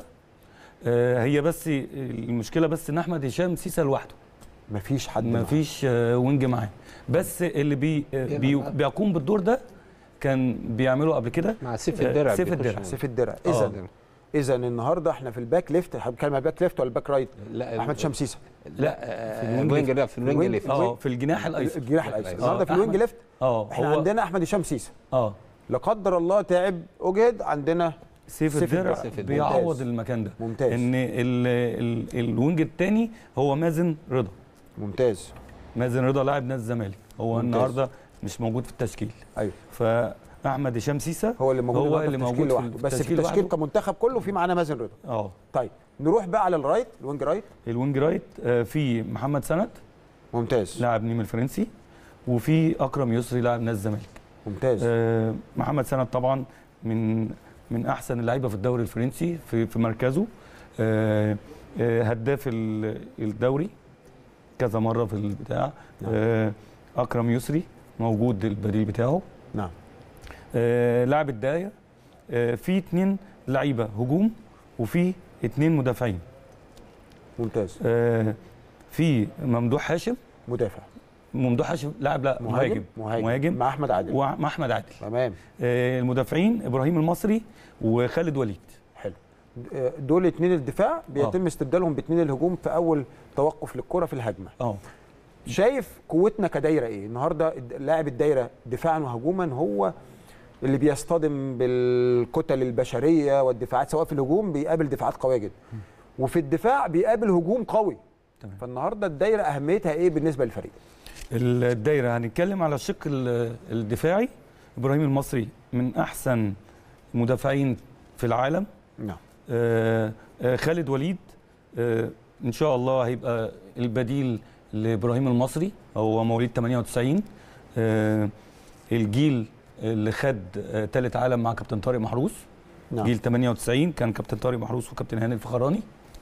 آه هي بس المشكله بس ان احمد هشام سيسا لوحده مفيش حد معاه. مفيش آه وينج معاه بس اللي بي آه بي بيقوم بالدور ده كان بيعمله قبل كده مع سيف آه، الدرع سيف بيخش الدرع عليه. سيف الدرع آه. اذا اذا النهارده احنا في الباك ليفت احنا بنتكلم على الباك ليفت ولا الباك رايت لا احمد شمسيسه لا في في الوينج لا في الوينج ليفت اه في الجناح الايسر الجناح الايسر آه، النهارده في الوينج أحمد- ليفت اه احنا هو- عندنا احمد هشام سيسه اه لا قدر الله تعب اجهد عندنا سيف الدرع الدرع. بيعوض ممتاز. المكان ده ممتاز. ان ال ال الوينج الثاني هو مازن رضا ممتاز مازن رضا لاعب نادي الزمالك هو ممتاز. النهارده مش موجود في التشكيل ايوه فاحمد هشام سيسه هو اللي موجود هو النهاردة اللي في موجود التشكيل في لوحده بس في التشكيل التشكيل لوحده. كمنتخب كله في معانا مازن رضا اه طيب نروح بقى على الرايت الوينج رايت الوينج رايت آه، في محمد سند ممتاز لاعب نيم الفرنسي وفي اكرم يسري لاعب نادي الزمالك ممتاز آه، محمد سند طبعا من من احسن اللعيبه في الدوري الفرنسي في في مركزه آه، آه، هداف ال- الدوري كذا مره في البتاع آه، اكرم يسري موجود البديل بتاعه نعم آه، لاعب الدايه آه، في اتنين لعيبه هجوم وفي اتنين مدافعين ممتاز آه، في ممدوح هاشم مدافع ممدوح هاشم لاعب لا مهاجم؟ مهاجم مهاجم. مهاجم مع أحمد عادل. ومع احمد عادل تمام آه، المدافعين ابراهيم المصري وخالد وليد حلو آه، دول اتنين الدفاع بيتم استبدالهم باتنين الهجوم في اول توقف للكره في الهجمه اه شايف قوتنا كدايره ايه النهارده الد- لاعب الدايره دفاعا وهجوما هو اللي بيصطدم بالكتل البشريه والدفاعات سواء في الهجوم بيقابل دفاعات قويه جدا وفي الدفاع بيقابل هجوم قوي تمام. فالنهارده الدايره اهميتها ايه بالنسبه للفريق الدايره هنتكلم على الشق ال- الدفاعي ابراهيم المصري من احسن مدافعين في العالم نعم آه، آه، خالد وليد آه، ان شاء الله هيبقى البديل لابراهيم المصري هو مواليد 98 آه، الجيل اللي خد ثالث عالم مع كابتن طارق محروس نعم. جيل 98 كان كابتن طارق محروس وكابتن هاني الفخراني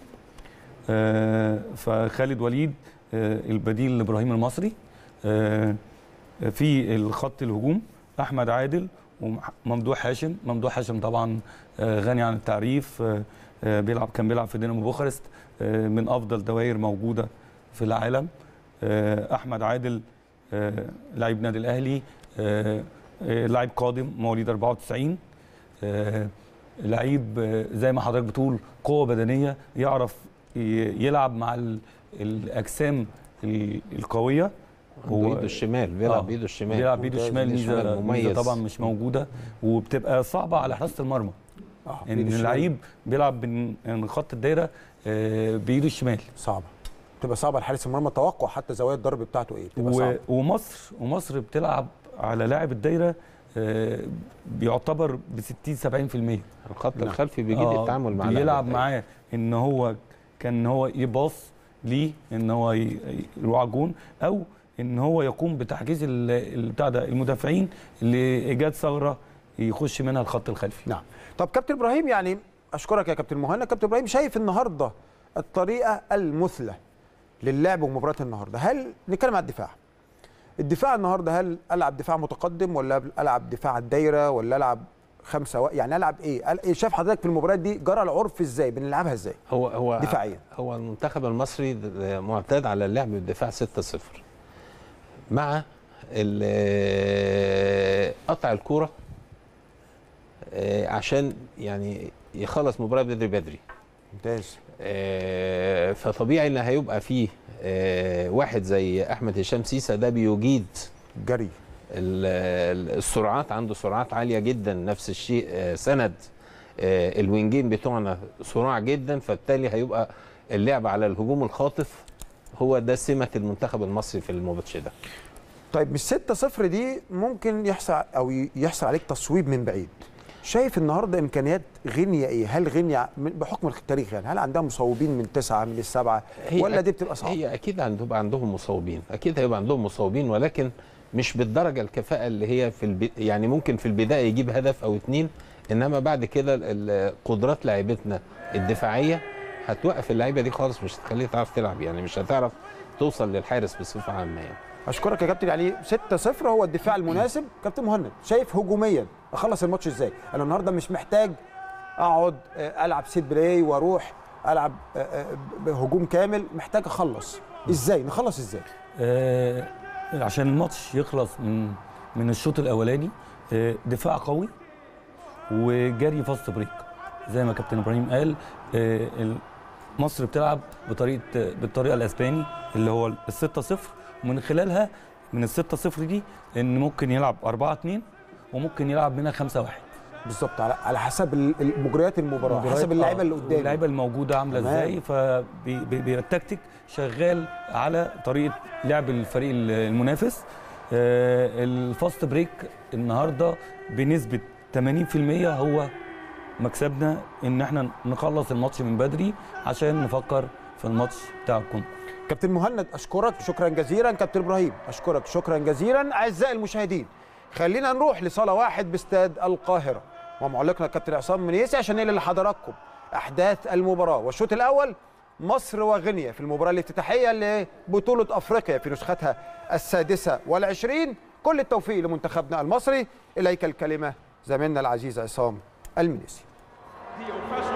آه، فخالد وليد آه، البديل لابراهيم المصري آه، في الخط الهجوم احمد عادل وممدوح هاشم ممدوح هاشم طبعا آه، غني عن التعريف آه، آه، بيلعب كان بيلعب في دينامو بوخارست آه، من افضل دوائر موجوده في العالم آه، احمد عادل آه، لعيب نادي الاهلي آه، آه، لعيب قادم مواليد 94 آه، لعيب آه، زي ما حضرتك بتقول قوه بدنيه يعرف ي- يلعب مع ال- الاجسام ال- القويه عنده ايده الشمال بيلعب آه، بايده الشمال بيلعب بايده ممتاز، الشمال إيده ميزه الشمال ميزه مميز. طبعا مش موجوده وبتبقى صعبه على حراسه المرمى آه، ان بإيده الشمال. اللعيب بيلعب من من خط الدايره آه، بايده الشمال صعبه بتبقى صعبه لحارس المرمى توقع حتى زوايا الضرب بتاعته ايه بتبقى و... صعبه ومصر ومصر بتلعب على لاعب الدايره آه، بيعتبر ب 60 70% الخط الخلفي بيجيد التعامل مع لاعب بيلعب الدايرة. معاه ان هو كان هو يباص ليه ان هو ي- ي- يروح على الجون او ان هو يقوم بتحجيز ال- ال- بتاع ده المدافعين لايجاد ثغره يخش منها الخط الخلفي نعم طب كابتن ابراهيم يعني اشكرك يا كابتن مهنا كابتن ابراهيم شايف النهارده الطريقه المثلى للعب ومباراه النهارده هل نتكلم على الدفاع الدفاع النهارده هل العب دفاع متقدم ولا العب دفاع على الدايره ولا العب خمسه و... يعني العب ايه ال- إيه شايف حضرتك في المباريات دي جرى العرف ازاي بنلعبها ازاي هو هو دفاعيا هو المنتخب المصري د- معتاد على اللعب بالدفاع 6-0 مع ال- قطع الكوره آه، عشان يعني يخلص مباراه بدري بدري ممتاز آه، فطبيعي ان هيبقى فيه آه، واحد زي احمد هشام سيسا ده بيجيد جري السرعات عنده سرعات عاليه جدا نفس الشيء آه، سند آه، الوينجين بتوعنا سرعه جدا فبالتالي هيبقى اللعب على الهجوم الخاطف هو ده سمه المنتخب المصري في الماتش ده طيب مش 6 0 دي ممكن يحصل او ي- يحصل عليك تصويب من بعيد شايف النهارده امكانيات غينيا ايه هل غينيا من- بحكم التاريخ يعني هل عندها مصوبين من تسعة من السبعة ولا دي بتبقى صعبه هي اكيد هتبقى عندهم مصابين اكيد هيبقى عندهم مصابين ولكن مش بالدرجه الكفاءه اللي هي في الب... يعني ممكن في البدايه يجيب هدف او اتنين انما بعد كده ال- قدرات لاعيبتنا الدفاعيه هتوقف اللعيبه دي خالص مش هتخليها تعرف تلعب يعني مش هتعرف توصل للحارس بصفه عامه يعني اشكرك يا كابتن يعني 6 0 هو الدفاع المناسب كابتن مهند شايف هجوميا اخلص الماتش ازاي انا النهارده مش محتاج اقعد آه، العب سيت بلاي واروح العب آه، آه، بهجوم كامل محتاج اخلص ازاي نخلص ازاي آه، عشان الماتش يخلص من من الشوط الاولاني آه، دفاع قوي وجري فاست بريك زي ما كابتن ابراهيم قال آه، ال- مصر بتلعب بطريقه بالطريقه الاسباني اللي هو ال 6 0 ومن خلالها من ال 6 0 دي ان ممكن يلعب 4 2 وممكن يلعب منها 5 1 بالظبط على على حسب ال- ال- مجريات المباراه حسب اللعيبه اللي قدامي اللعيبه الموجوده عامله تمام. ازاي فبيبقى التكتيك شغال على طريقه لعب الفريق ال- المنافس آه، الفاست بريك النهارده بنسبه 80% هو مكسبنا ان احنا نخلص الماتش من بدري عشان نفكر في الماتش بتاع الكونغو كابتن مهند اشكرك شكرا جزيلا كابتن ابراهيم اشكرك شكرا جزيلا اعزائي المشاهدين خلينا نروح لصاله واحد باستاد القاهره ومعلقنا كابتن عصام منيسي عشان ننقل لحضراتكم احداث المباراه والشوط الاول مصر وغينيا في المباراه الافتتاحيه لبطوله افريقيا في نسختها السادسه والعشرين كل التوفيق لمنتخبنا المصري اليك الكلمه زميلنا العزيز عصام المنيسي The official